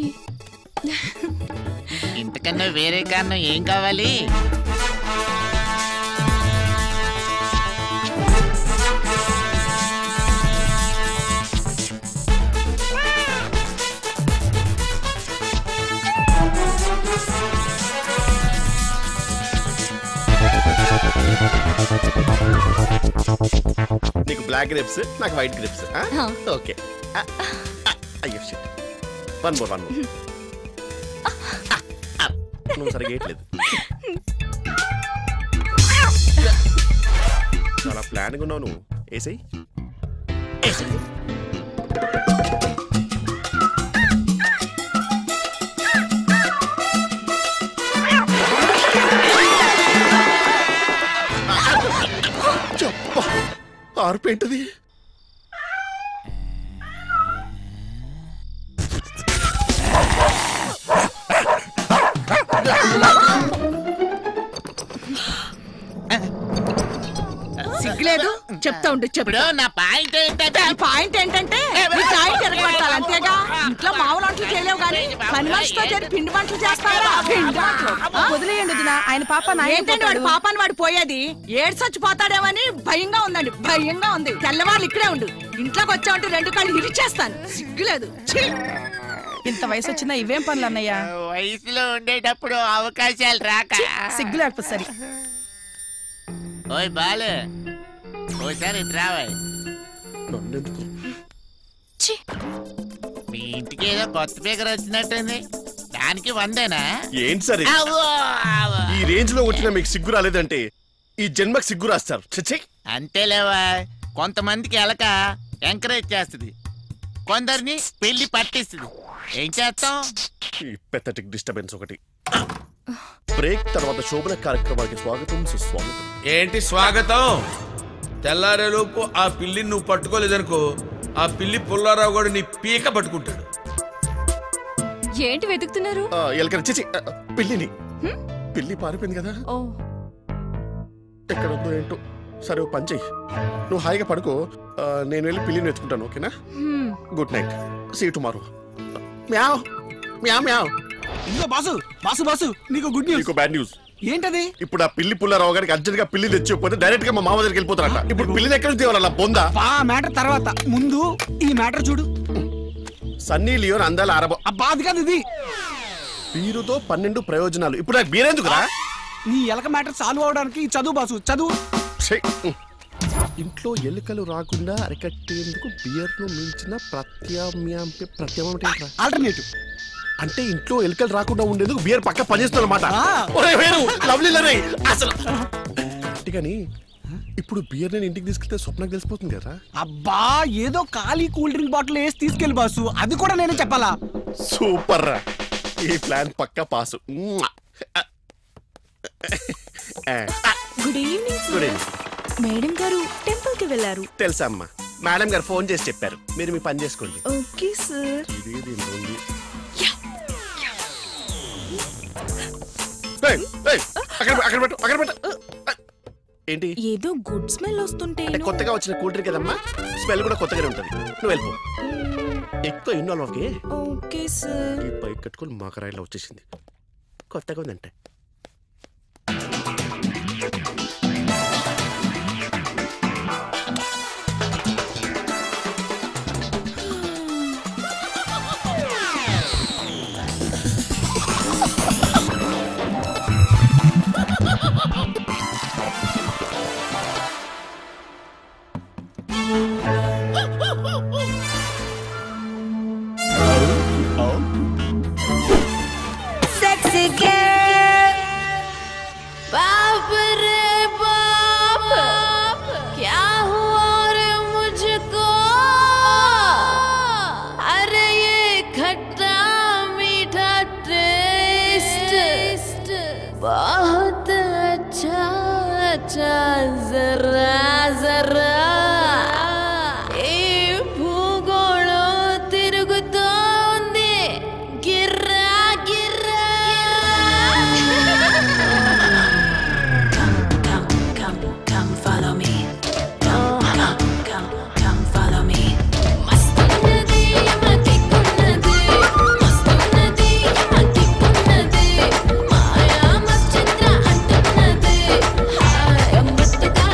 ఇంతకన్నా వేరే కారణం ఏం కావాలి బ్లాక్ గ్రేప్స్ నాకు వైట్ గ్రేప్స్ ఆ. ఓకే ఆ, ఆ, అయ్యో shit one more one more నువ్వు సరిగా వేయట్లేదు చాలా ప్లాన్గా ఉన్నావు నువ్వు వేసేయి చెప్పా ఆర్పేంటది సిగ్గులేదు చెప్తా ఉండు చెప్తా నా పాయింట్ ఏంటంటే ఈ పాయింట్ ఏంటంటే నీ జాయింట్ ఎరగొట్టాలి అంతేగా ఇంట్లో మామూలు వంటలు చేయలేవు గానీ పని మనిషితో చేరి పిండి వంటలు చేస్తారా పిండి వంటలు ఆ, వదిలేయండి వదినా ఆయన పాప ఏంటండి వాడు పాపాన్ని వాడు పోయేది ఏడు చచ్చిపోతాడేమని భయంగా ఉందండి భయంగా ఉంది తెల్లవాళ్ళు ఇక్కడే ఉండు ఇంట్లోకి వచ్చావంటే రెండు కాళ్ళు ఇరిచేస్తాను సిగ్గులేదు ఛీ! ఇంత వయసు వచ్చినా ఇవేం పనులు అన్నయ్యా వయసులో ఉండేటప్పుడు అవకాశాలు రాక సిగ్గు లేకపోతే సరి ఓయ్ బాలు ఓసారి ఇటు రావాయ్ నన్నెందుకు మీ ఇంటికి ఏదో కొత్త స్పీకర్ వచ్చినట్టుంది దానికి వందేనా ఏంటి సార్ ఇది? అవ్వో, అవ్వో. ఈ రేంజ్ లో వచ్చిన మీకు సిగ్గు రాలేదంటే ఈ జన్మకి సిగ్గు రాస్తారు చచ్చే అంతేలేవా కొంతమందికి ఎలక ఎంకరేజ్ చేస్తుంది కొందరిని పెళ్లి పట్టిస్తుంది ఏం చేస్తాం ఈ పెథటిక్ డిస్టర్బెన్స్ ఒకటి బ్రేక్ తర్వాత శోభన కార్యక్రమానికి స్వాగతం సుస్వాగతం ఏంటి స్వాగతం తెల్లారేలోపు ఆ పిల్లిని నువ్వు పట్టుకోలేదనుకో ఆ పిల్లి పుల్లారావు కూడా నీ పీక పట్టుకుంటాడు ఏంటి వెతుకుతున్నారు ఆ, ఎలకని చిచి ఆ, పిల్లిని పిల్లి పారిపోయింది కదా ఓ ఎక్కడ ఉందో ఏంటో సరే ఓ పని చెయ్యి నువ్వు హాయిగా పడుకో ఆ, నేను వెళ్ళి పిల్లిని వెతుకుంటాను ఓకేనా హ్మ్. గుడ్ నైట్ సీ టుమారో మ్యావ్ మ్యావ్ మ్యావ్ ఇదిగో బాసు బాసు బాసు నీకు గుడ్ న్యూస్ నీకు బ్యాడ్ న్యూస్ ఏంటది ఇప్పుడు ఆ పిల్లి పుల్లారావు గారికి అర్జెంట్ గా పిల్లి తెచ్చిపోతే డైరెక్ట్ గా మా మామ దగ్గరికి వెళ్ళిపోతారంట ఇప్పుడు పిల్లిని ఎక్కడ నుంచి తేవాలన్నా బొందా బా మ్యాటర్ తర్వాత ముందు ఈ మ్యాటర్ చూడు సన్నీ లియోన్ అందాల ఆరబో అబ్బా అది కాదు ఇది వీరుతో పన్నెండు ప్రయోజనాలు ఇప్పుడు నాకు బీరెందుకురా నీ ఎలక మ్యాటర్ సాల్వ్ అవడానికి చదువు బాసు చదువు ఛీ! ఇంట్లో ఎలుకలు రాకుండా అరికట్టేందుకు బియర్ ను మించిన ప్రత్యామ్నాయం ప్రత్యామ్నాయం అంటే ఏంట్రా? ఆల్టర్నేటివ్ అంటే ఇంట్లో ఎలుకలు రాకుండా ఉండేందుకు బియర్ పక్క పనిచేస్తున్నమాట ఒరేయ్ వేణు, లవ్లీ లరే, అసలు కానీ ఇప్పుడు బియర్ నేను ఇంటికి తీసుకెళ్తే స్వప్నకు తెలిసిపోతుంది కదా అబ్బా ఏదో ఖాళీ కూల్ డ్రింక్ బాటిల్ వేసి తీసుకెళ్ళి బాసు అది కూడా నేనే చెప్పాలా సూపర్ రా ఈ ప్లాన్ పక్క pass good evening good evening madam garu temple కి వెళ్ళారు తెలుసా అమ్మా మేడం గారు ఫోన్ చేసి చెప్పారు మీరు మీ పని చేసుకోండి ఓకే సార్ ఇది దీంట్లో ఉంది. ఏయ్, ఏయ్, అక్కడ పెట్టు, అక్కడ పెట్టు అక్కడ పెట్టు ఏంటి ఏదో గుడ్ స్మెల్ వస్తుంటే అంటే కొత్తగా వచ్చిన కూల్ డ్రింక్ కదమ్మా స్మెల్ కూడా కొత్తగానే ఉంటుంది నువ్వు వెళ్ళిపో ఎక్కువ ఇన్వాల్వ్ అవ్వకే ఓకే సార్ ఈ బైక్ కట్టుకొని మాకరాయిలో వచ్చేసింది కొత్తగా ఉందంటే Sexy girl बाप रे बाप क्या हुआ रे मुझको अरे ये खट्टा मीठा टेस्ट बहुत अच्छा अच्छा जरा जरा ఈ భూగోళం తిరుగుతోంది గిర్రా గిర్రా Come follow me. Come, come, come, come follow me. మస్తున్నది మతికున్నది మస్తున్నది మతికున్నది మాయా మశ్చిత్ర అంటున్నది హాయ్ గమ్మత్తుగా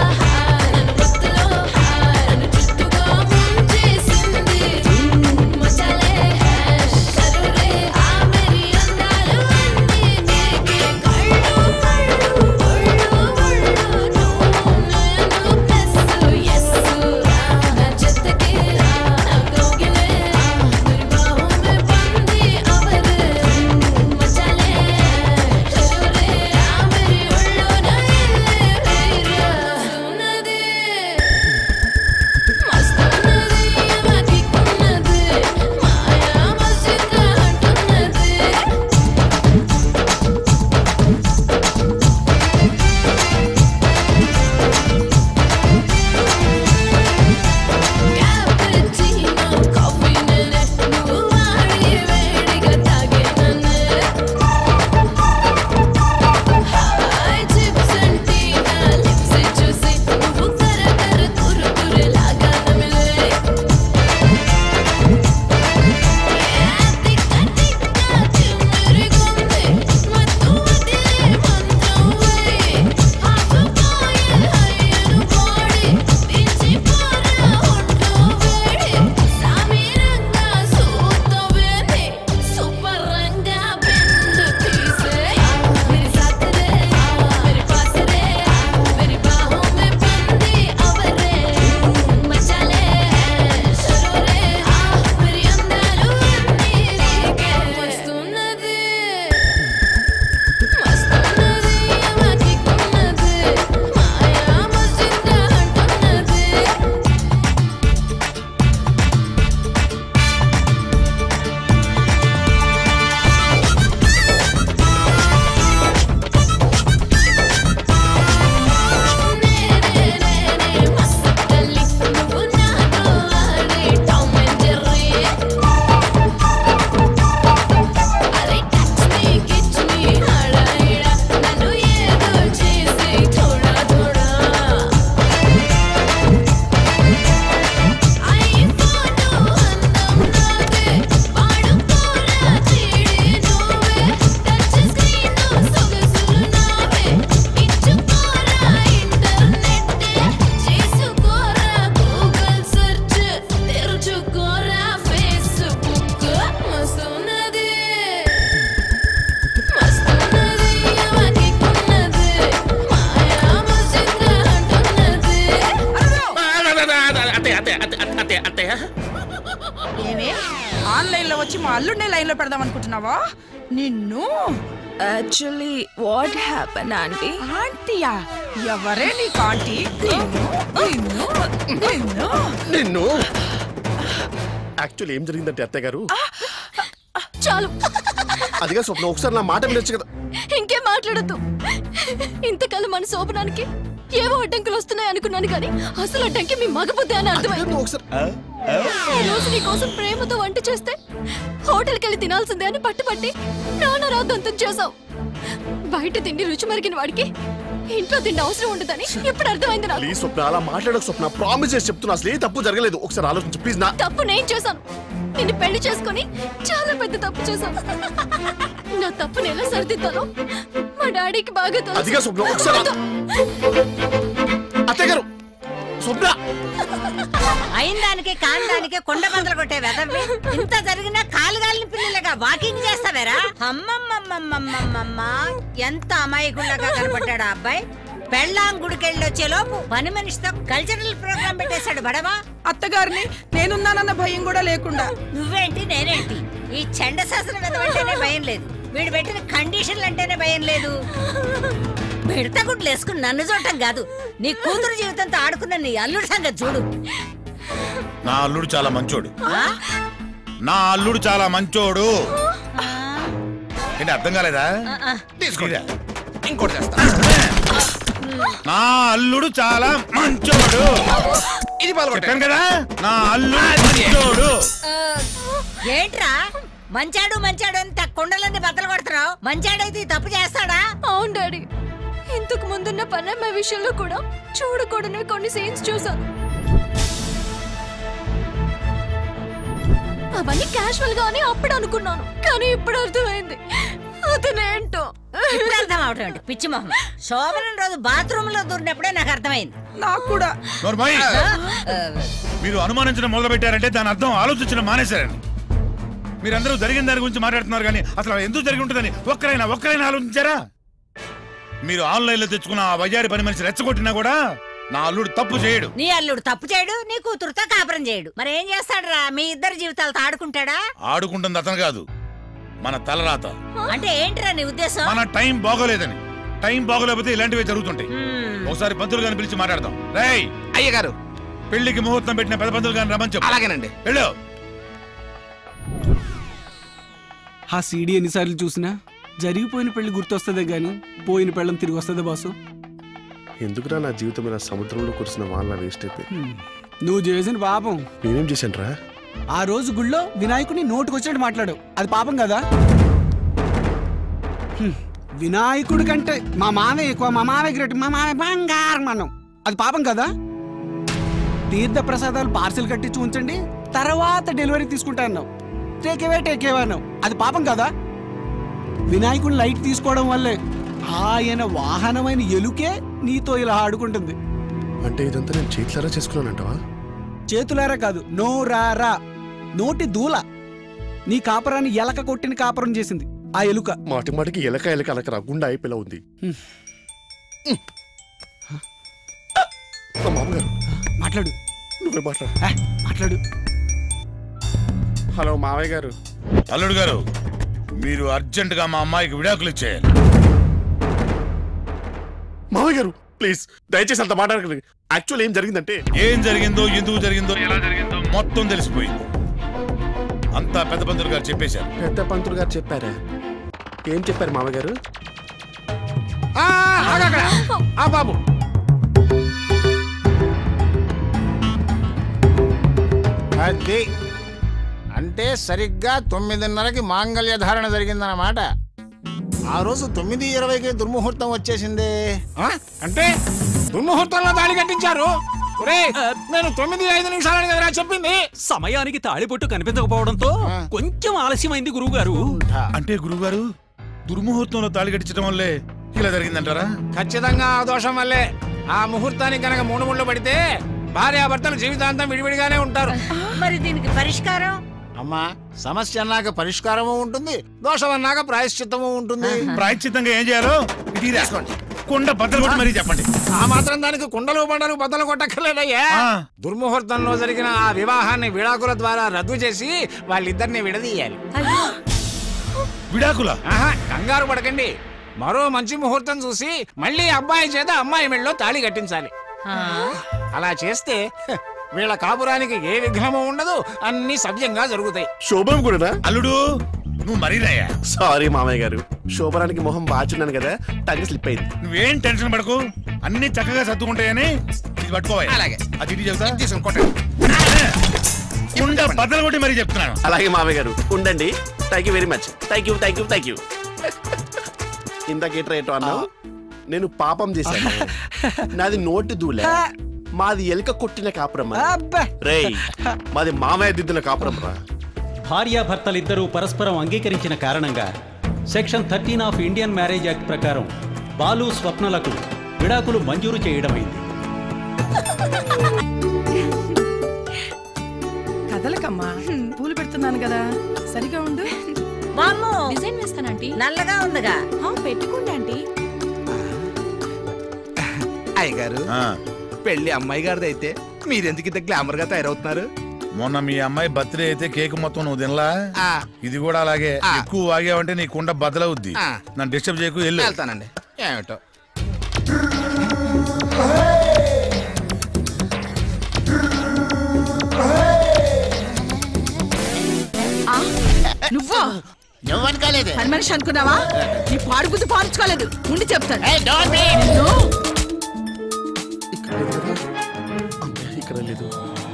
ఏమే ఆన్లైన్ లో వచ్చి మా అల్లుడినే లైన్ లో పెడదాం అనుకుంటున్నావా నిన్ను యాక్చువల్లీ వాట్ హ్యాపన్ ఆంటీ ఆంటీయా ఎవరే నీకు ఆంటీ నిన్ను నిన్ను నిన్ను నిన్ను యాక్చువల్లీ ఏం జరిగిందంటే అత్తయ్య గారు చాలు అదిగా స్వప్న ఒకసారి నా మాట వినొచ్చు కదా ఇంకేం మాట్లాడద్దు ఇంతకాలం మన శోభనానికి ఏవో అడ్డంకులు వస్తున్నాయి అనుకున్నాను కానీ అసలు అడ్డంకి మీ మగబుద్ధి అని అర్థమైంది ఈ రోజు నీ కోసం ప్రేమతో వంట చేస్తే హోటల్కి వెళ్ళి తినాల్సిందే అని పట్టుపట్టి నాన్న రాద్దంతం చేసావు బయట తిండి రుచి మరిగిన వాడికి ఇంట్లో తిండి అవసరం ఉండదని ఇప్పుడు అర్థమైంది నాకు ప్లీజ్ స్వప్న అలా మాట్లాడక స్వప్న ప్రామిస్ చేసి చెప్తున్నా అసలు ఏ తప్పు జరగలేదు ఒకసారి ఆలోచించు ప్లీజ్ నా తప్పు నేను చేశాను నిన్ను పెళ్లి చేసుకొని చాలా పెద్ద తప్పు చేశాను నా తప్పుని ఎలా సరిదిద్దాలో మా డాడీకి బాగా తెలుసు అదిగా స్వప్న ఒకసారి అత్తయ్య గారు స్వప్న అయిన దానికి కాని దానికి కొండ బద్దలు కొట్టే వెదవి ఇంత జరిగినా కాలు గాలిని పిల్లలుగా వాకింగ్ చేస్తావేరా అమ్మమ్మమ్మమ్మమ్మమ్మ ఎంత అమాయకుళ్ళగా కనపడ్డాడు ఆ అబ్బాయి పెళ్ళాం గుడికెళ్ళొచ్చే లోపు పని మనిషితో కల్చరల్ ప్రోగ్రామ్ పెట్టేశాడు బడవా అత్తగారిని నేనున్నానన్న భయం కూడా లేకుండా నువ్వేంటి నేనేంటి ఈ చెండ శాస్త్రం వెదవంటేనే భయం లేదు వీడు పెట్టిన కండిషన్లు అంటేనే భయం లేదు మిడత గుడ్లు వేసుకుని నన్ను చూడటం కాదు నీ కూతురు జీవితంతో ఆడుకున్న నీ అల్లుడి సంగతి చూడు నా అల్లుడు చాలా మంచోడు ఆ? నా అల్లుడు చాలా మంచోడు ఏంటి అర్థం కాలేదా ఆ, ఆ. తీసుకోరా ఇంకోటి చేస్తా నా అల్లుడు చాలా మంచోడు ఇది చెప్పాను కదా నా అల్లుడు మంచోడు ఆ, ఏంట్రా మంచాడు మంచాడు అని త- కుండలన్నీ బద్దలు కొడుతున్నావు మంచాడైతే ఈ తప్పు చేస్తాడా అవును డాడీ ఇంతకు ముందున్న పనమ్మ విషయంలో కూడా చూడకూడని కొన్ని సీన్స్ చూసాను అవన్నీ క్యాజువల్ గానే అప్పుడు అనుకున్నాను కానీ ఇప్పుడు అర్థమైంది అతనేంటో ఇప్పుడు అర్థం అవటం ఏంటి పిచ్చి మొహం శోభనం రోజు బాత్రూమ్ లో దూరినప్పుడే నాకు అర్థమైంది నాకు కూడా నోర్మోయ్. మీరు అనుమానించడం మొదలు పెట్టారంటే దాని అర్థం ఆలోచించడం మానేశారని మీరందరూ జరిగిన దాని గురించి మాట్లాడుతున్నారు కానీ అసలు అది ఎందుకు జరిగి ఉంటుందని ఒక్కరైనా ఒక్కరైనా ఆలోచించారా మీరు ఆన్లైన్ లో తెచ్చుకున్న ఆ వయ్యారి పని మనిషి రెచ్చగొట్టినా కూడా నా అల్లుడు తప్పు చేయడు నీ అల్లుడు తప్పు చేయడు నీ కూతురుతో కాపురం చేయడు మరి ఏం చేస్తాడురా మీ ఇద్దరు జీవితాలతో ఆడుకుంటాడా ఆడుకుంటుంది అతను కాదు మన తలరాత అంటే ఏంటిరా నీ ఉద్దేశం మన టైం బాగోలేదని టైం బాగోలేకపోతే ఇలాంటివి జరుగుతుంటాయి ఒకసారి పంతులు గారిని పిలిచి మాట్లాడదాం రేయ్ అయ్య గారు పెళ్లికి ముహూర్తం పెట్టిన పెద్ద పంతులు గారిని రమ్మని చెప్పు అలాగేనండి వెళ్ళు ఆ సీడీ ఎన్నిసార్లు చూసినా జరిగిపోయిన పెళ్లి గుర్తొస్తుందే గాని పోయిన పెళ్ళం తిరిగి వస్తుందా బాసు ఎందుకురా నా జీవితం ఇలా సముద్రంలో కురిసిన వాళ్ళ వేస్ట్ అయిపోయి నువ్వు చేసిన పాపం నేనేం చేశాను రా ఆ రోజు గుళ్ళో వినాయకుడిని నోటుకొచ్చినట్టు మాట్లాడు అది పాపం కదా హ్మ్. వినాయకుడి కంటే మా మావయ్య ఎక్కువ మా మావయ్య గ్రేట్ మా మావయ్య బంగారం అన్నాం అది పాపం కదా తీర్థ ప్రసాదాలు పార్సిల్ కట్టించి ఉంచండి తర్వాత డెలివరీ తీసుకుంటా అన్నావు టేకేవే టేకేవే అన్నావు అది పాపం కదా వినాయకుడిని లైట్ తీసుకోవడం వల్లే ఆయన వాహనమైన ఎలుకే నీతో ఇలా ఆడుకుంటుంది అంటే ఇదంతా నేను చేతులారా చేసుకున్నానంటవా చేతులారా కాదు నోరారా నోటి దూల నీ కాపరాన్ని ఎలక కొట్టిన కాపరం చేసింది ఆ ఎలుక మాటి మాటికి ఎలక ఎలక అలకరా గుండె అయిపోయేలా ఉంది మా మామగారు మాట్లాడు నువ్వే మాట్లాడు మాట్లాడు హలో మావయ్య గారు అల్లుడు గారు మీరు అర్జెంట్ గా మా అమ్మాయికి విడాకులు ఇచ్చేయాలి మావయ్య గారు ప్లీజ్ దయచేసి అంత మాట్లాడకండి యాక్చువల్ ఏం జరిగిందంటే ఏం జరిగిందో ఎందుకు జరిగిందో ఎలా జరిగిందో మొత్తం తెలిసిపోయింది అంతా పెద్ద పంతులు గారు చెప్పేశారు పెద్ద పంతులు గారు చెప్పారా ఏం చెప్పారు మావయ్య గారు ఆ, ఆగు అక్కడ. ఆ బాబు అది అంటే సరిగ్గా తొమ్మిదిన్నరకి మాంగళ్య ధారణ జరిగిందన్నమాట ఆ రోజు తొమ్మిది ఇరవైకి దుర్ముహూర్తం వచ్చేసింది ఆ? అంటే దుర్ముహూర్తంలో తాళి కట్టించారు ఒరేయ్, నేను తొమ్మిది ఐదు నిమిషాలని కదరా చెప్పింది సమయానికి తాళిబొట్టు కనిపించకపోవడంతో కొంచెం ఆలస్యమైంది గురువుగారు అంటే గురుగారు దుర్ముహూర్తంలో తాళి కట్టించడం వల్లే ఇలా జరిగిందంటారా ఖచ్చితంగా ఆ దోషం వల్లే ఆ ముహూర్తానికి కనుక మూడు ముళ్ళు పడితే భార్యాభర్తలు జీవితాంతం విడివిడిగానే ఉంటారు మరి దీనికి పరిష్కారం అమ్మా సమస్య అన్నాక పరిష్కారము ఉంటుంది దోషం అన్నాక ప్రాయశ్చిత్తము ఉంటుంది ప్రాయశ్చిత్తంగా ఏం చేయాలో ఇది తీసుకోండి కుండ బద్దలు కొట్టి మరీ చెప్పండి ఆ మాత్రం దానికి కుండలు బండలు బద్దలు కొట్టక్కర్లేదయ్యా దుర్ముహూర్తంలో జరిగిన ఆ వివాహాన్ని విడాకుల ద్వారా రద్దు చేసి వాళ్ళిద్దరిని విడదీయాలి విడాకుల ఆహా కంగారు పడకండి మరో మంచి ముహూర్తం చూసి మళ్ళీ అబ్బాయి చేత అమ్మాయి మెళ్ళలో తాళి కట్టించాలి అలా చేస్తే హ, వీళ్ళ కాపురానికి ఏ విఘ్నము ఉండదు అన్ని సవ్యంగా జరుగుతాయి శోభనం కూడా అల్లుడు నువ్వు మరీ రాయా సారీ మామయ్య గారు శోభనానికి మొహం బాచున్నాను కదా టంగ్ స్లిప్ అయింది నువ్వేం టెన్షన్ పడకు అన్ని చక్కగా సర్దుకుంటాయని ఇది పట్టుకోవాలి అలాగే అది ఇది చెబుతా తీసుకుంటా కుండ బద్దలు కొట్టి మరీ చెప్తున్నాను అలాగే మామయ్య గారు ఉండండి thank you very much thank you thank you thank you ఇందాకేట్రా ఏటో అన్నావు నేను పాపం చేశాను నాది నోటి దూలే మాది ఎలుక కొట్టిన కాపురం రేయ్ మాది మామయ్య దిద్దిన కాపురం రా భార్యాభర్తలిద్దరూ పరస్పరం అంగీకరించిన కారణంగా section thirteen of Indian marriage act ప్రకారం బాలు స్వప్నలకు విడాకులు మంజూరు చేయడమైంది కదలకమ్మా పూలు పెడుతున్నాను కదా సరిగా ఉండు వామ్మో డిజైన్ వేస్తానంటీ నల్లగా ఉందిగా పెట్టుకోండి ఆంటీ అయ్యగారు పెళ్లి అమ్మాయి గారిది అయితే మీరెందుకు ఇంత గ్లామర్ గా తయారవుతున్నారు మొన్న మీ అమ్మాయి బర్త్డే అయితే కేక్ మొత్తం నువ్వు తినలా ఇది కూడా అలాగే ఎక్కువ వాగావంటే నీ కుండ బద్దలవుద్ది ఆ. నన్ను డిస్టర్బ్ చేయకు వెళ్ళు వెళ్తానండి ఏమిటో నువ్వా నువ్వనుకోలేదు పని మనిషి అనుకున్నావా నీ పాడు బుద్ధి పాల్చుకోలేదు ఉండి చెప్తాను ఇక్కడ లేదు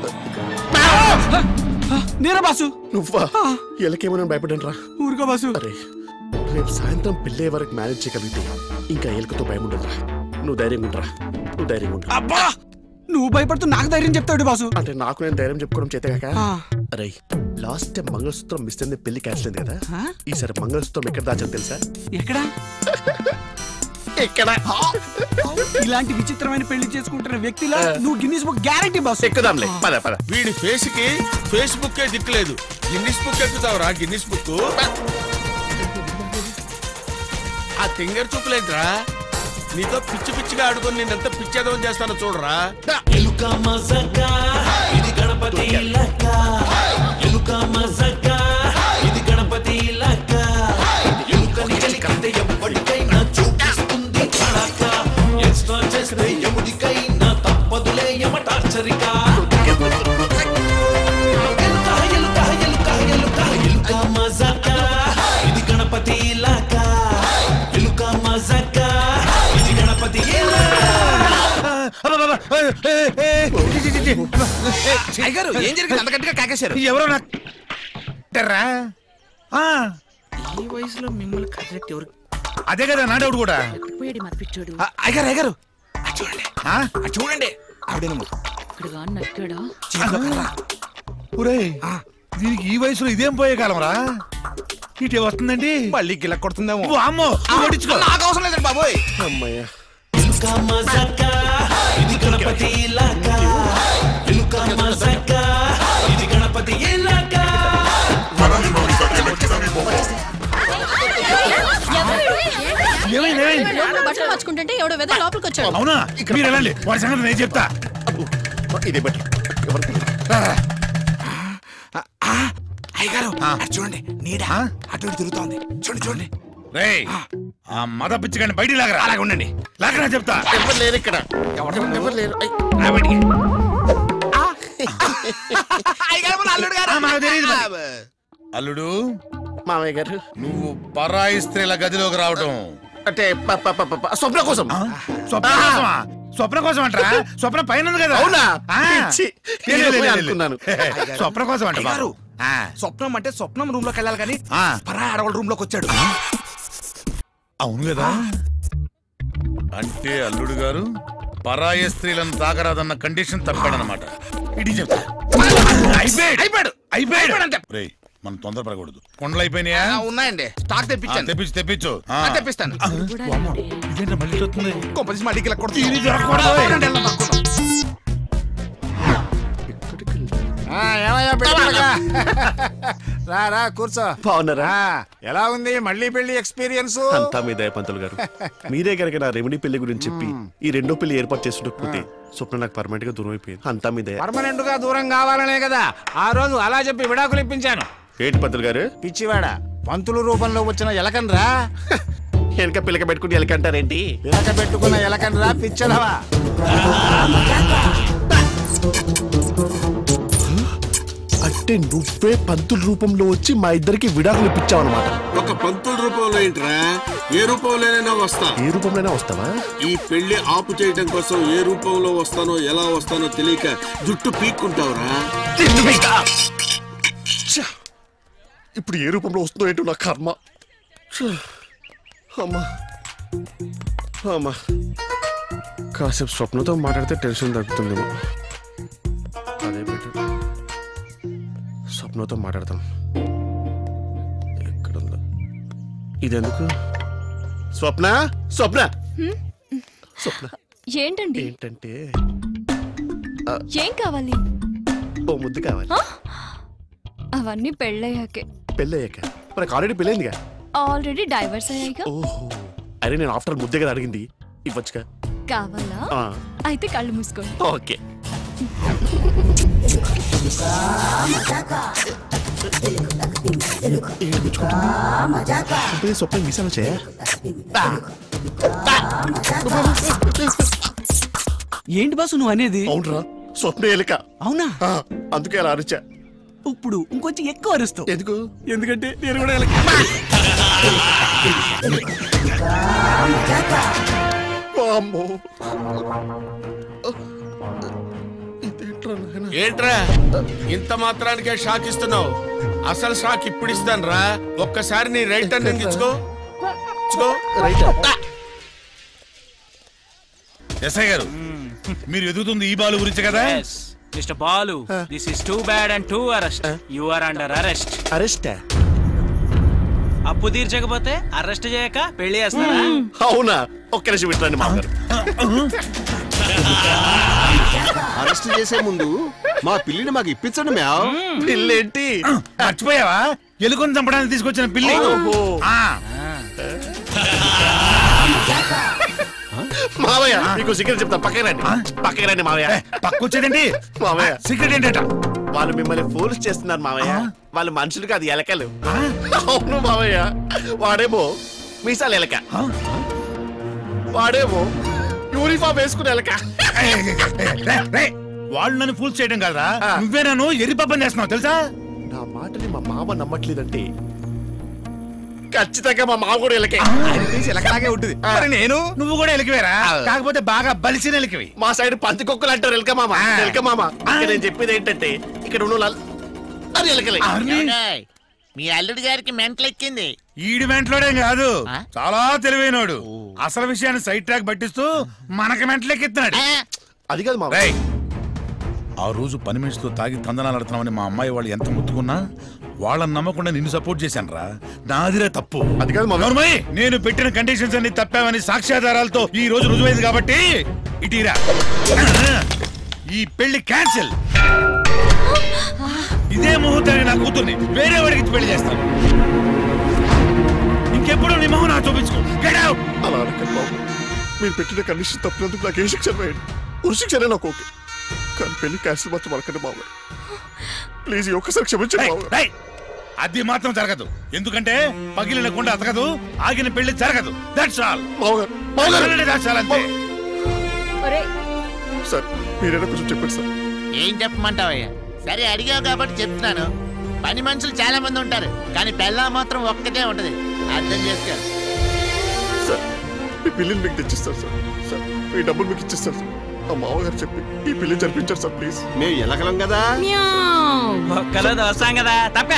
నేరా బాసు నువ్వా ఎలకేమో భయపడ్డాను రా ఊరుకో బాసు అరే రేపు సాయంత్రం పెళ్ళే వరకు మేనేజ్ చేయగలిగితే ఇంకా ఎలుకతో భయం ఉండదురా నువ్వు ధైర్యంగా ఉండరా నువ్వు ధైర్యంగా ఉండరా అబ్బా నువ్వు భయపడుతూ నాకు ధైర్యం చెప్తాడు బాసు అంటే నాకు నేను ధైర్యం చెప్పుకోవడం చేత కాక ఆ. అరే లాస్ట్ టైం మంగళసూత్రం మిస్ అయింది పెళ్లి క్యాన్సిల్ అయింది కదా ఈసారి మంగళసూత్రం ఎక్కడ దాచాను తెలుసా ఎక్కడ ఎక్కడ ఇలాంటి విచిత్రమైన పెళ్లి చేసుకుంటున్న వ్యక్తిలా నువ్వు గిన్నీస్ బుక్ గ్యారంటీ బాసు ఎక్కుదాంలే పద పద వీడి ఫేస్ కి ఫేస్బుక్ దిక్కులేదు గిన్నిస్ బుక్ ఎక్కుతావురా గిన్నిస్ బుక్ ఆ తింగర్ చూపులేంట్రా నీతో పిచ్చి పిచ్చిగా ఆడుకొని నేనెంత పిచ్చేదవం చేస్తానో చూడరా ఎలుక మజకా ఇది గణపతి లక్క ఎలుక మజకా ఇది గణపతి లక్క ఎలుకని కలిగితే ఎవ్వడికైనా చూపిస్తుంది చడక ఎక్స్ట్రా చేస్తే ఎముడికైనా తప్పదులే యమ టార్చరిక ఎలుక ఎలుక ఎలుక ఎలుక ఎలుక మజకా ఇది గణపతి లక్క ఎలుక మజకా ఇది గణపతి అయ్యగారు ఏం జరిగింది అంత గట్టిగా కాకేశారు ఎవరో నాకు టెర్రా? ఆ, ఈ వయసులో మిమ్మల్ని కరెక్ట్ ఎవరు అదే కదా నా డౌట్ కూడా పోయాడు మరి పిచ్చోడు ఆ, అయ్యగారు అయ్యగారు అది చూడండి ఆ? అది చూడండి ఆవిడేనేమో ఇక్కడ నక్కాడా చేతిలో కర్ర. ఒరేయ్ దీనికి ఈ వయసులో ఇదేం పోయే కాలం రా ఇటే వస్తుందండి మళ్ళీ గిల్ల కొడుతుందేమో ఓ అమ్మో నువ్వు పట్టించుకో. నాకు అవసరం లేదండి బాబోయ్ అమ్మయ్యా ఎలుక మజకా ఇది గణపతి ఇలాక ఎలుక మజకా ఇది గణపతి ఇలాక ఏమైంది, ఏమైంది? లోపల బట్టలు మార్చుకుంటుంటే ఎవడో వెద లోపలికి వచ్చాడు అవునా మీరు వెళ్ళండి వాడి సంగతి నేను చెప్తా ఇదే బెటర్ అయ్యగారు అది చూడండి నీడ అటు ఇటు తిరుగుతోంది చూడండి చూడండి రేయ్ ఆ మద పిచ్చిగాని బయటికి లాగరా అలాగే ఉండండి లాగరా చెప్తా ఎవరు లేరు ఇక్కడ ఎవరు ఎవరు లేరు ఐ, రా బయటికి. అయ్యగారు మన అల్లుడు గారు ఆ, మాకు తెలియదు మరి. అల్లుడు మామయ్య గారు నువ్వు పరాయి స్త్రీల గదిలోకి రావటం అంటే ప- ప- ప- ప- స్వప్న కోసం స్వప్న కోసమా స్వప్న కోసం అంటారా స్వప్న పైన ఉంది కదా అవునా? ఆ. పిచ్చి. లే, లే, లే, లే, లే. అనుకున్నాను. స్వప్న కోసం అంట అయ్యగారు ఆ. స్వప్నం అంటే స్వప్నం రూమ్ లోకి వెళ్ళాలి కానీ ఆ. పరా ఆడవాళ్ళ రూమ్ లోకి వచ్చాడు అవును కదా అంటే అల్లుడు గారు పరాయ స్త్రీలను తాకరాదన్న కండిషన్ తప్పాడనమాట ఇది చెప్తా అయిపోయాడు అయిపోయాడు అయిపోయాడు రేయ్ మనం తొందరపడకూడదు కొండలు అయిపోయినాయా ఆ, ఉన్నాయండి స్టాక్ ఆ, తెప్పించాను తెప్పించు తెప్పించు ఆ. ఆ, తెప్పిస్తాను ఇదేంటో మళ్ళీ వస్తుంది కొంపదీసి మా డిగ్గిలా ఇది దొరకకూడదు. ఆ, ఏమయ్యా పెట్టుకోగా రా రా కూర్చో బాగున్నారా ఆ, ఎలా ఉంది మళ్ళీ పెళ్లి ఎక్స్పీరియన్స్ అంతా మీ దయ పంతులు గారు మీరే కనుక నా రెమెడీ పెళ్లి గురించి చెప్పి ఈ రెండో పెళ్లి ఏర్పాటు చేస్తుండకపోతే స్వప్న నాకు పర్మనెంట్ గా దూరం అయిపోయింది అంతా మీ దయ పర్మనెంట్ గా దూరం కావాలనే కదా ఆ రోజు అలా చెప్పి విడాకులు ఇప్పించాను ఏంటి పంతులు గారు పిచ్చివాడ పంతులు రూపంలో వచ్చిన ఎలకన్రా వెనక పిల్లక పెట్టుకుని ఎలకంటారేంటి పిలక పెట్టుకున్న ఎలకన్రా పిచ్చలవా అంటే నువ్వే పంతుల రూపంలో వచ్చి మా ఇద్దరికి విడాకులు ఇప్పించావు అనమాట ఒక పంతుల రూపంలో ఏంట్రా ఏ రూపంలోనైనా వస్తా ఏ రూపంలోనే వస్తావా ఈ పెళ్లి ఆపు చేయడం కోసం ఏ రూపంలో వస్తానో ఎలా వస్తానో తెలియక జుట్టు పీక్కుంటావురా ఛ! ఇప్పుడు ఏ రూపంలో వస్తుందో ఏంటో నా కర్మ ఛ! అమ్మా అమ్మా కాసేపు స్వప్నతో మాట్లాడితే టెన్షన్ తగ్గుతుందేమో అదే బెటర్ స్వప్నతో మాట్లాడతాం ఎక్కడుందో ఇదెందుకు స్వప్న స్వప్న స్వప్న ఏంటండి ఏంటంటే ఏం కావాలి ఓ ముద్దు కావాలి ఆ? అవన్నీ పెళ్ళయ్యాకే పెళ్ళయ్యాక మనకు ఆల్రెడీ పెళ్ళైందిగా ఆల్రెడీ డైవర్స్ అయ్యాయిగా ఓహో అరే నేను ఆఫ్టర్ ముద్దే కదా అడిగింది ఇవ్వచ్చుగా కావాలా ఆ, అయితే కళ్ళు మూసుకోండి ఓకే ఏంటి స్వప్న మీసాలు వచ్చాయా ఏంటి బాసు నువ్వు అనేది అవునరా స్వప్న ఎలిక అవునా అందుకే అలా అరిచా ఇప్పుడు ఇంకొంచెం ఎక్కువ అరుస్తావు ఎందుకు ఎందుకంటే నేను కూడా ఎలక. వామ్మో. ఏంట్రా ఇంత మాత్రానికే షాక్ ఇస్తున్నావు అసలు షాక్ ఇప్పుడు ఇస్తాను రా ఒక్కసారి నీ రైట్ టర్నింగ్ ఇచ్చుకో ఇచ్చుకో ఎస్ఐ గారు మీరు ఎదుగుతుంది ఈ బాలు గురించి కదా mister Balu this is too bad and too arrest you are under arrest arrest అప్పు తీర్చకపోతే అరెస్ట్ చేయక పెళ్లి చేస్తారా అవునా ఒక్క నిమిషం విట్టండి మామగారు అరెస్ట్ చేసే ముందు మా పిల్లిని మాకు ఇప్పించండి మ్యావ్ పిల్లేంటి మర్చిపోయావా ఎలుకొని చంపడానికి తీసుకొచ్చిన పిల్లి ఓహో. ఆ. మావయ్య మీకు సీక్రెట్ చెప్తాను పక్కకి రండి పక్కకి రండి మావయ్య పక్క వచ్చేదండి మావయ్య సీక్రెట్ ఏంటట వాళ్ళు మిమ్మల్ని ఫోర్స్ చేస్తున్నారు మావయ్య వాళ్ళు మనుషులు కాదు ఎలకలు అవును మావయ్య వాడేమో మీసాలు ఎలక వాడేమో యూనిఫామ్ వేసుకుని ఎలక వాళ్ళు నన్ను ఫూల్ చేయడం కాదా నువ్వే నన్ను ఎర్రి పబ్బం చేస్తున్నావు తెలుసా నా మాటని మా మామ నమ్మట్లేదంటే ఖచ్చితంగా మా మామ కూడా ఎలకే ఎలకలాగే ఉంటుంది మరి నేను నువ్వు కూడా ఎలికివేరా కాకపోతే బాగా బలిసిన ఎలికివి మా సైడ్ పందికొక్కలు అంటారు ఎలక మామ ఎలక మామ ఇక్కడ నేను చెప్పేది ఏంటంటే ఇక్కడ ఉన్న వాళ్ళు అది ఎలకలే ఏమండోయ్? మీ అల్లుడి గారికి మెంటలెక్కింది ఈడి మెంట్లోడేం కాదు చాలా తెలివైనోడు అసలు విషయాన్ని సైడ్ ట్రాక్ పట్టిస్తూ మనకి మెంటలెక్కిస్తున్నాడు అది కాదు మా ఆ రోజు పని మనిషితో తాగి తందనాలు ఆడుతున్నామని మా అమ్మాయి వాళ్ళు ఎంత ముత్తుకున్నా వాళ్ళని నమ్మకుండా నిన్ను సపోర్ట్ చేశాను రా నాదిరే తప్పు అది కాదు మా నేను పెట్టిన కండిషన్స్ అన్ని తప్పావని సాక్ష్యాధారాలతో ఈ రోజు రుజువైంది కాబట్టి ఇటీరా ఈ పెళ్లి క్యాన్సిల్ ఇదే ముహూర్తానికి నా కూతుర్ని వేరే వాడికి ఇచ్చి పెళ్లి చేస్తాను ఇంకెప్పుడు నీ మొహం నాకు చూపించుకో Get out! అలా అనకండి బాబు మీరు పెట్టిన కండిషన్ తప్పినందుకు నాకు ఏ శిక్ష వేయండి ఉరి శిక్షనే నాకు ఓకే కానీ పెళ్లి క్యాన్సిల్ మాత్రం అనకండి బాబు ప్లీజ్ ఈ ఒక్కసారి క్షమించండి బాబు రేయ్, అది మాత్రం జరగదు ఎందుకంటే పగిలిన కుండ అతకదు ఆగిన పెళ్లి జరగదు దట్స్ ఆల్ దట్స్ ఆల్ అంతే సార్ మీరైనా కొంచెం చెప్పండి సార్ ఏం చెప్పమంటావయ్యా సరే అడిగావు కాబట్టి చెప్తున్నాను పని మనుషులు చాలా మంది ఉంటారు కానీ పెళ్ళ మాత్రం ఒక్కటే ఉంటది అర్థం చేసుకో సార్ మీ పిల్లిని మీకు తెచ్చిస్తారు సార్ సార్ మీ డబ్బులు మీకు ఇచ్చిస్తారు సార్ ఆ మామగారు చెప్పి ఈ పిల్లిని జరిపించారు సార్ ప్లీజ్ మేము ఎలకలం కదా ఒక్కలో దోస్తాం కదా తప్ప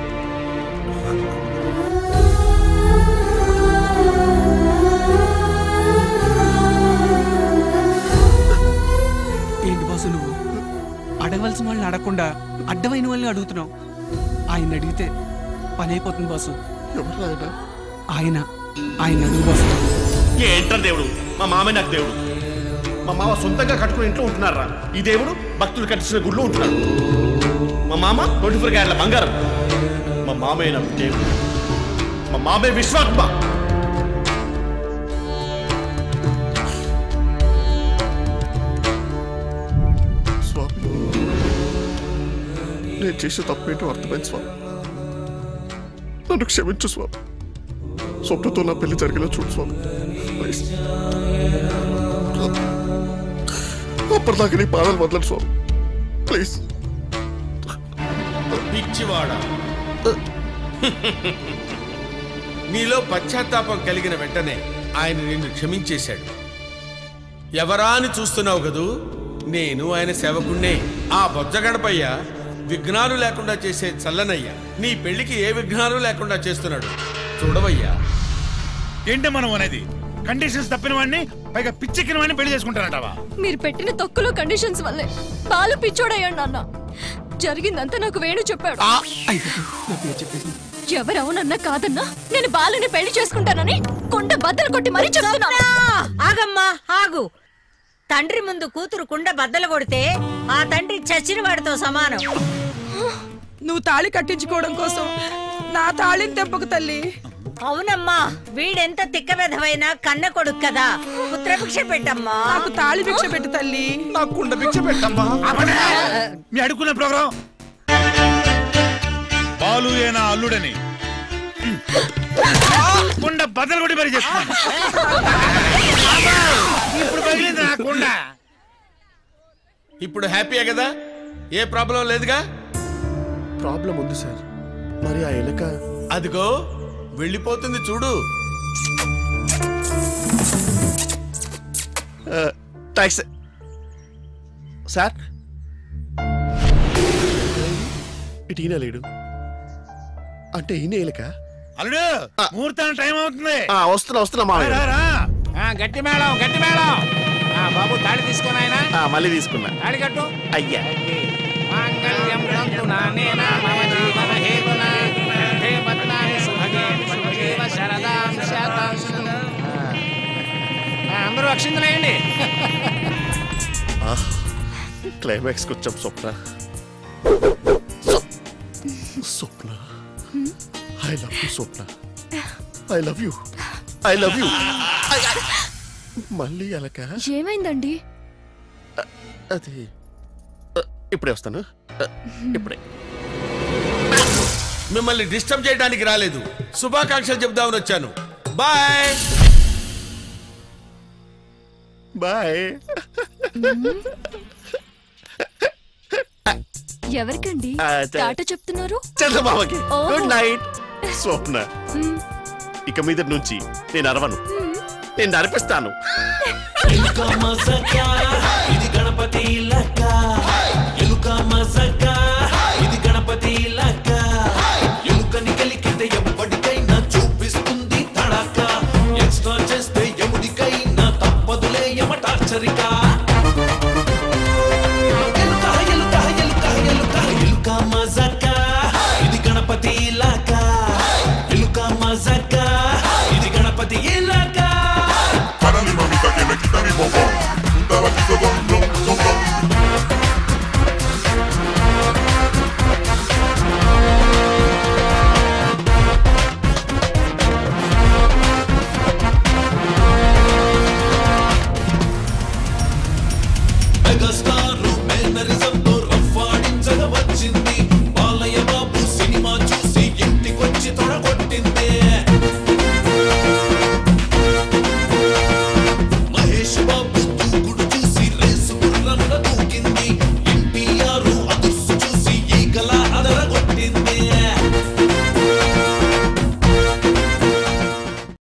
ఏంటి బాసు నువ్వు అడగవలసిన వాళ్ళని అడగకుండా అడ్డమైన వాళ్ళని అడుగుతున్నావు ఆయన అడిగితే పని అయిపోతుంది బాసు ఆయన ఆయన అడుగు బాసు ఏంటారు దేవుడు మా మామే నాకు దేవుడు మా మామ సొంతంగా కట్టుకుని ఇంట్లో ఉంటున్నారా ఈ దేవుడు భక్తులు కట్టించిన గుడిలో ఉంటున్నాడు మా మామ ట్వంటీ ఫోర్ క్యారెట్ల బంగారం మా మామయ్య నాకు దేవుడు మా మామయ్య విశ్వాత్మ స్వామి నేను చేసే తప్పేంటో అర్థమైంది స్వామి నన్ను క్షమించు స్వామి స్వప్నతో నా పెళ్లి జరిగేలా చూడు స్వామి ప్లీజ్ అప్పటిదాకా నీ పాదాలు వదలండి స్వామి ప్లీజ్ పిచ్చివాడా నీలో పశ్చాత్తాపం కలిగిన వెంటనే ఆయన నిన్ను క్షమించేశాడు ఎవరా అని చూస్తున్నావు కదూ నేను ఆయన సేవకుణ్ణే ఆ బొజ్జగడపయ్య విఘ్నాలు లేకుండా చేసే చల్లనయ్య నీ పెళ్లికి ఏ విఘ్నాలు లేకుండా చేస్తున్నాడు చూడవయ్యా ఏంటి మనం అనేది కండిషన్స్ తప్పిన వాడిని పైగా పిచ్చెక్కిన వాడిని పెళ్లి చేసుకుంటానంటావా మీరు పెట్టిన తొక్కులో కండిషన్స్ వల్లే బాలు పిచ్చోడయ్యాడు నాన్న జరిగిందంతా నాకు వేణు చెప్పాడు ఎవరవునన్నా కాదన్నా నేను బాలుని పెళ్లి చేసుకుంటానని కొండ బద్దలు కొట్టి మరీ చెప్తున్నాను ఆగమ్మా ఆగు తండ్రి ముందు కూతురు కుండ బద్దలు కొడితే ఆ తండ్రి చచ్చిన వాడితో సమానం నువ్వు తాళి కట్టించుకోవడం కోసం నా తాళిని తెంపకు తల్లి అవునమ్మా వీడెంత తిక్క విధవైనా కన్న కొడుకు కదా పుత్రభిక్ష పెట్టమ్మా నాకు తాళి భిక్ష పెట్టు తల్లి నాకు కుండ భిక్ష పెట్టమ్మా మీ అడుక్కున్న ప్రోగ్రాం బాలు ఏనా అల్లుడని కుండ బద్దలు కొట్టి మరి చేస్తున్నాను ఇప్పుడు పగిలింది నా కుండ ఇప్పుడు హ్యాపీయే కదా ఏ ప్రాబ్లం లేదుగా ప్రాబ్లం ఉంది సార్ మరి ఆ ఎలుక అదిగో వెళ్ళిపోతుంది చూడు థ్యాంక్స్ సార్ ఇటు ఈయన లేడు అంటే ఈయన ఎలుక అల్లుడు ముహూర్తానికి టైం అవుతుంది ఆ, వస్తున్నా వస్తున్నా మా రా, రా. ఆ, గట్టి మేళం గట్టి మేళం ఆ, బాబు తాళి తీసుకొని ఆయన మళ్ళీ తీసుకున్నా తాళి కట్టు అయ్యా మాంగళ్యం తంతు నానేన మమ జీవన హేతున కంఠే బధ్నామి సుభగే శుభజీవ శరదాం శతం ఆ, అందరూ అక్షింతలేయండి క్లైమాక్స్ వచ్చాం Swapna Swapna I love you Swapna I love you I love you మళ్ళీ ఎలక ఏమైందండి అది ఇప్పుడే వస్తాను ఇప్పుడే మిమ్మల్ని డిస్టర్బ్ చేయడానికి రాలేదు శుభాకాంక్షలు చెప్దామని వచ్చాను బాయ్ బాయ్ ఎవరికండి ఆ, చ- టాట చెప్తున్నారు చంద్రబాబుకి ఓహో. గుడ్ నైట్ స్వప్న మ్, ఇక మీద నుంచి నేను అరవను నేను నడిపిస్తాను ఎలుక మజక ఇది గణపతి లక్క ఎలుక మజక ఇది గణపతి లక్క ఎలుకని కలికితే ఎప్పటికైనా చూపిస్తుంది తడక ఎక్స్ట్రా చేస్తే ఎముడికైనా తప్పదులే యమ టార్చరిక ఎలుక ఎలుక ఎలుక ఎలుక ఎలుక మజక ఇది గణపతి లక్క ఎలుక మజక ఇది గణపతి లక్క మెగాస్టార్